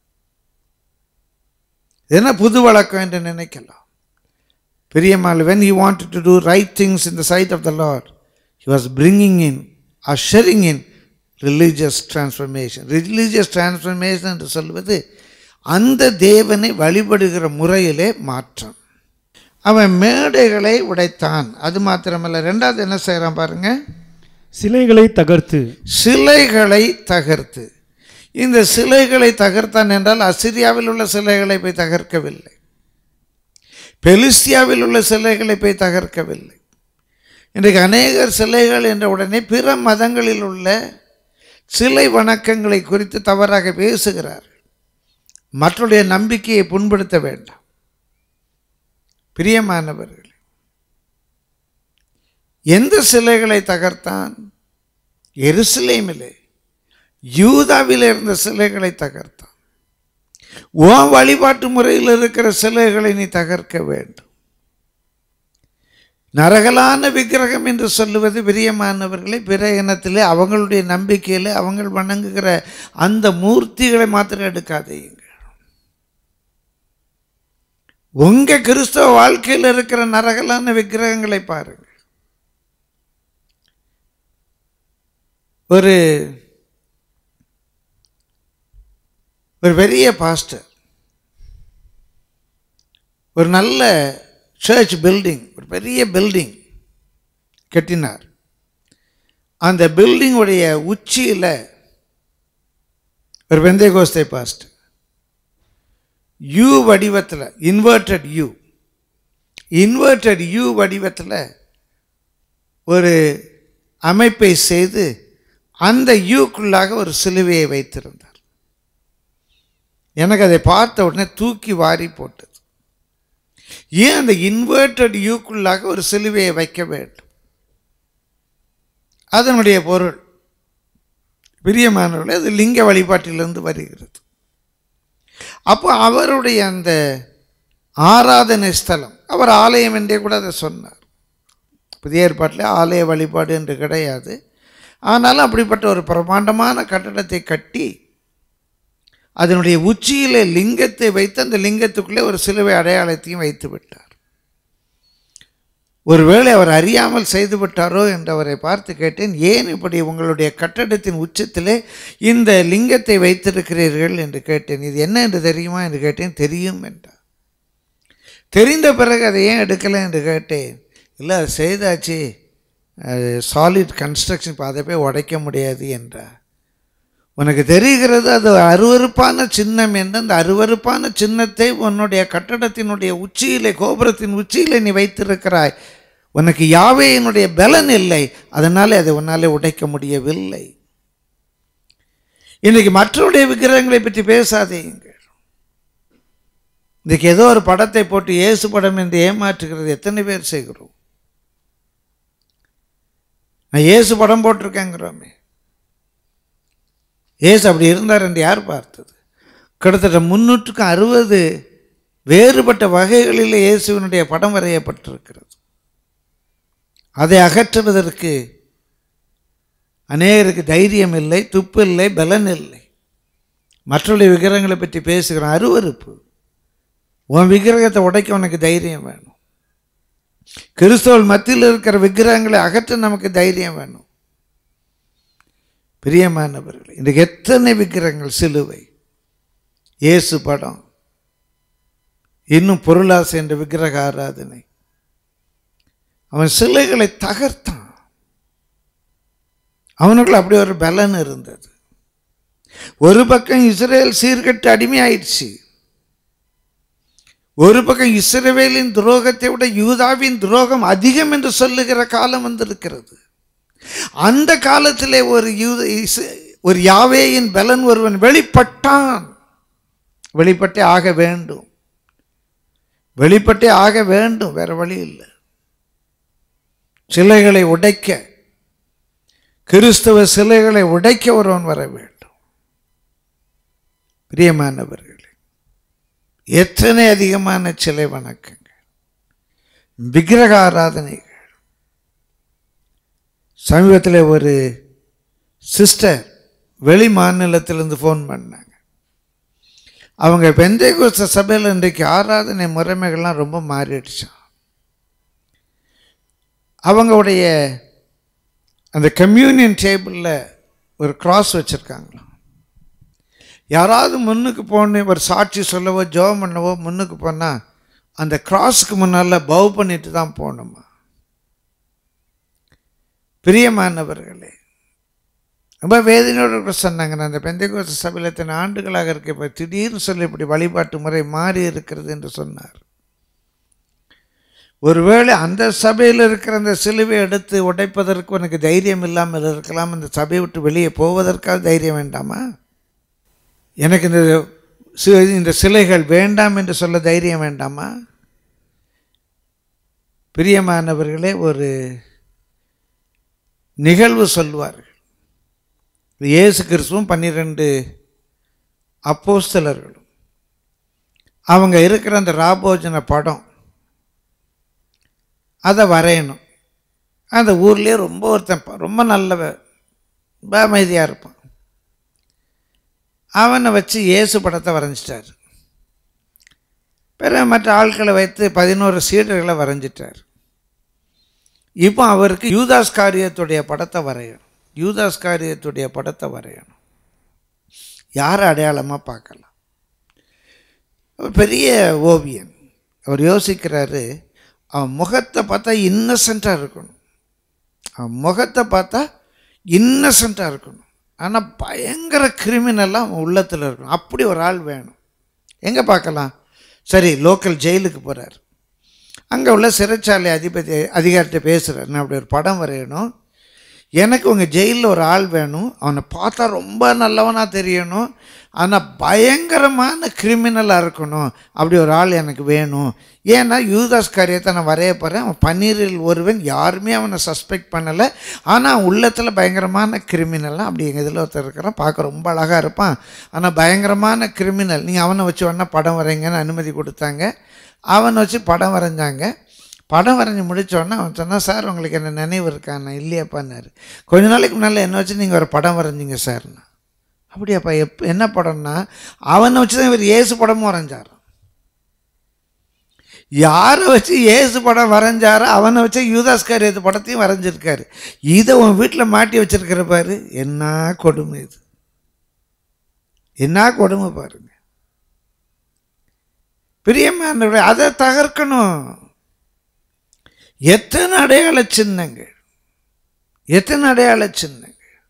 இது என்ன புது வழக்கம் என்று நினைக்கலாம் பிரியமால் when he wanted to do right things in the sight of the Lord he was bringing in ushering in religious transformation religious transformation என்று சொல்வது அந்த தேவனை வழிபடுகிற முறையிலே மாற்றம் அவன் மேடைகளை உடைத்தான் அது மாத்திரமல்ல ரெண்டாவது என்ன செய்கிறான் பாருங்க சிலைகளை தகர்த்து சிலைகளை தகர்த்து இந்த சிலைகளை தகர்த்தான் என்றால் அசிரியாவில் உள்ள சிலைகளை போய் தகர்க்கவில்லை பெலிஸ்தியாவில் உள்ள சிலைகளை போய் தகர்க்கவில்லை இன்றைக்கு அநேகர் சிலைகள் என்ற உடனே பிற மதங்களில் உள்ள சிலை வணக்கங்களை குறித்து தவறாக பேசுகிறார் மற்றவருடைய நம்பிக்கையை புண்படுத்த வேண்டாம் பிரியமானவர்கள் எந்த சிலைகளை தகர்த்தான் எருசலேமிலே யூதாவில் இருந்த சிலைகளை தகர்த்தான் உன் வழிபாட்டு முறையில் இருக்கிற சிலைகளை நீ தகர்க்க வேண்டும் நரகலான விக்கிரகம் என்று சொல்லுவது பிரியமானவர்களை பிற இனத்திலே அவங்களுடைய நம்பிக்கையில் அவங்க வணங்குகிற அந்த மூர்த்திகளை மாத்திரம் எடுக்காதீங்க உங்க கிறிஸ்தவ வாழ்க்கையில் இருக்கிற நரகலான விக்கிரகங்களை பாருங்கள் ஒரு ஒரு பெரிய பாஸ்டர் ஒரு நல்ல சர்ச் பில்டிங் ஒரு பெரிய பில்டிங் கட்டினார் அந்த பில்டிங்குடைய உச்சியில் ஒரு வெந்தய கோஸ்தை பாஸ்ட் யூ வடிவத்தில் இன்வெர்டட் யூ இன்வெர்டட் யூ வடிவத்தில் ஒரு அமைப்பை செய்து அந்த யூக்குள்ளாக ஒரு சிலுவையை வைத்திருந்தார் எனக்கு அதை பார்த்த உடனே தூக்கி வாரி போட்டது ஏன் அந்த இன்வெர்டட் யூக்குள்ளாக ஒரு சிலுவையை வைக்க வேண்டும் அதனுடைய பொருள் பிரியமானவர்களே அது லிங்க வழிபாட்டிலிருந்து வருகிறது அப்போ அவருடைய அந்த ஆராதனை ஸ்தலம் அவர் ஆலயம் என்றே கூட அதை சொன்னார் புதிய ஏற்பாட்டில் ஆலய வழிபாடு என்று கிடையாது ஆனாலும் அப்படிப்பட்ட ஒரு பிரமாண்டமான கட்டடத்தை கட்டி அதனுடைய உச்சியிலே லிங்கத்தை வைத்து அந்த லிங்கத்துக்குள்ளே ஒரு சிலுவை அடையாளத்தையும் வைத்து விட்டார் ஒருவேளை அவர் அறியாமல் செய்து விட்டாரோ என்று அவரை பார்த்து கேட்டேன் ஏன் இப்படி உங்களுடைய கட்டடத்தின் உச்சத்திலே இந்த லிங்கத்தை வைத்திருக்கிறீர்கள் என்று கேட்டேன் இது என்ன என்று தெரியுமா என்று கேட்டேன் தெரியும் என்றார் தெரிந்த பிறகு அதை ஏன் எடுக்கலை என்று கேட்டேன் இல்லை அது செய்தாச்சு அது சாலிட் கன்ஸ்ட்ரக்ஷன் இப்போ அதை போய் உடைக்க முடியாது என்றார் உனக்கு தெரிகிறது அது அருவருப்பான சின்னம் என்று அந்த அருவருப்பான சின்னத்தை உன்னுடைய கட்டடத்தினுடைய உச்சியிலே கோபுரத்தின் உச்சியிலே நீ வைத்திருக்கிறாய் உனக்கு யாவேயினுடைய பலன் இல்லை அதனாலே அதை உன்னாலே உடைக்க முடியவில்லை இன்னைக்கு மற்றவருடைய விக்கிரகங்களை பற்றி பேசாதீங்கள் இன்றைக்கு ஏதோ ஒரு படத்தை போட்டு இயேசு படம் என்று ஏமாற்றுகிறது எத்தனை பேர் செய்கிறோம் நான் இயேசு படம் போட்டிருக்கேங்கிறோமே ஏசு அப்படி இருந்தார் என்று யார் பார்த்தது கிட்டத்தட்ட முன்னூற்றுக்கு அறுபது வேறுபட்ட வகைகளில் இயேசுவினுடைய படம் வரையப்பட்டிருக்கிறது அதை அகற்றுவதற்கு அநேகருக்கு தைரியம் இல்லை துப்பு இல்லை பலன் இல்லை மற்றவருடைய விக்கிரகங்களை பற்றி பேசுகிறோம் அருவருப்பு உன் விக்கிரகத்தை உடைக்க உனக்கு தைரியம் வேணும் கிறிஸ்தவல் மத்தியில் இருக்கிற விக்கிரகங்களை அகற்ற நமக்கு தைரியம் வேணும் பிரியமானவர்கள் இன்றைக்கு எத்தனை விக்கிரகங்கள் சிலுவை இயேசு படம் இன்னும் பொருளாசை என்ற விக்கிரக ஆராதனை அவன் சிலைகளை தகர்த்தான் அவனுக்குள்ள அப்படி ஒரு பலன் இருந்தது ஒரு பக்கம் இஸ்ரேல் சீர்கட்டு அடிமையாயிடுச்சு ஒரு பக்கம் இஸ்ரவேலின் துரோகத்தை விட யூதாவின் துரோகம் அதிகம் என்று சொல்லுகிற காலம் வந்திருக்கிறது அந்த காலத்திலே ஒரு யூத இஸ்- ஒரு யாவேயின் பலன் ஒருவன் வெளிப்பட்டான் வெளிப்பட்டே ஆக வேண்டும் வெளிப்பட்டே ஆக வேண்டும் வேற வழி இல்லை சிலைகளை உடைக்க கிறிஸ்தவ சிலைகளை உடைக்க ஒருவன் வர வேண்டும் பிரியமானவர்களே எத்தனை அதிகமான சிலை வணக்கங்கள் விக்கிரக ஆராதனைகள் சமீபத்தில் ஒரு சிஸ்டர் வெளி மாநிலத்திலிருந்து ஃபோன் பண்ணாங்க அவங்க பெந்தைகோஸ்த சபையில் இன்றைக்கு ஆராதனை முறைமைகள்லாம் ரொம்ப மாறிடுச்சான் அவங்களுடைய அந்த கம்யூனியன் டேபிளில் ஒரு கிராஸ் வச்சுருக்காங்களாம் யாராவது முன்னுக்கு போன ஒரு சாட்சி சொல்லவோ ஜெபம் பண்ணவோ முன்னுக்கு போனால் அந்த கிராஸுக்கு முன்னால் பவ் பண்ணிட்டு தான் போகணுமா பிரியமானவர்களே ரொம்ப வேதனையோடு கூட சொன்னாங்க நான் அந்த பெந்தைகோச சபையில் இத்தனை ஆண்டுகளாக இருக்க இப்போ திடீர்னு சொல்லி இப்படி வழிபாட்டு முறை மாறி இருக்கிறது என்று சொன்னார் ஒருவேளை அந்த சபையில் இருக்கிற அந்த சிலுவை எடுத்து உடைப்பதற்கு உனக்கு தைரியம் இல்லாமல் இருக்கலாம் அந்த சபையை விட்டு வெளியே போவதற்காக தைரியம் வேண்டாமா எனக்கு இந்த சி- இந்த சிலைகள் வேண்டாம் என்று சொல்ல தைரியம் வேண்டாமா பிரியமானவர்களே ஒரு நிகழ்வு சொல்வார்கள் இயேசு கிறிஸ்துவும் பன்னிரெண்டு அப்போஸ்தலர்களும் அவங்க இருக்கிற அந்த ராபோஜன படம் அதை வரையணும் அந்த ஊர்லேயே ரொம்ப ஒருத்தன் ப- ரொம்ப நல்லவன் ரொம்ப அமைதியாக இருப்பான் அவனை வச்சு இயேசு படத்தை வரைஞ்சிட்டார் பிறகு மற்ற ஆட்களை வைத்து பதினோரு சீடர்களை வரைஞ்சிட்டார் இப்போ அவருக்கு யூதாஸ் காரியத்துடைய படத்தை வரையணும் யூதாஸ் காரியத்துடைய படத்தை வரையணும் யாரை அடையாளமாக பார்க்கலாம் அவர் பெரிய ஓவியன் அவர் யோசிக்கிறாரு அவன் முகத்தை பார்த்தா இன்னசென்ட்டாக இருக்கணும் அவன் முகத்தை பார்த்தா இன்னசென்ட்டாக இருக்கணும் ஆனால் பயங்கர கிரிமினலாக அவன் உள்ளத்தில் இருக்கணும் அப்படி ஒரு ஆள் வேணும் எங்கே பார்க்கலாம் சரி லோக்கல் ஜெயிலுக்கு போகிறார் அங்கே உள்ள சிறைச்சாலை அதிபதி அதிகாரிட்ட பேசுகிறார் நான் அப்படி ஒரு படம் வரையணும் எனக்கு உங்கள் ஜெயிலில் ஒரு ஆள் வேணும் அவனை பார்த்தா ரொம்ப நல்லவனாக தெரியணும் ஆனால் பயங்கரமான கிரிமினலாக இருக்கணும் அப்படி ஒரு ஆள் எனக்கு வேணும் ஏன்னா யூதாஸ் காரியத்தை நான் வரைய போகிறேன் அவன் பன்னீரில் ஒருவன் யாருமே அவனை சஸ்பெக்ட் பண்ணலை ஆனால் அவன் உள்ளத்தில் பயங்கரமான கிரிமினல்லாம் அப்படி எங்கள் இதில் ஒருத்தர் இருக்கிறான் பார்க்க ரொம்ப அழகாக இருப்பான் ஆனால் பயங்கரமான கிரிமினல் நீங்கள் அவனை வச்சு வேணா படம் வரைங்கன்னு அனுமதி கொடுத்தாங்க அவனை வச்சு படம் வரைஞ்சாங்க படம் வரைஞ்சி முடித்தோடனே அவன் சொன்னான் சார் உங்களுக்கு என்ன நினைவு இருக்கா நான் இல்லையாப்பான்னாரு கொஞ்ச நாளைக்கு முன்னால் என்ன வச்சு நீங்கள் ஒரு படம் வரைஞ்சிங்க சார்னா அப்படியாப்பா எப் என்ன படம்னா அவனை வச்சு தான் இவர் இயேசு படமும் வரைஞ்சார் யாரை வச்சு இயேசு படம் வரைஞ்சாரோ அவனை வச்சு யூதாஸ்காரியத்து படத்தையும் வரைஞ்சிருக்காரு இதை உன் வீட்டில் மாட்டி வச்சிருக்கிற பாரு என்ன கொடுமை இது என்ன கொடுமை பாருங்க பிரியமானவர்களே அதை தகர்க்கணும் எத்தனை அடையாள சின்னங்கள் எத்தனை அடையாள சின்னங்கள்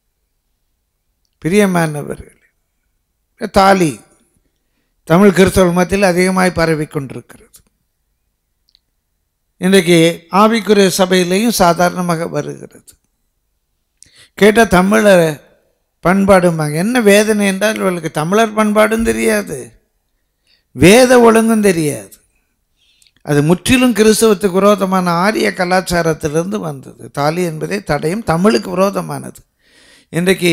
பிரியமானவர்களே தாலி தமிழ் கிறிஸ்தவர்கள் மத்தியில் அதிகமாய் பரவி கொண்டிருக்கிறது இன்றைக்கு ஆவிக்குரிய சபையிலையும் சாதாரணமாக வருகிறது கேட்டால் தமிழர் பண்பாடும்பாங்க என்ன வேதனை என்றால் இவர்களுக்கு தமிழர் பண்பாடும் தெரியாது வேத ஒழுங்கும் தெரியாது அது முற்றிலும் கிறிஸ்தவத்துக்கு விரோதமான ஆரிய கலாச்சாரத்திலிருந்து வந்தது தாலி என்பதே தடையும் தமிழுக்கு விரோதமானது இன்றைக்கு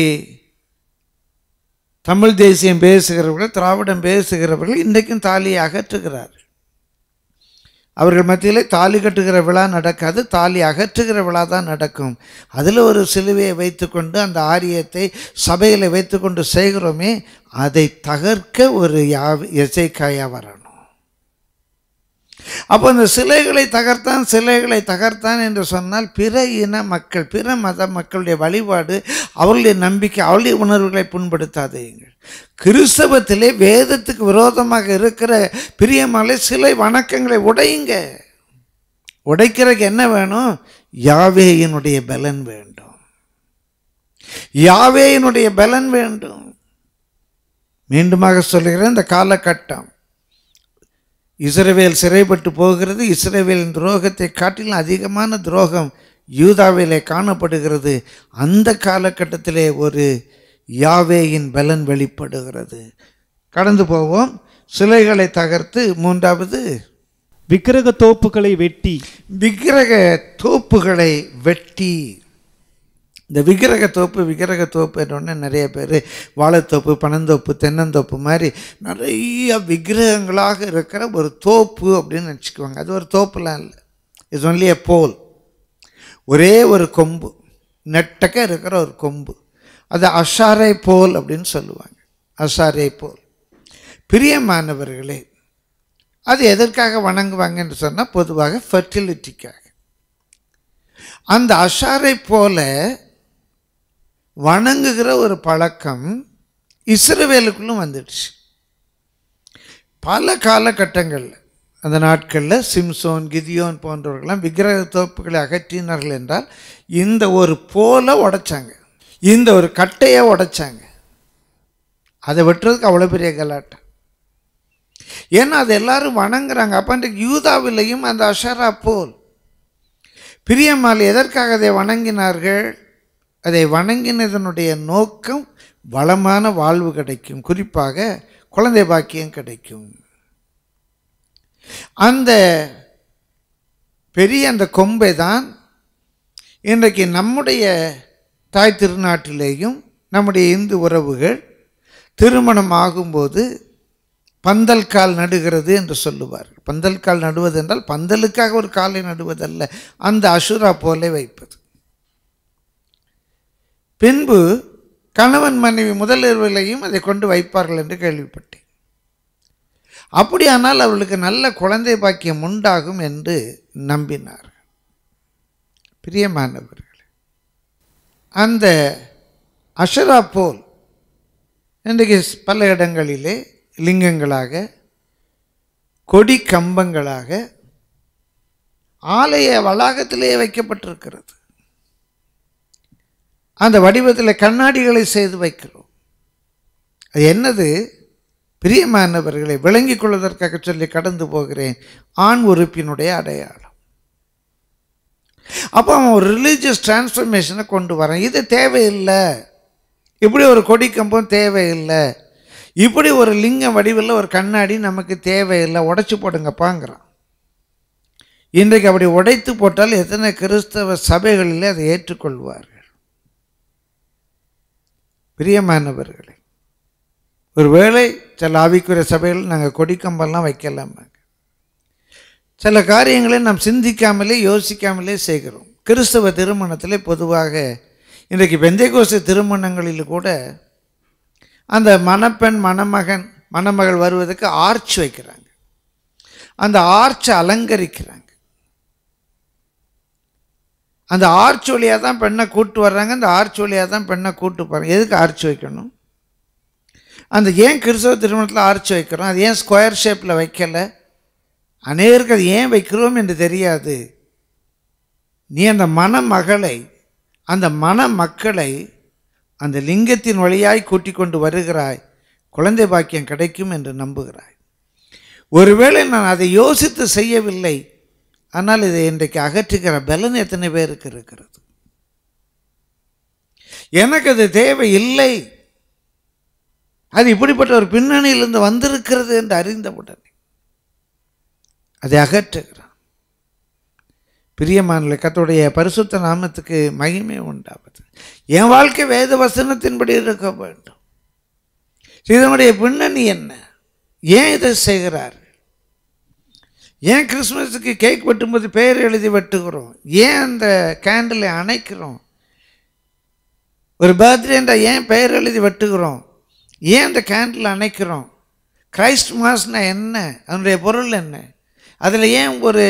தமிழ் தேசியம் பேசுகிறவர்கள் திராவிடம் பேசுகிறவர்கள் இன்றைக்கும் தாலியை அகற்றுகிறார்கள் அவர்கள் மத்தியில் தாலி கட்டுகிற விழா நடக்காது தாலி அகற்றுகிற விழா தான் நடக்கும் அதில் ஒரு சிலுவையை வைத்துக்கொண்டு அந்த ஆரியத்தை சபையில் வைத்துக்கொண்டு செய்கிறோமே அதை தகர்க்க ஒரு யாவ் எசைக்காயா வரணும் அப்போ அந்த சிலைகளை தகர்த்தான் சிலைகளை தகர்த்தான் என்று சொன்னால் பிற இன மக்கள் பிற மத மக்களுடைய வழிபாடு அவர்களுடைய நம்பிக்கை அவளுடைய உணர்வுகளை புண்படுத்தாதீங்கள் கிறிஸ்தவத்திலே வேதத்துக்கு விரோதமாக இருக்கிற பிரியமாலை சிலை வணக்கங்களை உடையுங்க உடைக்கிறதுக்கு என்ன வேணும் யாவேயினுடைய பலன் வேண்டும் யாவேயினுடைய பலன் வேண்டும் மீண்டுமாக சொல்லுகிறேன் இந்த காலகட்டம் இஸ்ரவேல் சிறைப்பட்டு போகிறது இஸ்ரவேலின் துரோகத்தை காட்டிலும் அதிகமான துரோகம் யூதாவிலே காணப்படுகிறது அந்த காலகட்டத்திலே ஒரு யாவேயின் பலன் வெளிப்படுகிறது கடந்து போவோம் சிலைகளை தகர்த்து மூன்றாவது விக்கிரக தோப்புகளை வெட்டி விக்கிரக தோப்புகளை வெட்டி இந்த விக்கிரக தோப்பு விக்கிரக தோப்பு என்னொன்னே நிறைய பேர் வாழைத்தோப்பு பனந்தோப்பு தென்னந்தோப்பு மாதிரி நிறைய விக்கிரகங்களாக இருக்கிற ஒரு தோப்பு அப்படின்னு நினச்சிக்குவாங்க அது ஒரு தோப்புலாம் இல்லை இட்ஸ் ஒன்லி எ போல் ஒரே ஒரு கொம்பு நெட்டக்க இருக்கிற ஒரு கொம்பு அது அஷாரை போல் அப்படின்னு சொல்லுவாங்க அஷாரை போல் பிரியமானவர்களே அது எதற்காக வணங்குவாங்கன்னு சொன்னால் பொதுவாக ஃபெர்டிலிட்டிக்காக அந்த அஷாரை போல வணங்குகிற ஒரு பழக்கம் இஸ்ரவேலுக்குள்ளும் வந்துடுச்சு பல காலகட்டங்களில் அந்த நாட்களில் சிம்சோன் கிதியோன் போன்றவர்கள்லாம் விக்கிரக தோப்புகளை அகற்றினார்கள் என்றால் இந்த ஒரு போல உடைச்சாங்க இந்த ஒரு கட்டையை உடைச்சாங்க அதை வெட்டுறதுக்கு அவ்வளோ பெரிய கலாட்டம் ஏன்னா அது எல்லாரும் வணங்குறாங்க அப்போ இன்றைக்கு யூதாவிலையும் அந்த அஷரா போல் பிரியம்மாள் எதற்காக அதை வணங்கினார்கள் அதை வணங்கினதனுடைய நோக்கம் வளமான வாழ்வு கிடைக்கும் குறிப்பாக குழந்தை பாக்கியம் கிடைக்கும் அந்த பெரிய அந்த கொம்பை தான் இன்றைக்கு நம்முடைய தாய் திருநாட்டிலேயும் நம்முடைய இந்து உறவுகள் திருமணம் ஆகும்போது பந்தல் கால் நடுகிறது என்று சொல்லுவார் பந்தல் கால் நடுவது என்றால் பந்தலுக்காக ஒரு காலை நடுவதல்ல அந்த அசுரா போலே வைப்பது பின்பு கணவன் மனைவி முதல் இரவிலையும் அதை கொண்டு வைப்பார்கள் என்று கேள்விப்பட்டேன் அப்படியானால் அவர்களுக்கு நல்ல குழந்தை பாக்கியம் உண்டாகும் என்று நம்பினார் பிரியமானவர்களே அந்த அஷரா போல் இன்றைக்கு பல இடங்களிலே லிங்கங்களாக கொடி கம்பங்களாக ஆலய வளாகத்திலேயே வைக்கப்பட்டிருக்கிறது அந்த வடிவத்தில் கண்ணாடிகளை செய்து வைக்கிறோம் அது என்னது பிரியமானவர்களை விளங்கிக் கொள்வதற்காக சொல்லி கடந்து போகிறேன் ஆண் உறுப்பினுடைய அடையாளம் அப்போ அவன் ஒரு ரிலீஜியஸ் டிரான்ஸ்ஃபர்மேஷனை கொண்டு வரான் இது தேவையில்லை இப்படி ஒரு கொடி கம்பம் தேவையில்லை இப்படி ஒரு லிங்க வடிவில் ஒரு கண்ணாடி நமக்கு தேவையில்லை உடைச்சு போடுங்கப்பாங்கிறான் இன்றைக்கு அப்படி உடைத்து போட்டால் எத்தனை கிறிஸ்தவ சபைகளிலே அதை ஏற்றுக்கொள்வார்கள் பிரியமானவர்களே ஒருவேளை சில ஆவிக்குரிய சபைகள் நாங்கள் கொடிக்கம்பெல்லாம் வைக்கலாமாங்க சில காரியங்களை நாம் சிந்திக்காமலே யோசிக்காமலே செய்கிறோம் கிறிஸ்தவ திருமணத்திலே பொதுவாக இன்றைக்கு பெந்தைகோச திருமணங்களில் கூட அந்த மணப்பெண் மணமகன் மணமகள் வருவதற்கு ஆர்ச் வைக்கிறாங்க அந்த ஆர்ச்சை அலங்கரிக்கிறாங்க அந்த ஆர்ச் வழியாக தான் பெண்ணை கூட்டு வர்றாங்க அந்த ஆர்ச் வழியாக தான் பெண்ணை கூட்டு போகிறாங்க எதுக்கு ஆர்ச் வைக்கணும் அந்த ஏன் கிறிஸ்தவ திருமணத்தில் ஆர்ச் வைக்கிறோம் அது ஏன் ஸ்கொயர் ஷேப்பில் வைக்கலை அநேருக்கு அது ஏன் வைக்கிறோம் என்று தெரியாது நீ அந்த மணமகளை அந்த மணமக்களை அந்த லிங்கத்தின் வழியாய் கூட்டிக் கொண்டு வருகிறாய் குழந்தை பாக்கியம் கிடைக்கும் என்று நம்புகிறாய் ஒருவேளை நான் அதை யோசித்து செய்யவில்லை ஆனால் இதை இன்றைக்கு அகற்றுகிற பலன் எத்தனை பேருக்கு இருக்கிறது எனக்கு அது தேவை இல்லை அது இப்படிப்பட்ட ஒரு பின்னணியிலிருந்து வந்திருக்கிறது என்று அறிந்தவுடனே அதை அகற்றுகிறான் பிரியமானல கத்தோடைய பரிசுத்த நாமத்துக்கு மகிமை உண்டாவது என் வாழ்க்கை வேத வசனத்தின்படி இருக்க வேண்டும் இதனுடைய பின்னணி என்ன ஏன் இதை செய்கிறார் ஏன் கிறிஸ்மஸுக்கு கேக் வெட்டும்போது பெயர் எழுதி வெட்டுகிறோம் ஏன் அந்த கேண்டிலை அணைக்கிறோம் ஒரு பர்த்டேண்டா ஏன் பெயர் எழுதி வெட்டுகிறோம் ஏன் அந்த கேண்டில் அணைக்கிறோம் கிரைஸ்ட் மாஸ்னா என்ன அதனுடைய பொருள் என்ன அதில் ஏன் ஒரு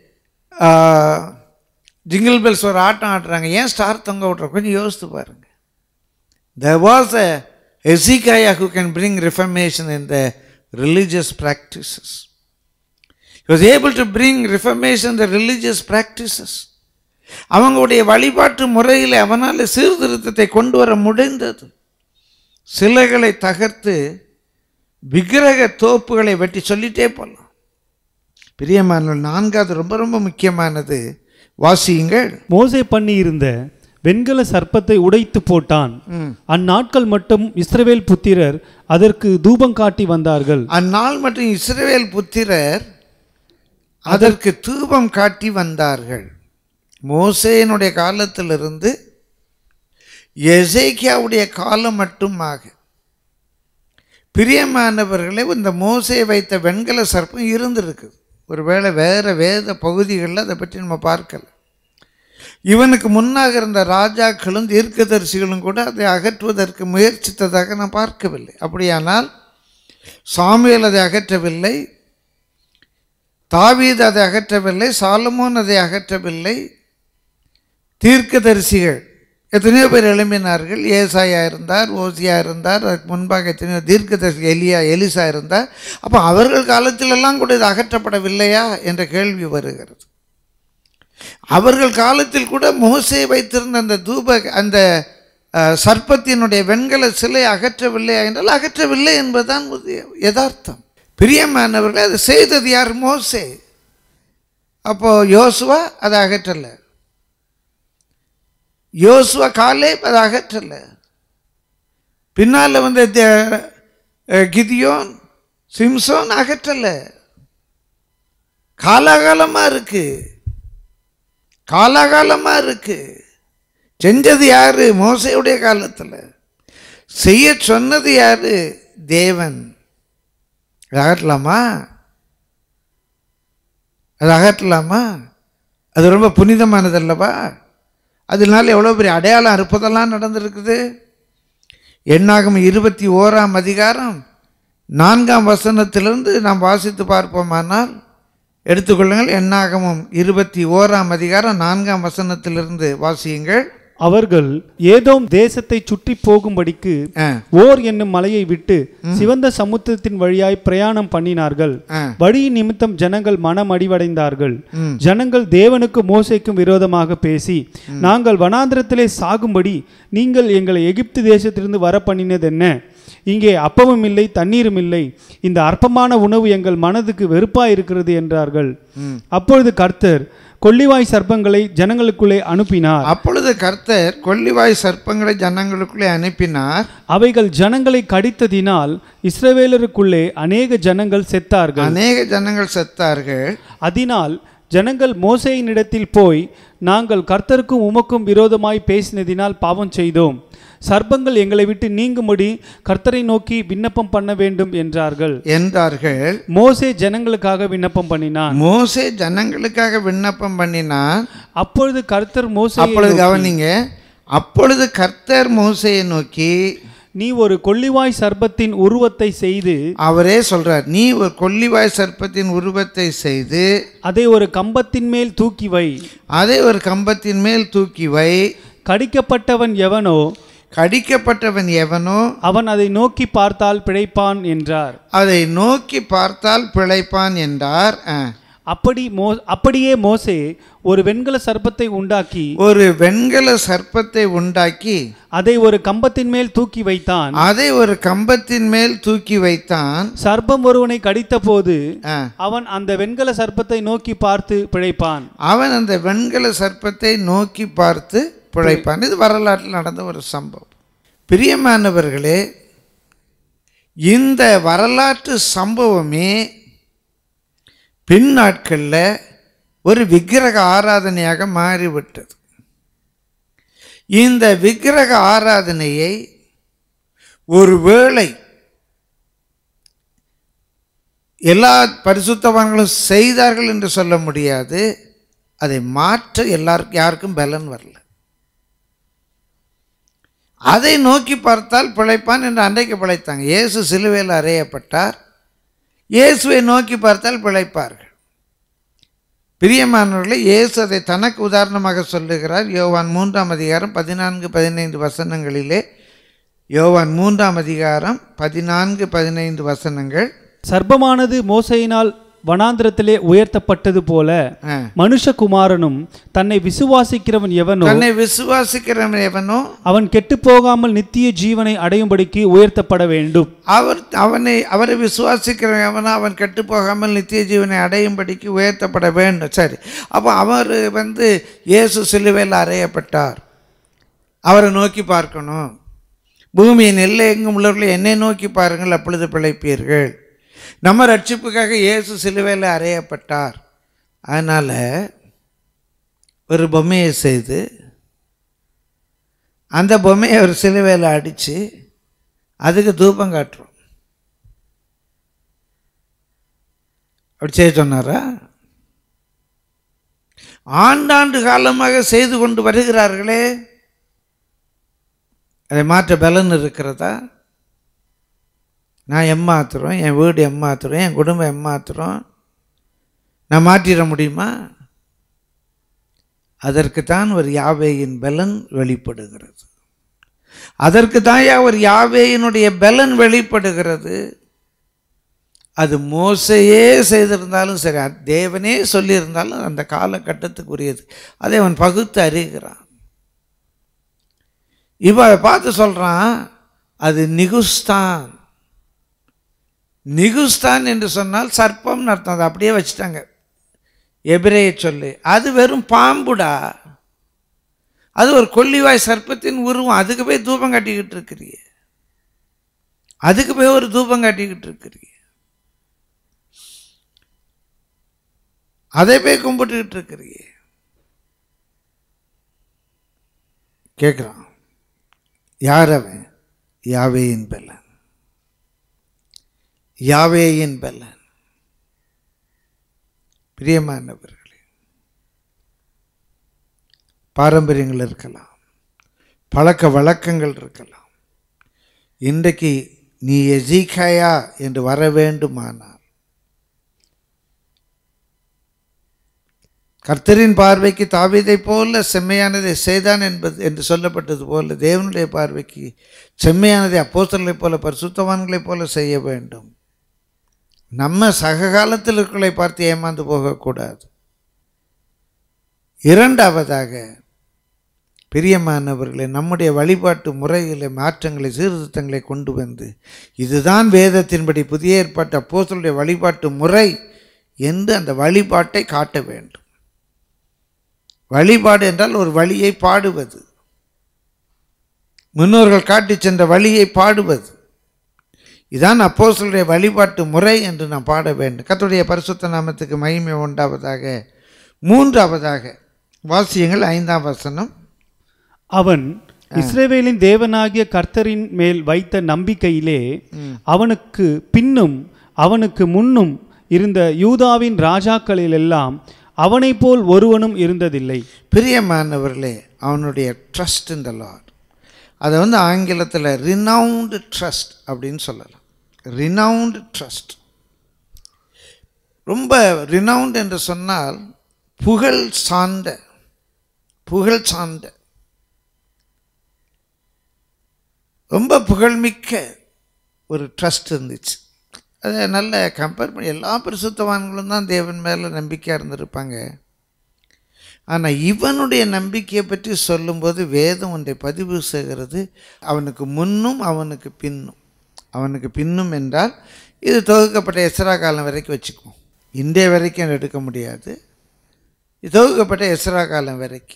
ஜிங்கிள் பெல்ஸ் ஒரு ஆட்டம் ஆடுறாங்க ஏன் ஸ்டார் தொங்க விட்றோம் கொஞ்சம் யோசித்து பாருங்க the was a Hezekiah who can bring reformation in the religious practices was able to bring reformation the religious practices அவங்களுடைய வழிபாட்டு முறையில் அவனால் சீர்திருத்தத்தை கொண்டு வர முடிந்தது சிலைகளை தகர்த்து விக்கிரக தோப்புகளை வெட்டி சொல்லிட்டே போகலாம் பிரியமான நான்காவது ரொம்ப ரொம்ப முக்கியமானது வாசியுங்கள் மோசே பண்ணியிருந்த வெண்கல சர்ப்பத்தை உடைத்து போட்டான் அந்நாட்கள் மட்டும் இஸ்ரவேல் புத்திரர் அதற்கு தூபம் காட்டி வந்தார்கள் அந்நாள் மற்றும் இஸ்ரவேல் புத்திரர் அதற்கு தூபம் காட்டி வந்தார்கள் மோசேனுடைய காலத்திலிருந்து எசேக்கியாவுடைய காலம் மட்டுமாக பிரியமானவர்களே இந்த மோசே வைத்த வெண்கல சர்ப்பம் இருந்திருக்குது ஒருவேளை வேறு வேத பகுதிகளில் அதை பற்றி நம்ம பார்க்கல இவனுக்கு முன்னாக இருந்த ராஜாக்களும் தீர்க்கதரிசிகளும் கூட அதை அகற்றுவதற்கு முயற்சித்ததாக நான் பார்க்கவில்லை அப்படியானால் சாமியல் அதை அகற்றவில்லை தாவீது அதை அகற்றவில்லை சாலமோன் அதை அகற்றவில்லை தீர்க்கதரிசிகள் எத்தனையோ பேர் எழும்பினார்கள் ஏசாயா இருந்தார் ஓசியா இருந்தார் அதுக்கு முன்பாக எத்தனையோ தீர்க்கதரிசி எலியா எலிசா இருந்தார் அப்போ அவர்கள் காலத்திலெல்லாம் கூட இது அகற்றப்படவில்லையா என்ற கேள்வி வருகிறது அவர்கள் காலத்தில் கூட மோசே வைத்திருந்த அந்த தூப அந்த அஹ், சர்ப்பத்தினுடைய வெண்கல சிலை அகற்றவில்லையா என்றால் அகற்றவில்லை என்பதுதான் உது- யதார்த்தம் பிரியமானவர்கள் அதை செய்தது யார் மோசே அப்போ யோசுவா அதை அகற்றலை யோசுவா காலே அதை அகற்றலை பின்னால் வந்த தே- அஹ், கிதியோன் சிம்சோன் அகற்றலை காலாகாலமாக இருக்கு காலாகாலமாக இருக்கு செஞ்சது யாரு மோசையுடைய காலத்தில் செய்ய சொன்னது யாரு தேவன் அதை அகற்றலாமா அதை அகற்றலாமா அது ரொம்ப புனிதமானது அல்லவா அதனால எவ்வளோ பெரிய அடையாளம் அற்புதம்லாம் நடந்திருக்குது எண்ணாகம் இருபத்தி ஓராம் அதிகாரம் நான்காம் வசனத்திலிருந்து நாம் வாசித்து பார்ப்போமானால் எடுத்துக்கொள்ளுங்கள் எண்ணாகமும் இருபத்தி ஓராம் அதிகாரம் நான்காம் வசனத்திலிருந்து வாசியுங்கள் அவர்கள் ஏதோம் தேசத்தை சுற்றி போகும்படிக்கு ஆ ஓர் என்னும் மலையை விட்டு சிவந்த சமுத்திரத்தின் வழியாய் பிரயாணம் பண்ணினார்கள் ஆ வழியின் நிமித்தம் ஜனங்கள் மனம் அடிவடைந்தார்கள் ம். ஜனங்கள் தேவனுக்கும் மோசைக்கும் விரோதமாக பேசி நாங்கள் வனாந்திரத்திலே சாகும்படி நீங்கள் எங்களை எகிப்து தேசத்திலிருந்து வர பண்ணினது என்ன இங்கே அப்பமும் இல்லை தண்ணீரும் இல்லை இந்த அற்பமான உணவு எங்கள் மனதுக்கு வெறுப்பாய் இருக்கிறது என்றார்கள் அப்பொழுது கர்த்தர் கொள்ளிவாய் சர்ப்பங்களை ஜனங்களுக்குள்ளே அனுப்பினார் அப்பொழுது கர்த்தர் கொள்ளிவாய் சர்ப்பங்களை ஜனங்களுக்குள்ளே அனுப்பினார் அவைகள் ஜனங்களை கடித்ததினால் இஸ்ரவேலருக்குள்ளே அநேக ஜனங்கள் செத்தார்கள் அநேக ஜனங்கள் செத்தார்கள் அதனால் ஜனங்கள் மோசேயினிடத்தில் போய் நாங்கள் கர்த்தருக்கும் உமக்கும் விரோதமாய் பேசினதினால் பாவம் செய்தோம் சர்ப்பங்கள் எங்களை விட்டு நீங்கும்படி கர்த்தரை நோக்கி விண்ணப்பம் பண்ண வேண்டும் என்றார்கள் என்றார்கள் மோசே ஜனங்களுக்காக விண்ணப்பம் பண்ணினான் மோசே ஜனங்களுக்காக விண்ணப்பம் பண்ணினான் அப்பொழுது கர்த்தர் மோசே அப்பொழுது கவனிங்க அப்பொழுது கர்த்தர் மோசையை நோக்கி நீ ஒரு கொள்ளிவாய் சர்ப்பத்தின் உருவத்தை செய்து அவரே சொல்றார் நீ ஒரு கொல்லிவாய் சர்ப்பத்தின் உருவத்தை செய்து அதை ஒரு கம்பத்தின் மேல் தூக்கி வை அதை ஒரு கம்பத்தின் மேல் தூக்கி வை கடிக்கப்பட்டவன் எவனோ கடிக்கப்பட்டவன் எவனோ அவன் அதை நோக்கி பார்த்தால் பிழைப்பான் என்றார் அதை நோக்கி பார்த்தால் பிழைப்பான் என்றார் ஆ. அப்படி மோ அப்படியே மோசே ஒரு வெண்கல சர்ப்பத்தை உண்டாக்கி ஒரு வெண்கல சர்ப்பத்தை உண்டாக்கி அதை ஒரு கம்பத்தின் மேல் தூக்கி வைத்தான் அதை ஒரு கம்பத்தின் மேல் தூக்கி வைத்தான் சர்ப்பம் ஒருவனை கடித்தபோது ஆ. அவன் அந்த வெண்கல சர்ப்பத்தை நோக்கி பார்த்து பிழைப்பான் அவன் அந்த வெண்கல சர்ப்பத்தை நோக்கி பார்த்து பிழைப்பான் இது வரலாற்றில் நடந்த ஒரு சம்பவம் பிரியமானவர்களே இந்த வரலாற்று சம்பவமே பின் நாட்களில் ஒரு விக்கிரக ஆராதனையாக மாறிவிட்டது இந்த விக்கிரக ஆராதனையை ஒருவேளை எல்லா பரிசுத்தவான்களும் செய்தார்கள் என்று சொல்ல முடியாது அதை மாற்ற எல்லாருக்கும் யாருக்கும் பலன் வரல அதை நோக்கி பார்த்தால் பிழைப்பான் என்று அன்றைக்கு பிழைத்தாங்க இயேசு சிலுவையில் அறையப்பட்டார் இயேசுவை நோக்கி பார்த்தால் பிழைப்பார்கள் பிரியமானவர்களே இயேசு அதை தனக்கு உதாரணமாக சொல்லுகிறார் யோவான் மூன்றாம் அதிகாரம் பதினான்கு பதினைந்து வசனங்களிலே யோவான் மூன்றாம் அதிகாரம் பதினான்கு பதினைந்து வசனங்கள் சர்ப்பமானது மோசையினால் வனாந்திரத்திலே உயர்த்தப்பட்டது போல ஆ. மனுஷகுமாரனும் தன்னை விசுவாசிக்கிறவன் எவனோ தன்னை விசுவாசிக்கிறவன் எவனோ அவன் கெட்டுப் போகாமல் நித்திய ஜீவனை அடையும்படிக்கு உயர்த்தப்பட வேண்டும் அவர் அவனை அவரை விசுவாசிக்கிறவன் எவனோ அவன் கெட்டு போகாமல் நித்திய ஜீவனை அடையும்படிக்கு உயர்த்தப்பட வேண்டும் சரி அப்போ அவர் வந்து இயேசு சிலுவையில் அறையப்பட்டார் அவரை நோக்கி பார்க்கணும் பூமியின் எல்லை எங்கும் உள்ளவர்களை என்னை நோக்கி பாருங்கள் அப்பொழுது பிழைப்பீர்கள் நம்ம ரட்சிப்புக்காக இயேசு சிலுவையில் அறையப்பட்டார் அதனால் ஒரு பொம்மையை செய்து அந்த பொம்மையை ஒரு சிலுவையில் அடித்து அதுக்கு தூபம் காட்டுறோம் அப்படி செய்ய சொன்னாரா ஆண்டாண்டு காலமாக செய்து கொண்டு வருகிறார்களே அதை மாற்ற பலன் இருக்கிறதா நான் எம்மாத்துறோம் என் வீடு எம்மாத்துறோம் என் குடும்பம் எம்மாத்துறோம் நான் மாற்றிட முடியுமா அதற்குத்தான் ஒரு யாவேயின் பலன் வெளிப்படுகிறது அதற்கு தான் ஒரு யாவேயினுடைய பலன் வெளிப்படுகிறது அது மோசையே செய்திருந்தாலும் சரி அது தேவனே சொல்லியிருந்தாலும் அந்த காலகட்டத்துக்குரியது அதை அவன் பகுத்து அறிகிறான் இப்போ அதை பார்த்து சொல்கிறான் அது நிகுஸ்தான் நிகுஸ்தான் என்று சொன்னால் சர்ப்பம்னு அர்த்தம் அதை அப்படியே வச்சுட்டாங்க எபிரேய சொல்லு அது வெறும் பாம்புடா அது ஒரு கொல்லிவாய் சர்ப்பத்தின் உருவம் அதுக்கு போய் தூபம் காட்டிக்கிட்டு இருக்கிறிய அதுக்கு போய் ஒரு தூபம் காட்டிக்கிட்டு இருக்கிறிய அதை போய் கும்பிட்டுக்கிட்டு இருக்கிறிய கேட்குறான் யார் அவன் யாவேயின் பலன் யாவேயின் பலன் பிரியமானவர்களே பாரம்பரியங்கள் இருக்கலாம் பழக்க வழக்கங்கள் இருக்கலாம் இன்றைக்கு நீ எஜிகாயா என்று வர வேண்டுமானால் கர்த்தரின் பார்வைக்கு தாவீதை போல செம்மையானதை செய்தான் என்பது என்று சொல்லப்பட்டது போல தேவனுடைய பார்வைக்கு செம்மையானதை அப்போஸ்தலர்களைப் போல பரிசுத்தவான்களைப் போல செய்ய வேண்டும் நம்ம சககாலத்தில் இருக்கிறதை பார்த்து ஏமாந்து போகக்கூடாது இரண்டாவதாக பிரியமானவர்களே நம்முடைய வழிபாட்டு முறைகளை மாற்றங்களை சீர்திருத்தங்களை கொண்டு வந்து இதுதான் வேதத்தின்படி புதிய ஏற்பாட்டு அப்போஸ்தலருடைய வழிபாட்டு முறை என்று அந்த வழிபாட்டை காட்ட வேண்டும் வழிபாடு என்றால் ஒரு வழியை பாடுவது முன்னோர்கள் காட்டிச் சென்ற வழியை பாடுவது இதான் அப்போஸ்தலருடைய வழிபாட்டு முறை என்று நாம் பாட வேண்டும் கர்த்தருடைய பரிசுத்த நாமத்துக்கு மகிமை உண்டாவதாக மூன்றாவதாக வாசியங்கள் ஐந்தாம் வசனம் அவன் இஸ்ரவேலின் தேவனாகிய கர்த்தரின் மேல் வைத்த நம்பிக்கையிலே அவனுக்கு பின்னும் அவனுக்கு முன்னும் இருந்த யூதாவின் ராஜாக்களிலெல்லாம் அவனைப் போல் ஒருவனும் இருந்ததில்லை பிரியமானவர்களே அவனுடைய ட்ரஸ்ட் இந்த லார்ட் அதை வந்து ஆங்கிலத்தில் ரினவுண்டு ட்ரஸ்ட் அப்படின்னு சொல்லலாம் ரினவுண்டு ட்ரஸ்ட் ரொம்ப ரினவுண்ட் என்று சொன்னால் புகழ் சார்ந்த புகழ் சார்ந்த ரொம்ப புகழ்மிக்க ஒரு ட்ரஸ்ட் இருந்துச்சு அதை நல்ல கம்பேர் பண்ணி எல்லா பரிசுத்தவான்களும் தான் தேவன் மேலே நம்பிக்கையாக இருந்திருப்பாங்க ஆனால் இவனுடைய நம்பிக்கையை பற்றி சொல்லும்போது வேதம் ஒன்றை பதிவு செய்கிறது அவனுக்கு முன்னும் அவனுக்கு பின்னும் அவனுக்கு பின்னும் என்றால் இது தொகுக்கப்பட்ட எஸ்ரா காலம் வரைக்கும் வச்சுக்குவோம் இன்றைய வரைக்கும் எடுக்க முடியாது இது தொகுக்கப்பட்ட எஸ்ரா காலம் வரைக்கும்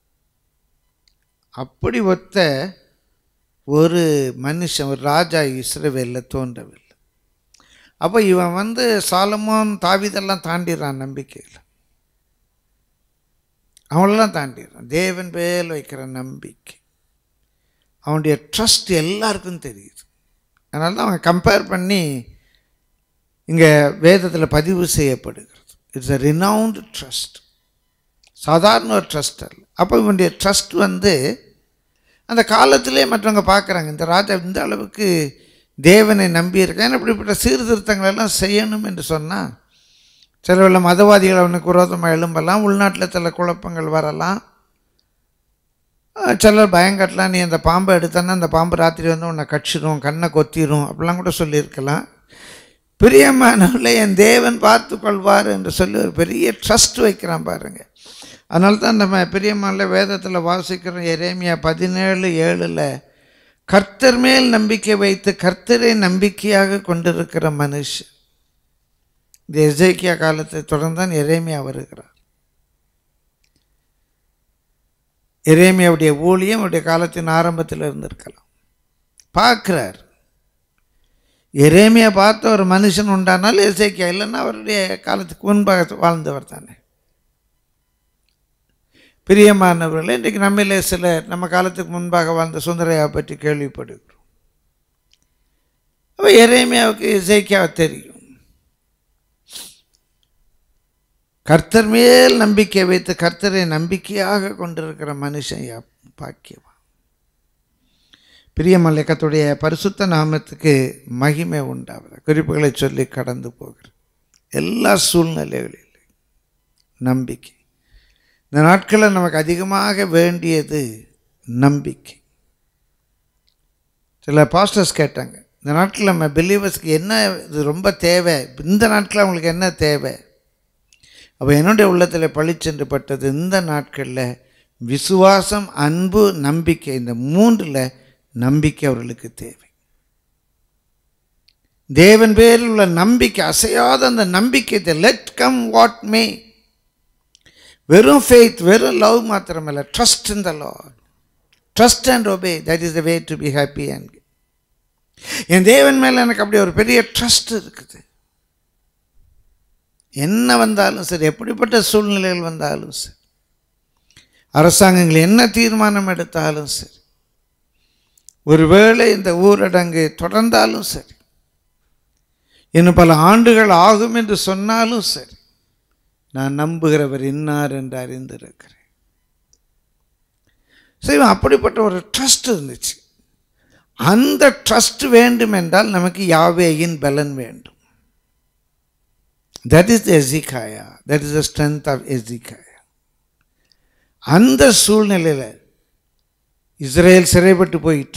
அப்படி ஒத்த ஒரு மனுஷன் ஒரு ராஜா இஸ்ரவேலில் தோன்றவில்லை அப்போ இவன் வந்து சாலமோன் தாவிதெல்லாம் தாண்டிடுறான் நம்பிக்கையில் அவங்களெல்லாம் தாண்டிடுறான் தேவன் பேல் வைக்கிற நம்பிக்கை அவனுடைய ட்ரஸ்ட் எல்லாருக்கும் தெரியுது அதனால தான் அவன் கம்பேர் பண்ணி இங்கே வேதத்தில் பதிவு செய்யப்படுகிறது இட்ஸ் அ ரினவுண்ட் ட்ரஸ்ட் சாதாரண ஒரு ட்ரஸ்ட் அல்ல அப்போ இவனுடைய ட்ரஸ்ட் வந்து அந்த காலத்திலே மற்றவங்க பார்க்குறாங்க இந்த ராஜா இந்த அளவுக்கு தேவனை நம்பியிருக்கேன் இப்படிப்பட்ட சீர்திருத்தங்கள் எல்லாம் செய்யணும் என்று சொன்னால் சில மதவாதிகள் அவனுக்கு விரோதமாக எழும்பலாம் உள்நாட்டில் சில குழப்பங்கள் வரலாம் அஹ் சிலர் பயங்கட்டலாம் நீ அந்த பாம்பை எடுத்தன்னா அந்த பாம்பு ராத்திரி வந்து உன்னை கடிச்சிடும் கண்ணை கொத்திரும் அப்படிலாம் கூட சொல்லியிருக்கலாம் பிரியமானவர்களே என் தேவன் பார்த்து கொள்வார் என்று சொல்லி ஒரு பெரிய ட்ரஸ்ட் வைக்கிறான் பாருங்க அதனால தான் நம்ம பிரியமான வேதத்தில் வாசிக்கிறோம் எரேமியா பதினேழு ஏழில் கர்த்தர் மேல் நம்பிக்கை வைத்து கர்த்தரை நம்பிக்கையாக கொண்டிருக்கிற மனுஷன் இந்த எசேக்கியா காலத்தை தொடர்ந்து தான் எரேமியா வருகிறார் எரேமியாவுடைய ஊழியம் அவருடைய காலத்தின் ஆரம்பத்தில் இருந்திருக்கலாம் பார்க்குறார் எரேமியா பார்த்த ஒரு மனுஷன் உண்டானால் எசேக்கியா இல்லைன்னா அவருடைய காலத்துக்கு முன்பாக வாழ்ந்தவர் தானே பிரியமானவர்களே இன்றைக்கு நம்மளே சில நம்ம காலத்துக்கு முன்பாக வாழ்ந்த சுந்தரையா பற்றி கேள்விப்படுகிறோம் அப்போ எரேமியாவுக்கு இசைக்காவை தெரியும் கர்த்தர் மேல் நம்பிக்கை வைத்து கர்த்தரை நம்பிக்கையாக கொண்டிருக்கிற மனுஷன் யா- பாக்கியவான் பிரியமல்லக்கத்துடைய பரிசுத்த நாமத்துக்கு மகிமை உண்டாவது குறிப்புகளை சொல்லி கடந்து போகிறது எல்லா சூழ்நிலைகளிலும் நம்பிக்கை இந்த நாட்களில் நமக்கு அதிகமாக வேண்டியது நம்பிக்கை சில பாஸ்டர்ஸ் கேட்டாங்க இந்த நாட்களில் நம்ம பிலீவர்ஸ்க்கு என்ன இது ரொம்ப தேவை இந்த நாட்களில் அவங்களுக்கு என்ன தேவை அப்போ என்னுடைய உள்ளத்தில் பளிச்சென்று பட்டது இந்த நாட்களில் விசுவாசம் அன்பு நம்பிக்கை இந்த மூன்றில் நம்பிக்கை அவர்களுக்கு தேவை தேவன் பேரில் உள்ள நம்பிக்கை அசையாத அந்த நம்பிக்கை லெட் கம் வாட் மே வெறும் ஃபெய்த் வெறும் லவ் மாத்திரமல்ல trust in the Lord trust and obey that is the way to be happy and என் தேவன் மேலே எனக்கு அப்படி ஒரு பெரிய ட்ரஸ்ட் இருக்குது என்ன வந்தாலும் சரி எப்படிப்பட்ட சூழ்நிலைகள் வந்தாலும் சரி அரசாங்கங்கள் என்ன தீர்மானம் எடுத்தாலும் சரி ஒருவேளை இந்த ஊரடங்கு தொடர்ந்தாலும் சரி இன்னும் பல ஆண்டுகள் ஆகும் என்று சொன்னாலும் சரி நான் நம்புகிறவர் இன்னார் என்று அறிந்திருக்கிறேன் சரி அப்படிப்பட்ட ஒரு ட்ரஸ்ட் இருந்துச்சு அந்த ட்ரஸ்ட் வேண்டும் என்றால் நமக்கு யாவேயின் பலன் வேண்டும் that is Hezekiah that is the strength of Hezekiah அந்த சூழ்நிலையில் இஸ்ரேல் சிறைப்பட்டு போயிட்டு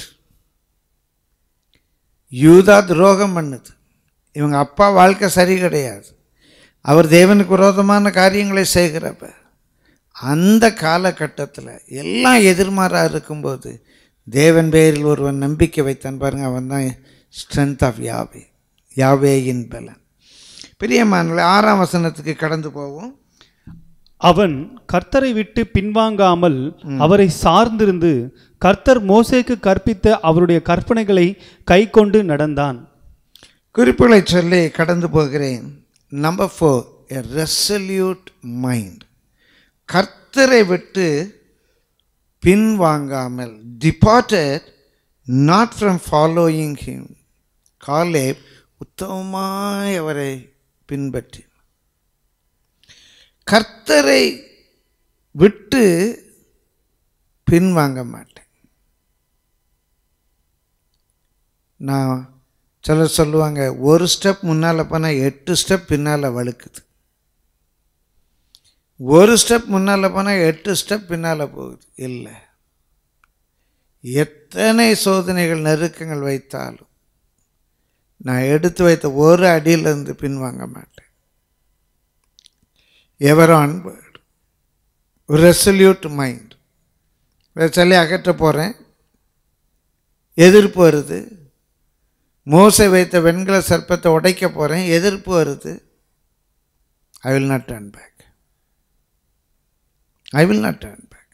யூதா துரோகம் பண்ணுது இவங்க அப்பா வாழ்க்கை சரி கிடையாது அவர் தேவனுக்கு விரோதமான காரியங்களை செய்கிறப்ப அந்த காலகட்டத்தில் எல்லாம் எதிர்மாறாக இருக்கும்போது தேவன் பேரில் ஒருவன் நம்பிக்கை வைத்தான் பாருங்க அவன் தான் ஸ்ட்ரென்த் ஆஃப் யாவே யாவேயின் பலன் பிரியமானங்களே ஆறாம் வசனத்துக்கு கடந்து போவோம் அவன் கர்த்தரை விட்டு பின்வாங்காமல் அவரை சார்ந்திருந்து கர்த்தர் மோசேக்கு கற்பித்த அவருடைய கற்பனைகளை கைக்கொண்டு நடந்தான் குறிப்புகளை சொல்லி கடந்து போகிறேன் number four a resolute mind கர்த்தரை விட்டு பின்வாங்காமல் departed not from following him காலே உத்தமமாய் அவரை பின்பற்றி கர்த்தரை விட்டு பின்வாங்க மாட்டேன் நான் சிலர் சொல்லுவாங்க ஒரு ஸ்டெப் முன்னால் போனால் எட்டு ஸ்டெப் பின்னால் வழுக்குது ஒரு ஸ்டெப் முன்னால் போனால் எட்டு ஸ்டெப் பின்னால் போகுது இல்லை எத்தனை சோதனைகள் நெருக்கங்கள் வைத்தாலும் நான் எடுத்து வைத்த ஒரு அடியிலிருந்து பின்வாங்க மாட்டேன் ever on word resolute mind சொல்லி அகற்ற போகிறேன் எதிர்ப்பு வருது மோசை வைத்த வெண்கல சர்ப்பத்தை உடைக்க போகிறேன் எதிர்ப்பு வருது I will not turn back I will not turn back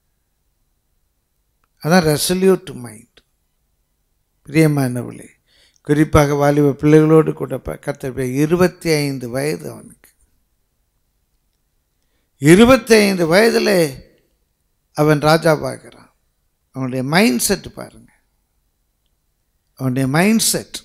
அதான் ரெசல்யூட் மைண்ட் பிரியமானவளே குறிப்பாக வாலிப பிள்ளைகளோடு கூட கத்த இருபத்தி ஐந்து வயது அவனுக்கு இருபத்தி ஐந்து வயதில் அவன் ராஜா பார்க்குறான் அவனுடைய மைண்ட் செட் பாருங்க அவனுடைய மைண்ட் செட்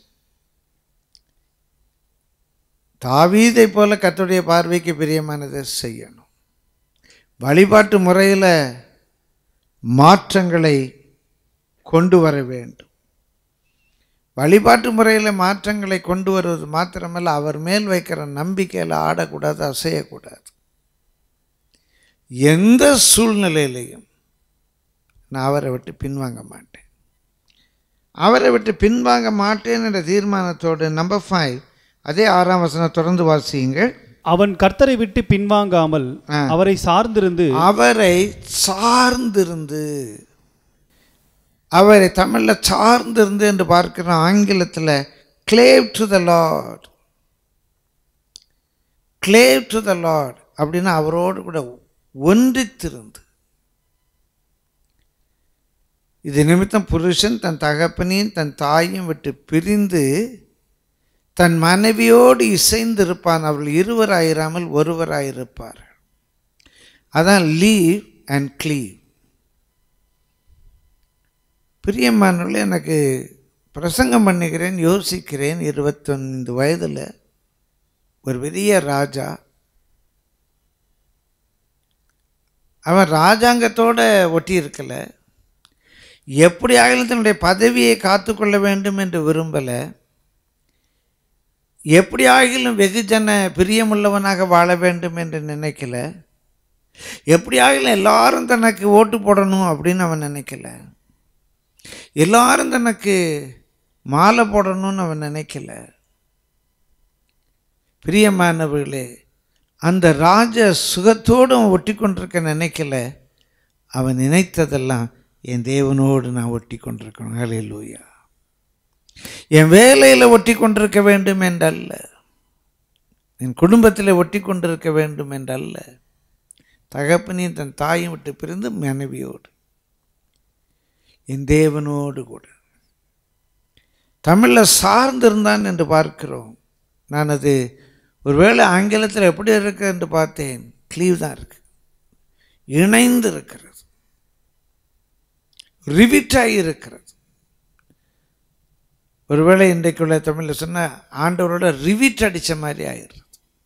தாவீதை போல கத்துடைய பார்வைக்கு பிரியமானதை செய்யணும் வழிபாட்டு முறையில் மாற்றங்களை கொண்டு வர வேண்டும் வழிபாட்டு முறையில் மாற்றங்களை கொண்டு வருவது மாத்திரமல்ல அவர் மேல் வைக்கிற நம்பிக்கையில் ஆடக்கூடாது அசையக்கூடாது எந்த சூழ்நிலையிலையும் நான் அவரை விட்டு பின்வாங்க மாட்டேன் அவரை விட்டு பின்வாங்க மாட்டேன் என்ற தீர்மானத்தோடு நம்பர் ஃபைவ் அதே ஆறாம் வசனம் தொடர்ந்து வாசியுங்கள் அவன் கர்த்தரை விட்டு பின்வாங்காமல் ஆ. அவரை சார்ந்திருந்து அவரை சார்ந்திருந்து அவரை தமிழில் சார்ந்திருந்து என்று பார்க்கிறோம் ஆங்கிலத்தில் cleave to the Lord cleave to the Lord அப்படின்னா அவரோடு கூட ஒன்றித்திருந்து இது நிமித்தம் புருஷன் தன் தகப்பனையும் தன் தாயையும் விட்டு பிரிந்து தன் மனைவியோடு இசைந்திருப்பான் அவர்கள் இருவராயிராமல் ஒருவராயிருப்பார்கள் அதான் லீவ் அண்ட் க்ளீவ் பிரியமானவர்களே எனக்கு பிரசங்கம் பண்ணுகிறேன் யோசிக்கிறேன் இருபத்தொன்று வயதில் ஒரு பெரிய ராஜா அவன் ராஜாங்கத்தோட ஒட்டி இருக்கல எப்படி ஆகிலும் தன்னுடைய பதவியை காத்துக்கொள்ள வேண்டும் என்று விரும்பலை எப்படி ஆகிலும் வெகுஜன பிரியமுள்ளவனாக வாழ வேண்டும் என்று நினைக்கல எப்படி ஆகிலும் எல்லாரும் தனக்கு ஓட்டு போடணும் அப்படின்னு அவன் நினைக்கல எல்லாரும் தனக்கு மாலை போடணும்னு அவன் நினைக்கல பிரியமானவர்களே அந்த ராஜ சுகத்தோடு அவன் ஒட்டி கொண்டிருக்க நினைக்கல அவன் நினைத்ததெல்லாம் என் தேவனோடு நான் ஒட்டி கொண்டிருக்கணும் ஹalleluya என் வேலையில் ஒட்டி கொண்டிருக்க வேண்டும் என்றல்ல என் குடும்பத்தில் ஒட்டி கொண்டிருக்க வேண்டும் என்றல்ல தகப்பனையும் தன் தாயும் விட்டு பிரிந்து மனைவியோடு என் தேவனோடு கூட தமிழில் சார்ந்திருந்தான் என்று பார்க்கிறோம் நான் அது ஒருவேளை ஆங்கிலத்தில் எப்படி இருக்கு என்று பார்த்தேன் க்ளீவ் தான் இருக்கு இணைந்து இருக்கிறது ரிவிட்டாகி இருக்கிறது ஒருவேளை இன்றைக்குள்ள தமிழில் சொன்ன ஆண்டவரோட ரிவிட் அடித்த மாதிரி ஆயிடுறது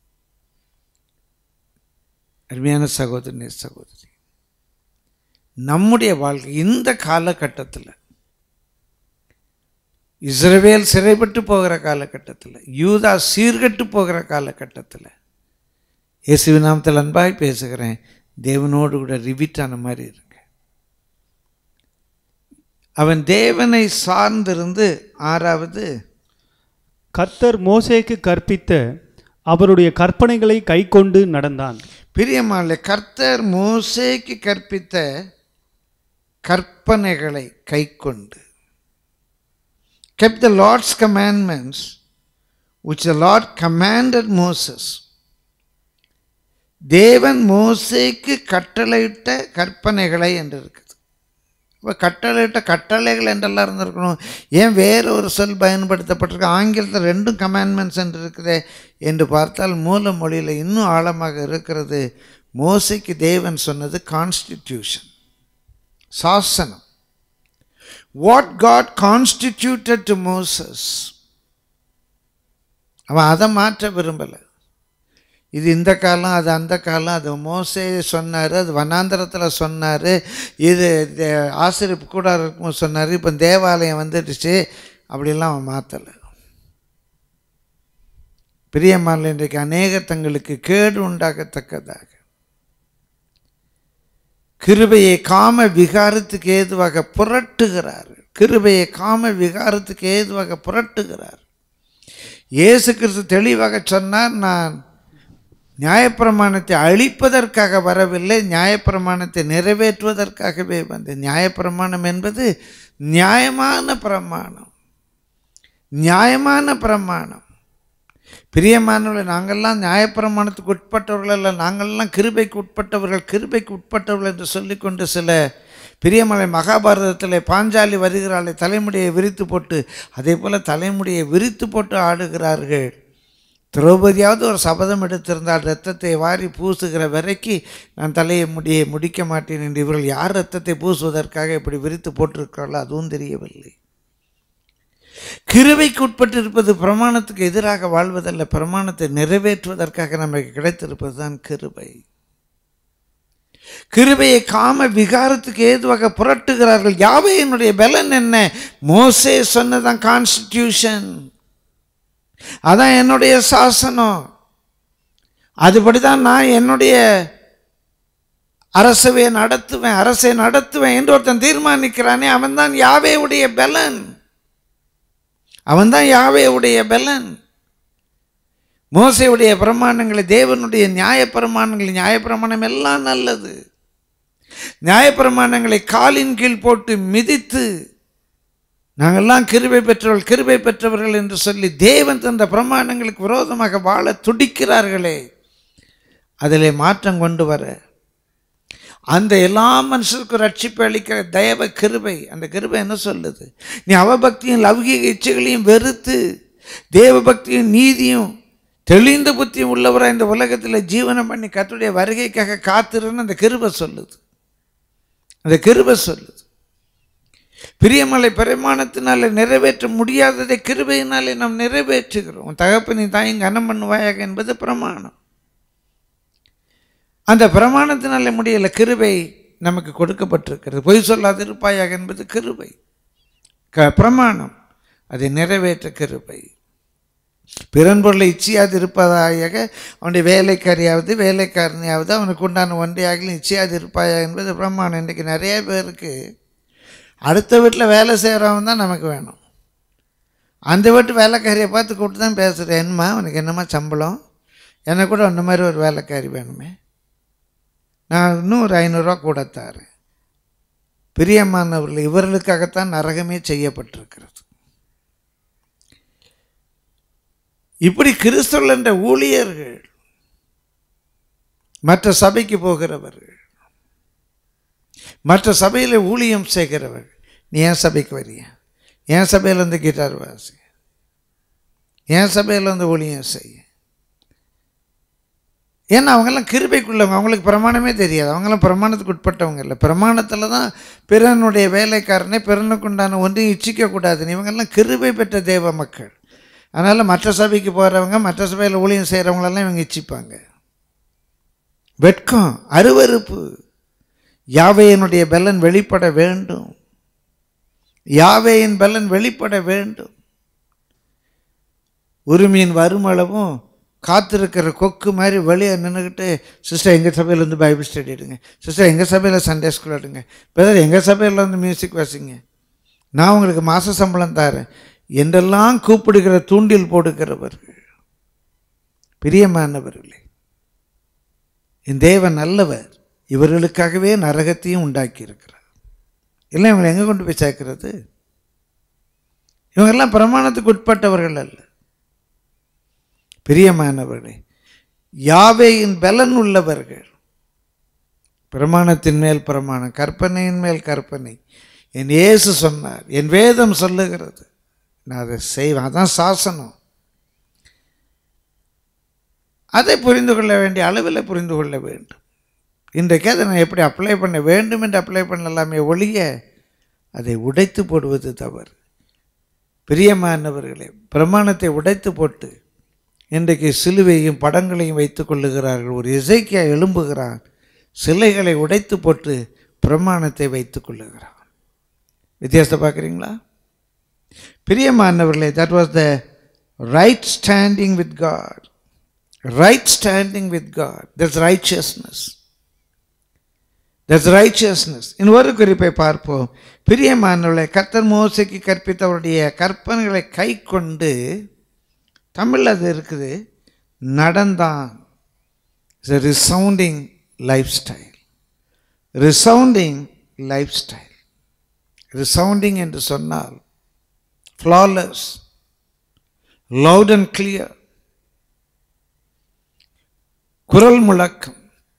அருமையான சகோதரனே சகோதரி நம்முடைய வாழ்க்கை இந்த காலகட்டத்தில் இஸ்ரவேல் சிறைப்பட்டு போகிற காலகட்டத்தில் யூதா சீர்கட்டு போகிற காலகட்டத்தில் இயேசுவி நாமத்தில் அன்பாய் பேசுகிறேன் தேவனோடு கூட ரிவிட்டான மாதிரி இருங்க அவன் தேவனை சார்ந்திருந்து ஆறாவது கர்த்தர் மோசேக்கு கற்பித்த அவருடைய கற்பனைகளை கைக்கொண்டு நடந்தான் பிரியமானே கர்த்தர் மோசேக்கு கற்பித்த கற்பனைகளை கைக்கொண்டு kept the Lord's commandments which the Lord commanded Moses. தேவன் மோசேக்கு கட்டளையிட்ட கற்பனைகளை என்று இருக்குது இப்போ கட்டளையிட்ட கட்டளைகள் என்றெல்லாம் இருந்திருக்கணும் ஏன் வேறு ஒரு சொல் பயன்படுத்தப்பட்டிருக்கு ஆங்கிலத்தில் ரெண்டும் கமாண்ட்மெண்ட்ஸ் என்று இருக்குதே என்று பார்த்தால் மூல மொழியில் இன்னும் ஆழமாக இருக்கிறது மோசைக்கு தேவன் சொன்னது கான்ஸ்டிடியூஷன் சாசனம் what God constituted to Moses அவன் அதை மாற்ற விரும்பலை இது இந்த காலம் அது அந்த காலம் அது மோசே சொன்னார் அது வனாந்தரத்தில் சொன்னார் இது தே- ஆசிரியப்பு கூட இருக்கும் சொன்னார் இப்போ தேவாலயம் வந்துடுச்சு அப்படியெல்லாம் அவன் மாற்றலை பிரியமான இன்றைக்கு அநேக தங்களுக்கு கேடு உண்டாகத்தக்கதாக கிருபையை காம விகாரத்துக்கு ஏதுவாக புரட்டுகிறார் கிருபையை காம விகாரத்துக்கு ஏதுவாக புரட்டுகிறார் இயேசு கிறிஸ்து தெளிவாக சொன்னார் நான் நியாயப்பிரமாணத்தை அழிப்பதற்காக வரவில்லை நியாயப்பிரமாணத்தை நிறைவேற்றுவதற்காகவே வந்தேன் நியாயப்பிரமாணம் என்பது நியாயமான பிரமாணம் நியாயமான பிரமாணம் பிரியமானவர்கள் நாங்கள்லாம் நியாயப்பிரமாணத்துக்கு உட்பட்டவர்கள் அல்ல நாங்கள்லாம் கிருபைக்கு உட்பட்டவர்கள் கிருபைக்கு உட்பட்டவர்கள் என்று சொல்லிக்கொண்டு சில பிரியமலை மகாபாரதத்தில் பாஞ்சாலி வருகிறாளை தலைமுடியை விரித்து போட்டு அதே போல் தலைமுடியை விரித்து போட்டு ஆடுகிறார்கள் திரௌபதியாவது ஒரு சபதம் எடுத்திருந்தால் இரத்தத்தை வாரி பூசுகிற வரைக்கும் நான் தலையை முடியை முடிக்க மாட்டேன் என்று இவர்கள் யார் இரத்தத்தை பூசுவதற்காக இப்படி விரித்து போட்டிருக்கிறார்களோ அதுவும் தெரியவில்லை கிருபைக்கு உட்பட்டு இருப்பது பிரமாணத்துக்கு எதிராக வாழ்வதல்ல பிரமாணத்தை நிறைவேற்றுவதற்காக நமக்கு கிடைத்திருப்பது தான் கிருபை கிருபையை காம விகாரத்துக்கு ஏதுவாக புரட்டுகிறார்கள் யாவே என்னுடைய பலன் என்ன மோசே சொன்னதான் கான்ஸ்டிடியூஷன் அதான் என்னுடைய சாசனம் அதுபடி தான் நான் என்னுடைய அரசவை நடத்துவேன் அரசை நடத்துவேன் என்று ஒருத்தன் தீர்மானிக்கிறானே அவன்தான் யாவேவுடைய பலன் அவன்தான் யாவேவுடைய பலன் மோசையுடைய பிரமாணங்களை தேவனுடைய நியாய பிரமாணங்கள் நியாய பிரமாணம் எல்லாம் நல்லது நியாயப்பிரமாணங்களை காலின் கீழ் போட்டு மிதித்து நாங்கள்லாம் கிருபை பெற்றவர்கள் கிருபை பெற்றவர்கள் என்று சொல்லி தேவன் தந்த பிரமாணங்களுக்கு விரோதமாக வாழ துடிக்கிறார்களே அதிலே மாற்றம் கொண்டு வர அந்த எல்லா மனுஷருக்கும் ரட்சிப்பு அளிக்கிற தயவ கிருபை அந்த கிருபை என்ன சொல்லுது நீ அவபக்தியும் லௌகிக இச்சைகளையும் வெறுத்து தேவ பக்தியும் நீதியும் தெளிந்த புத்தியும் உள்ளவராக இந்த உலகத்தில் ஜீவனம் பண்ணி கத்துடைய வருகைக்காக காத்திருன்னு அந்த கிருபை சொல்லுது அந்த கிருபை சொல்லுது பிரியமலை பிரமாணத்தினாலே நிறைவேற்ற முடியாததை கிருபையினாலே நாம் நிறைவேற்றுகிறோம் உன் தகப்பனை தாயும் கனம் பண்ணுவாயாக என்பது பிரமாணம் அந்த பிரமாணத்தினாலே முடியல கிருபை நமக்கு கொடுக்கப்பட்டிருக்கிறது பொய் சொல்லாதிருப்பாயாக என்பது கிருபை க பிரமாணம் அதை நிறைவேற்ற கிருபை பிறன் பொருளை இச்சையாது இருப்பதாக அவனுடைய வேலைக்காரியாவது வேலைக்காரனையாவது அவனுக்கு உண்டான ஒன்றையாகலும் இச்சையாது இருப்பாயா என்பது பிரமாணம் இன்றைக்கு நிறைய பேருக்கு அடுத்த வீட்டில் வேலை செய்கிறவன் தான் நமக்கு வேணும் அந்த வீட்டு வேலைக்காரியை பார்த்து கூப்பிட்டு தான் பேசுகிறேன் என்னம்மா அவனுக்கு என்னம்மா சம்பளம் எனக்கு கூட அந்த மாதிரி ஒரு வேலைக்காரி வேணுமே நான் இன்னும் ஒரு ஐநூறுரூவா கூட தரேன் பிரியமானவர்கள் இவர்களுக்காகத்தான் நரகமே செய்யப்பட்டிருக்கிறது இப்படி கிறிஸ்தவர்கள் என்ற ஊழியர்கள் மற்ற சபைக்கு போகிறவர்கள் மற்ற சபையில் ஊழியம் செய்கிறவர்கள் நீ ஏன் சபைக்கு வரியா என் சபையில் வந்து கிட்டார் வாசி என் சபையில் வந்து ஊழியம் செய்ய ஏன்னா அவங்கெல்லாம் கிருபைக்குள்ளவங்க அவங்களுக்கு பிரமாணமே தெரியாது அவங்கெல்லாம் பிரமாணத்துக்கு உட்பட்டவங்க இல்லை பிரமாணத்தில் தான் பிறனுடைய வேலைக்காரனே பிறனுக்கு உண்டான ஒன்றையும் இச்சிக்கக்கூடாதுன்னு இவங்கெல்லாம் கிருபை பெற்ற தேவ மக்கள் அதனால் மற்ற சபைக்கு போகிறவங்க மற்ற சபையில் ஊழியம் செய்கிறவங்களெல்லாம் இவங்க இச்சிப்பாங்க வெட்கம் அருவருப்பு யாவையினுடைய பலன் வெளிப்பட வேண்டும் யாவையின் பலன் வெளிப்பட வேண்டும் உரிமையின் வருமளவும் காத்திருக்கிற கொக்கு மாதிரி வெளியே நின்றுக்கிட்டு சிஸ்டர் எங்கள் சபையில் வந்து பைபிள் ஸ்டடி எடுங்க சிஸ்டர் எங்கள் சபையில் சண்டே ஸ்கூல் எடுங்க பிரதர் எங்கள் சபையில் வந்து மியூசிக் வாசிங்க நான் உங்களுக்கு மாத சம்பளம் தரேன் என்றெல்லாம் கூப்பிடுகிற தூண்டில் போடுகிறவர்கள் பிரியமானவர்களே என் தேவன் நல்லவர் இவர்களுக்காகவே நரகத்தையும் உண்டாக்கி இருக்கிறார் இல்லை இவங்களை எங்கே கொண்டு போய் சேர்க்கிறது இவங்கெல்லாம் பிரமாணத்துக்கு உட்பட்டவர்கள் அல்ல பிரியமானவர்களே யாவேயின் பலன் உள்ளவர்கள் பிரமாணத்தின் மேல் பிரமாணம் கற்பனையின் மேல் கற்பனை என் இயேசு சொன்னார் என் வேதம் சொல்லுகிறது நான் அதை செய்வேன் அதான் சாசனம் அதை புரிந்து கொள்ள வேண்டிய அளவில் புரிந்து கொள்ள வேண்டும் இன்றைக்கு அதை நான் எப்படி அப்ளை பண்ண வேண்டும் என்று அப்ளை பண்ணலாமே ஒழிய அதை உடைத்து போடுவது தவறு பிரியமானவர்களே பிரமாணத்தை உடைத்து போட்டு இன்றைக்கு சிலுவையும் படங்களையும் வைத்து கொள்ளுகிறார்கள் ஒரு இசைக்கியா எழும்புகிறான் சிலைகளை உடைத்து போட்டு பிரமாணத்தை வைத்து கொள்ளுகிறான் வித்தியாசத்தை பார்க்குறீங்களா பிரியமானவர்களே that was the right standing with God right standing with God that's righteousness that's righteousness இன்னொரு குறிப்பை பார்ப்போம் பிரியமானவர்களே கர்த்தர் மோசைக்கு கற்பித்தவருடைய கற்பனைகளை கை கொண்டு தமிழ் அது இருக்குது நடந்தான் it's a resounding life style resounding life style resounding என்று சொன்னால் ஃப்ளாலஸ் லவுட் அண்ட் கிளியர் குரல் முழக்கம்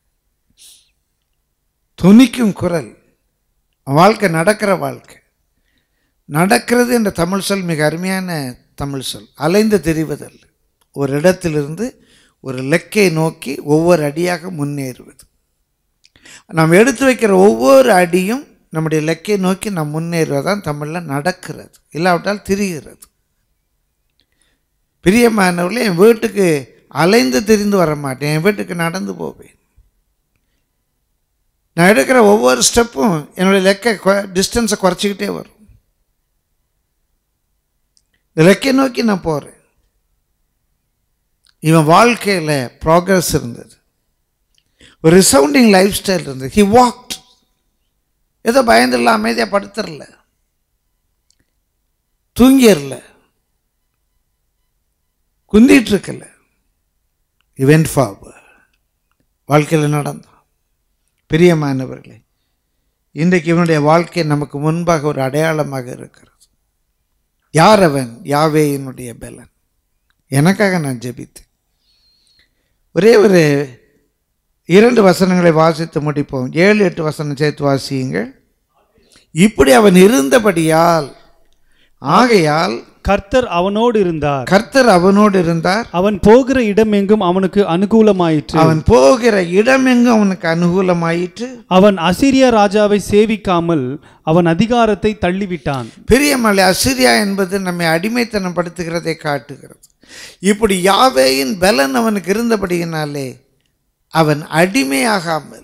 துணிக்கும் குரல் வாழ்க்கை நடக்கிற வாழ்க்கை நடக்கிறது என்ற தமிழ் சொல் மிக அருமையான தமிழ் சொல் அலைந்து தெரிவதல்ல ஒரு இடத்திலிருந்து ஒரு லெக்கை நோக்கி ஒவ்வொரு அடியாக முன்னேறுவது நாம் எடுத்து வைக்கிற ஒவ்வொரு அடியும் நம்முடைய லெக்கை நோக்கி நாம் முன்னேறுவதான் தமிழில் நடக்கிறது இல்லாவிட்டால் திரிகிறது பிரியமானவர்களே என் வீட்டுக்கு அலைந்து திரிந்து வர மாட்டேன் என் வீட்டுக்கு நடந்து போவேன் நான் எடுக்கிற ஒவ்வொரு ஸ்டெப்பும் என்னுடைய லெக்கை டிஸ்டன்ஸை குறைச்சிக்கிட்டே வரும் இந்த லெக்கை நோக்கி நான் போகிறேன் இவன் வாழ்க்கையில் ப்ராக்ரஸ் இருந்தது ஒரு ரிசவுண்டிங் லைஃப் ஸ்டைல் இருந்தது ஹி வாக்ட் ஏதோ பயந்துடல அமைதியாக படுத்துடல தூங்கிடல குந்திட்டு இருக்கல இவென்ட் ஃபார்வர்ட் வாழ்க்கையில் நடந்தான் பிரியமானவர்களே இன்றைக்கு இவனுடைய வாழ்க்கை நமக்கு முன்பாக ஒரு அடையாளமாக இருக்கிறது யார் அவன் யாவேயினுடைய பலன் எனக்காக நான் ஜெபித்தேன் ஒரே ஒரு இரண்டு வசனங்களை வாசித்து முடிப்போம் ஏழு எட்டு வசனம் சேர்த்து வாசியுங்கள் இப்படி அவன் இருந்தபடியால் ஆகையால் கர்த்தர் அவனோடு இருந்தார் கர்த்தர் அவனோடு இருந்தார் அவன் போகிற இடமெங்கும் அவனுக்கு அனுகூலமாயிற்று அவன் போகிற இடமெங்கும் அவனுக்கு அனுகூலமாயிற்று அவன் அசிரியா ராஜாவை சேவிக்காமல் அவன் அதிகாரத்தை தள்ளிவிட்டான் பிரியமலை அசிரியா என்பது நம்மை அடிமைத்தனம் படுத்துகிறதை காட்டுகிறது இப்படி யாவேயின் பலன் அவனுக்கு இருந்தபடியினாலே அவன் அடிமையாகாமல்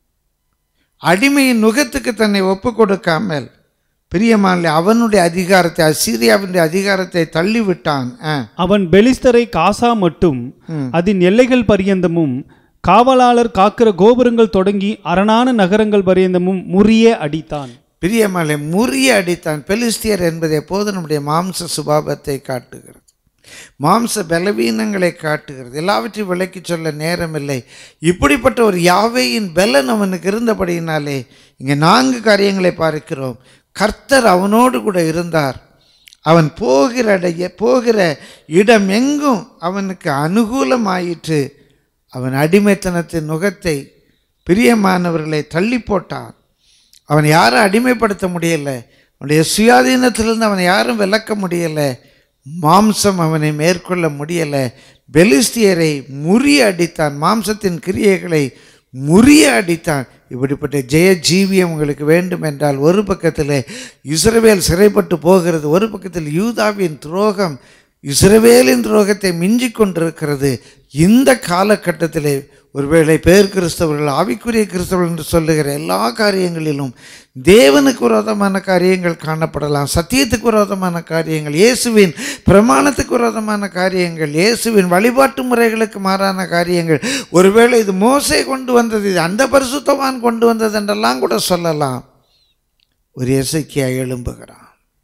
அடிமையின் நுகத்துக்கு தன்னை ஒப்பு கொடுக்காமல் பிரியமானே அவனுடைய அதிகாரத்தை அசீரியாவினுடைய அதிகாரத்தை தள்ளிவிட்டான் ஆ. அவன் பெலிஸ்தரை காசா மட்டும் அதன் எல்லைகள் பரியந்தமும் காவலாளர் காக்கிற கோபுரங்கள் தொடங்கி அரணான நகரங்கள் பரியந்தமும் முறியே அடித்தான் பிரியமலை முறிய அடித்தான் பெலிஸ்தியர் என்பது எப்போது நம்முடைய மாம்ச சுபாவத்தை காட்டுகிறது மாம்ச பலவீனங்களை காட்டுகிறது எல்லாவற்றையும் விளக்கி சொல்ல நேரமில்லை இப்படிப்பட்ட ஒரு யாவையின் பலன் அவனுக்கு இருந்தபடியினாலே இங்கே நான்கு காரியங்களை பார்க்கிறோம் கர்த்தர் அவனோடு கூட இருந்தார் அவன் போகிற இடைய போகிற இடம் எங்கும் அவனுக்கு அனுகூலமாயிற்று அவன் அடிமைத்தனத்தின் நுகத்தை பிரியமானவர்களை தள்ளி போட்டான் அவன் யாரும் அடிமைப்படுத்த முடியலை அவனுடைய சுயாதீனத்திலிருந்து அவனை யாரும் விலக்க முடியலை மாம்சம் அவனை மேற்கொள்ள முடியலை பெலிஸ்தியரை முறிய அடித்தான் மாம்சத்தின் கிரியைகளை முறிய அடித்தான் இப்படிப்பட்ட ஜெய ஜீவியம் உங்களுக்கு வேண்டும் என்றால் ஒரு பக்கத்தில் இஸ்ரவேல் சிறைப்பட்டு போகிறது ஒரு பக்கத்தில் யூதாவின் துரோகம் இஸ்ரவேலின் துரோகத்தை மிஞ்சிக் கொண்டிருக்கிறது இந்த காலகட்டத்திலே ஒருவேளை பேர் கிறிஸ்தவர்கள் ஆவிக்குரிய கிறிஸ்தவர்கள் என்று சொல்லுகிற எல்லா காரியங்களிலும் தேவனுக்கு விரோதமான காரியங்கள் காணப்படலாம் சத்தியத்துக்கு விரோதமான காரியங்கள் இயேசுவின் பிரமாணத்துக்கு விரோதமான காரியங்கள் இயேசுவின் வழிபாட்டு முறைகளுக்கு மாறான காரியங்கள் ஒருவேளை இது மோசை கொண்டு வந்தது இது அந்த பரிசுத்தவான் கொண்டு வந்தது என்றெல்லாம் கூட சொல்லலாம் ஒரு இசைக்கியா எழும்புகிறான்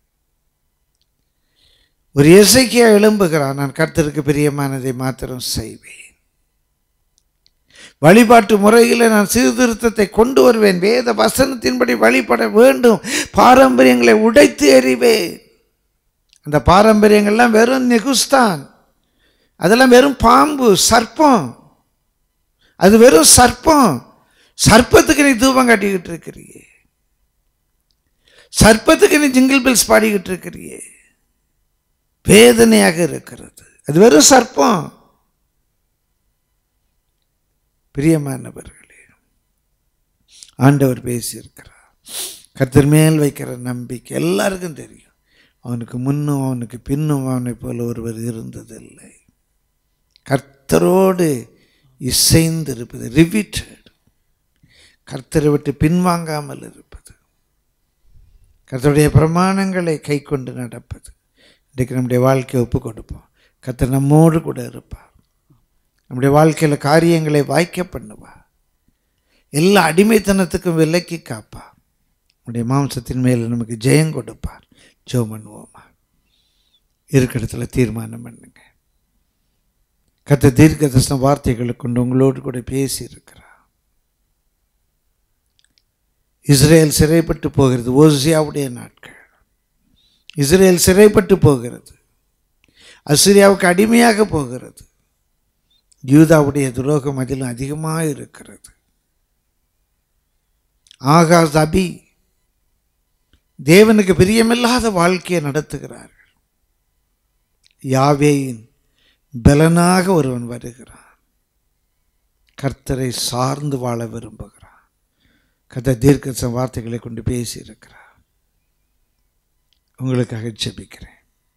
ஒரு இசைக்கியா எழும்புகிறான் நான் கர்த்தருக்கு பிரியமானதை மாத்திரம் செய்வேன் வழிபாட்டு முறையில் நான் சீர்திருத்தத்தை கொண்டு வருவேன் வேத வசனத்தின்படி வழிபட வேண்டும் பாரம்பரியங்களை உடைத்து எறிவேன் அந்த பாரம்பரியங்கள்லாம் வெறும் நெகுஸ்தான் அதெல்லாம் வெறும் பாம்பு சர்ப்பம் அது வெறும் சர்ப்பம் சர்ப்பத்துக்கு நீ தூபம் காட்டிக்கிட்டு இருக்கிறியே சர்ப்பத்துக்கு நீ ஜிங்கிள் பில்ஸ் பாடிக்கிட்டு இருக்கிறியே வேதனையாக இருக்கிறது அது வெறும் சர்ப்பம் பிரியமானவர்களே ஆண்டவர் பேசியிருக்கிறார் கர்த்தர் மேல் வைக்கிற நம்பிக்கை எல்லாருக்கும் தெரியும் அவனுக்கு முன்னும் அவனுக்கு பின்னும் அவனை போல ஒருவர் இருந்ததில்லை கர்த்தரோடு இசைந்து இருப்பது ரிவிட்டட் கர்த்தரை விட்டு பின்வாங்காமல் இருப்பது கர்த்தருடைய பிரமாணங்களை கை கொண்டு நடப்பது இன்றைக்கு நம்முடைய வாழ்க்கையை ஒப்பு கொடுப்போம் கர்த்தர் நம்மோடு கூட இருப்பார் நம்முடைய வாழ்க்கையில் காரியங்களை வாய்க்க பண்ணுவார் எல்லா அடிமைத்தனத்துக்கும் விலக்கி காப்பார் நம்முடைய மாம்சத்தின் மேல் நமக்கு ஜெயம் கொடுப்பார் ஜெபம் பண்ணுவோமா இருக்கிற இடத்துல தீர்மானம் பண்ணுங்க கத்த தீர்க்க தரிசன வார்த்தைகளை கொண்டு உங்களோடு கூட பேசி இருக்கிறார் இஸ்ரேல் சிறைப்பட்டு போகிறது ஓசியாவுடைய நாட்கள் இஸ்ரேல் சிறைப்பட்டு போகிறது அசிரியாவுக்கு அடிமையாக போகிறது யூதாவுடைய துரோகம் அதிலும் அதிகமாக இருக்கிறது ஆகாஸ் அபி தேவனுக்கு பிரியமில்லாத வாழ்க்கையை நடத்துகிறார்கள் யாவேயின் பலனாக ஒருவன் வருகிறான் கர்த்தரை சார்ந்து வாழ விரும்புகிறான் கர்த்தர் தீர்க்க வார்த்தைகளை கொண்டு பேசியிருக்கிறார் உங்களுக்காக ஜெபிக்கிறேன்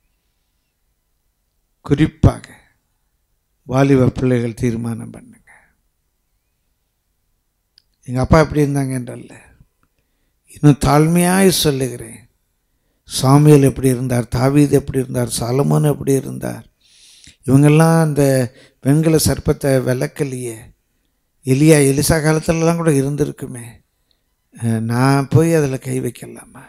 குறிப்பாக வாலிப பிள்ளைகள் தீர்மானம் பண்ணுங்க எங்கள் அப்பா எப்படி இருந்தாங்க என்றல்ல இன்னும் தாழ்மையாய் சொல்லுகிறேன் சாமியல் எப்படி இருந்தார் தாவீது எப்படி இருந்தார் சாலமோன் எப்படி இருந்தார் இவங்கெல்லாம் அந்த வெண்கல சர்ப்பத்தை விளக்கலையே எலியா எலிசா காலத்துலலாம் கூட இருந்திருக்குமே அஹ், நான் போய் அதில் கை வைக்கலாமா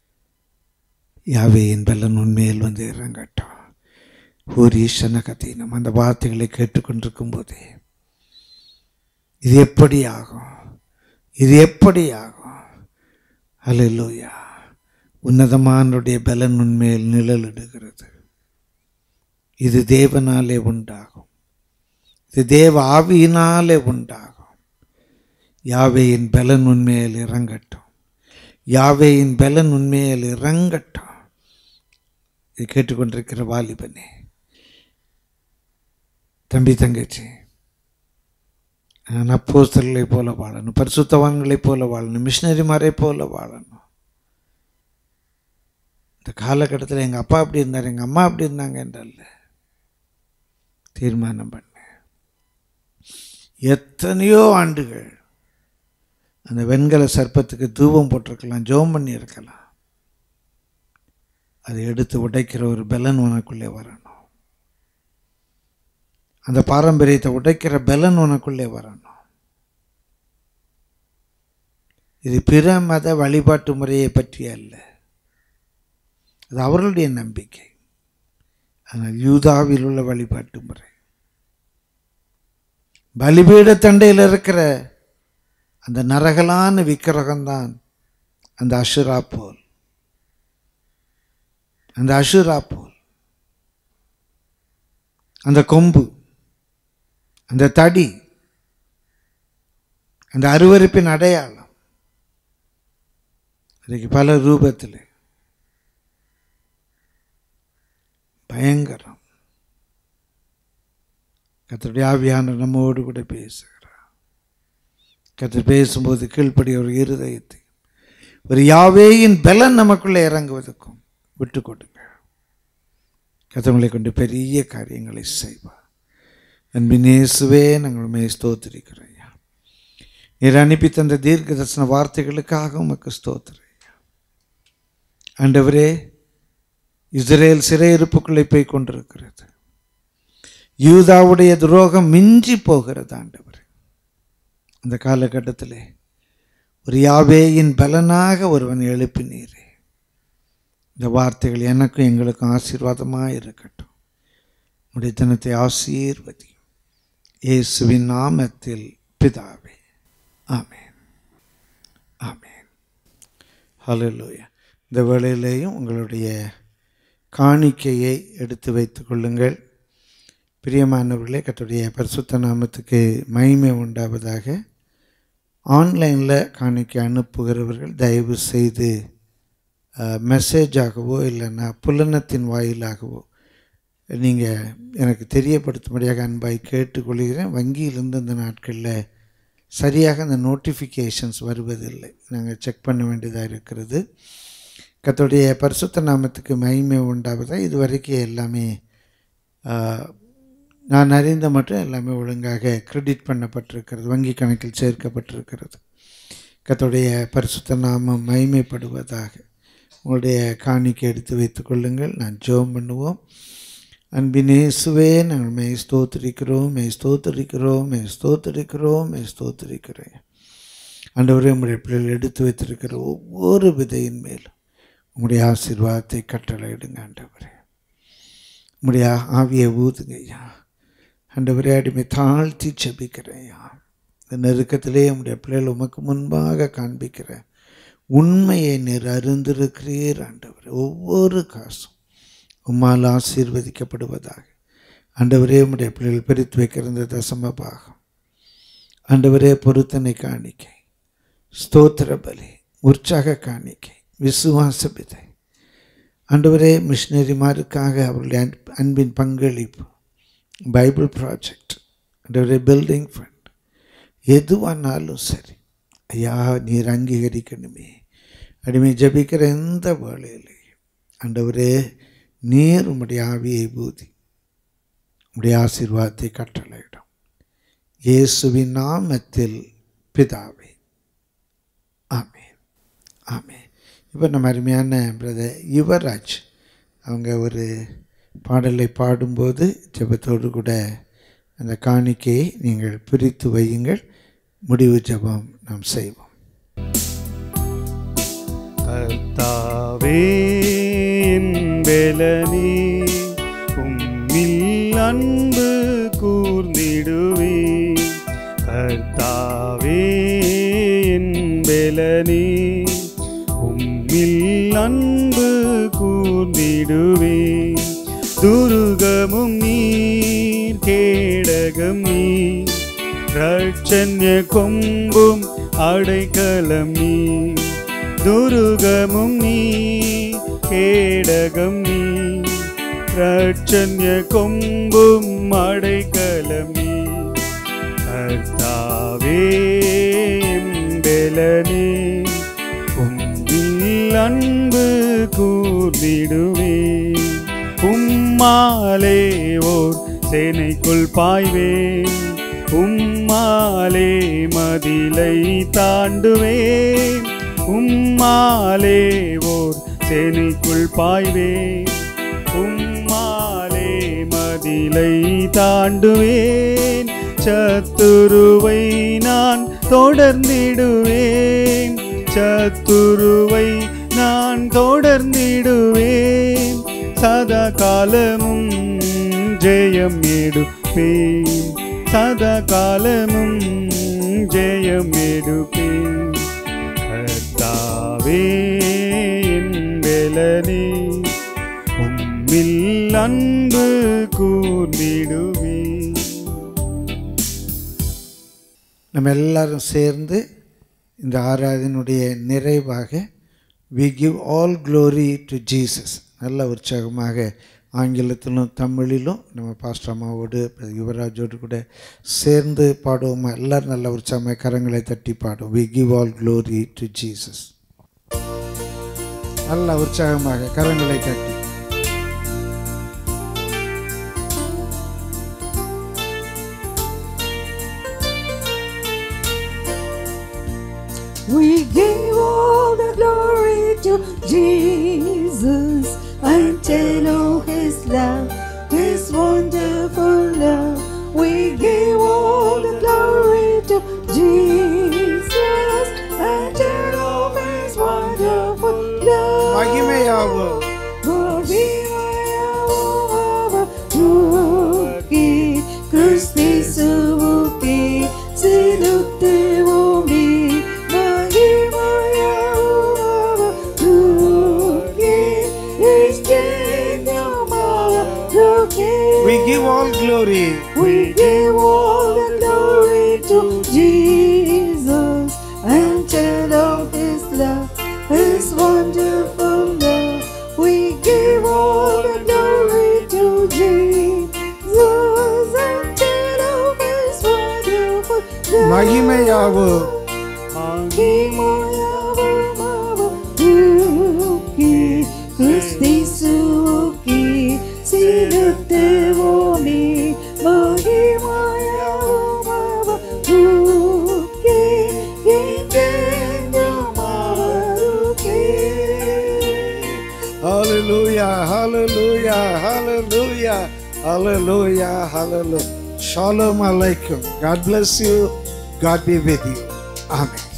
யாவே என் பலன் உண்மையில் வந்து இறங்கட்டும் ஊரீஷன கத்தீனம் அந்த வார்த்தைகளை கேட்டுக்கொண்டிருக்கும் போதே இது எப்படி ஆகும் இது எப்படி ஆகும் அல்லேலூயா உன்னதமானுடைய பலன் உண்மையில் நிழலிடுகிறது இது தேவனாலே உண்டாகும் இது தேவ ஆவியினாலே உண்டாகும் யாவேயின் பலன் உண்மையில் இறங்கட்டும் யாவேயின் பலன் உண்மையில் இறங்கட்டும் இது கேட்டுக்கொண்டிருக்கிற வாலிபனே தம்பி தங்கச்சி நான் அப்போஸ்தலர்களை போல வாழணும் பரிசுத்தவான்களைப் போல வாழணும் மிஷினரிமாரை போல வாழணும் இந்த காலகட்டத்தில் எங்கள் அப்பா அப்படி இருந்தார் எங்கள் அம்மா அப்படி இருந்தாங்க என்றல்ல தீர்மானம் பண்ணேன் எத்தனையோ ஆண்டுகள் அந்த வெண்கல சர்ப்பத்துக்கு தூபம் போட்டிருக்கலாம் ஜோம் பண்ணி இருக்கலாம் அதை எடுத்து உடைக்கிற ஒரு பலன் உனக்குள்ளே வரணும் அந்த பாரம்பரியத்தை உடைக்கிற பலன் உனக்குள்ளே வரணும் இது பிற மத வழிபாட்டு முறையை பற்றி அல்ல அது அவர்களுடைய நம்பிக்கை ஆனால் யூதாவில் உள்ள வழிபாட்டு முறை பலிபீட தண்டையில் இருக்கிற அந்த நரகலான விக்கிரகம்தான் அந்த அஷுரா போல் அந்த அஷுரா போல் அந்த கொம்பு அந்த தடி அந்த அருவருப்பின் அடையாளம் அதுக்கு பல ரூபத்தில் பயங்கரம் கத்தருடைய ஆவியான நம்மோடு கூட பேசுகிறார் கத்தர் பேசும்போது கீழ்ப்படி ஒரு இருதயத்தை ஒரு யாவேயின் பலன் நமக்குள்ளே இறங்குவதற்கும் விட்டு கொடுங்க கத்தவங்களை கொண்டு பெரிய காரியங்களை செய்வார் அன்பின் இயேசுவே நாங்கள் உண்மையை ஸ்தோத்திரிக்கிறோம் ஐயா நீர் அனுப்பி தந்த தீர்க்க தரிசன வார்த்தைகளுக்காக உமக்கு ஸ்தோத்திரம் ஐயா ஆண்டவரே இஸ்ரேல் சிறையிருப்புக்குள்ளே போய் கொண்டிருக்கிறது யூதாவுடைய துரோகம் மிஞ்சி போகிறது ஆண்டவர் அந்த காலகட்டத்திலே ஒரு யாவேயின் பலனாக ஒருவன் எழுப்பினீரே இந்த வார்த்தைகள் எனக்கும் எங்களுக்கும் ஆசீர்வாதமாக இருக்கட்டும் உடைய தினத்தை ஆசீர்வதி இயேசுவின் நாமத்தில் பிதாவே ஆமென் ஆமென் ஹalleluya இந்த வேளையிலேயும் உங்களுடைய காணிக்கையை எடுத்து வைத்துக் கொள்ளுங்கள் பிரியமானவர்களே கர்த்தருடைய பரிசுத்த நாமத்துக்கு மகிமை உண்டாவதாக ஆன்லைனில் காணிக்கை அனுப்புகிறவர்கள் தயவு செய்து மெசேஜாகவோ இல்லைன்னா புலனத்தின் வாயிலாகவோ நீங்கள் எனக்கு தெரியப்படுத்தும்படியாக அன்பாய் கேட்டுக்கொள்கிறேன் வங்கியிலிருந்து இந்த நாட்களில் சரியாக அந்த நோட்டிஃபிகேஷன்ஸ் வருவதில்லை நாங்கள் செக் பண்ண வேண்டியதாக இருக்கிறது கர்த்தருடைய பரிசுத்த நாமத்துக்கு மகிமை உண்டாவதாக இது வரைக்கும் எல்லாமே ஆ, நான் அறிந்த மட்டும் எல்லாமே ஒழுங்காக கிரெடிட் பண்ணப்பட்டிருக்கிறது வங்கி கணக்கில் சேர்க்கப்பட்டிருக்கிறது கர்த்தருடைய பரிசுத்த நாமம் மகிமைப்படுவதாக உங்களுடைய காணிக்கை எடுத்து வைத்துக் கொள்ளுங்கள் நான் ஜெபம் பண்ணுவோம் அன்பினேசுவே நாங்கள் மெய் ஸ்தோத்திரிக்கிறோம் மெய் ஸ்தோத்திரிக்கிறோம் மெய் ஸ்தோத்திரிக்கிறோம் மெய் ஸ்தோத்திரிக்கிறேன் ஆண்டவரே உங்களுடைய பிள்ளைகள் எடுத்து வைத்திருக்கிற ஒவ்வொரு விதையின் மேலும் உங்களுடைய ஆசீர்வாதத்தை கட்டளையிடுங்க ஆண்டவரே உங்களுடைய ஆவியை ஊதுங்க ஐயா ஆண்டவரே அடிமை தாழ்த்தி செபிக்கிறேன் ஐயா இந்த நெருக்கத்திலே உங்களுடைய பிள்ளைகள் உமக்கு முன்பாக காண்பிக்கிற உண்மையை நீர் அறிந்திருக்கிறீர் ஆண்டவர் ஒவ்வொரு காசும் உம்மால் ஆசீர்வதிக்கப்படுவதாக ஆண்டவரே உம்முடைய பிள்ளைகள் பிரித்து வைக்கிற இந்த தசம பாகம் ஆண்டவரே பொருத்தனை காணிக்கை ஸ்தோத்திர பலி உற்சாக காணிக்கை விசுவாச விதை ஆண்டவரே மிஷினரிமாருக்காக அவருடைய அன்ப- அன்பின் பங்களிப்பு பைபிள் ப்ராஜெக்ட் ஆண்டவரே பில்டிங் ஃபண்ட் எதுவானாலும் சரி ஐயா நீர் அங்கீகரிக்கணுமே அடிமை ஜபிக்கிற எந்த வேலையிலையும் ஆண்டவரே நீர் உம்முடைய ஆவியை பூதி உம்முடைய ஆசீர்வாதத்தை கட்டளையிடும் இயேசுவின் நாமத்தில் பிதாவே ஆமென் ஆமென் இப்போ நம்ம அருமையான பிரதர் யுவராஜ் அவங்க ஒரு பாடலை பாடும்போது ஜெபத்தோடு கூட அந்த காணிக்கையை நீங்கள் பிரித்து வையுங்கள் முடிவு ஜெபம் நாம் செய்வோம் கர்த்தாவே என் பெலனே உம்மில் அன்பு கூர்ந்திடுவே கர்த்தாவே என் பெலனே உம்மில் அன்பு கூர்ந்திடுவே துருகமும் நீர் கேடகம் நீர் ரட்சண்ய கொம்பும் அடைக்கலம் நீ துருகமும் நீ கேடகம் நீ ரட்சண்ய கொம்பும் அடைக்கலம் நீ கர்த்தாவே எம்பெலனே உம்மில் அன்பு கூர்ந்திடுவே உம்மாலே ஓர் சேனைக்குள் பாய்வேன் உம்மாலே மதிலை தாண்டுவேன் உம்மாலே ஓர் சேனைக்குள் பாய்வேன் உம்மாலே மதிலை தாண்டுவேன் சத்துருவை நான் தொடர்ந்திடுவேன் சத்துருவை நான் தொடர்ந்திடுவேன் சதா காலமும் ஜெயம் எடுப்பேன் சதா காலமும் ஜெயம் எடுப்பேன் கர்த்தாவே என் பெலனே உம்மில் அன்பு கூர்ந்திடுவே நம்ம எல்லாரும் சேர்ந்து இந்த ஆராதனுடைய நிறைவாக we give all glory to Jesus நல்ல உற்சாகமாக ஆங்கிலத்திலும் தமிழிலும் நம்ம பாஸ்டர் அம்மாவோடு யுவராஜோடு கூட சேர்ந்து பாடுவோமா எல்லாரும் நல்ல உற்சாகமாக கரங்களை தட்டி பாடுவோம் we give all glory to Jesus நல்ல உற்சாகமாக கரங்களை தட்டி We give all the glory to Jesus and tell of His love, His wonderful love. We give all the glory to Jesus and tell of His wonderful love. மகிமையாகும் We give all glory. We give all the glory to Jesus and tell of His love, His wonderful love. We give all the glory to Jesus and tell of His wonderful love. மகிமையாகும் Hallelujah, hallelujah, hallelujah, hallelujah, hallelujah. Shalom alaikum. God bless you. God be with you. Amen.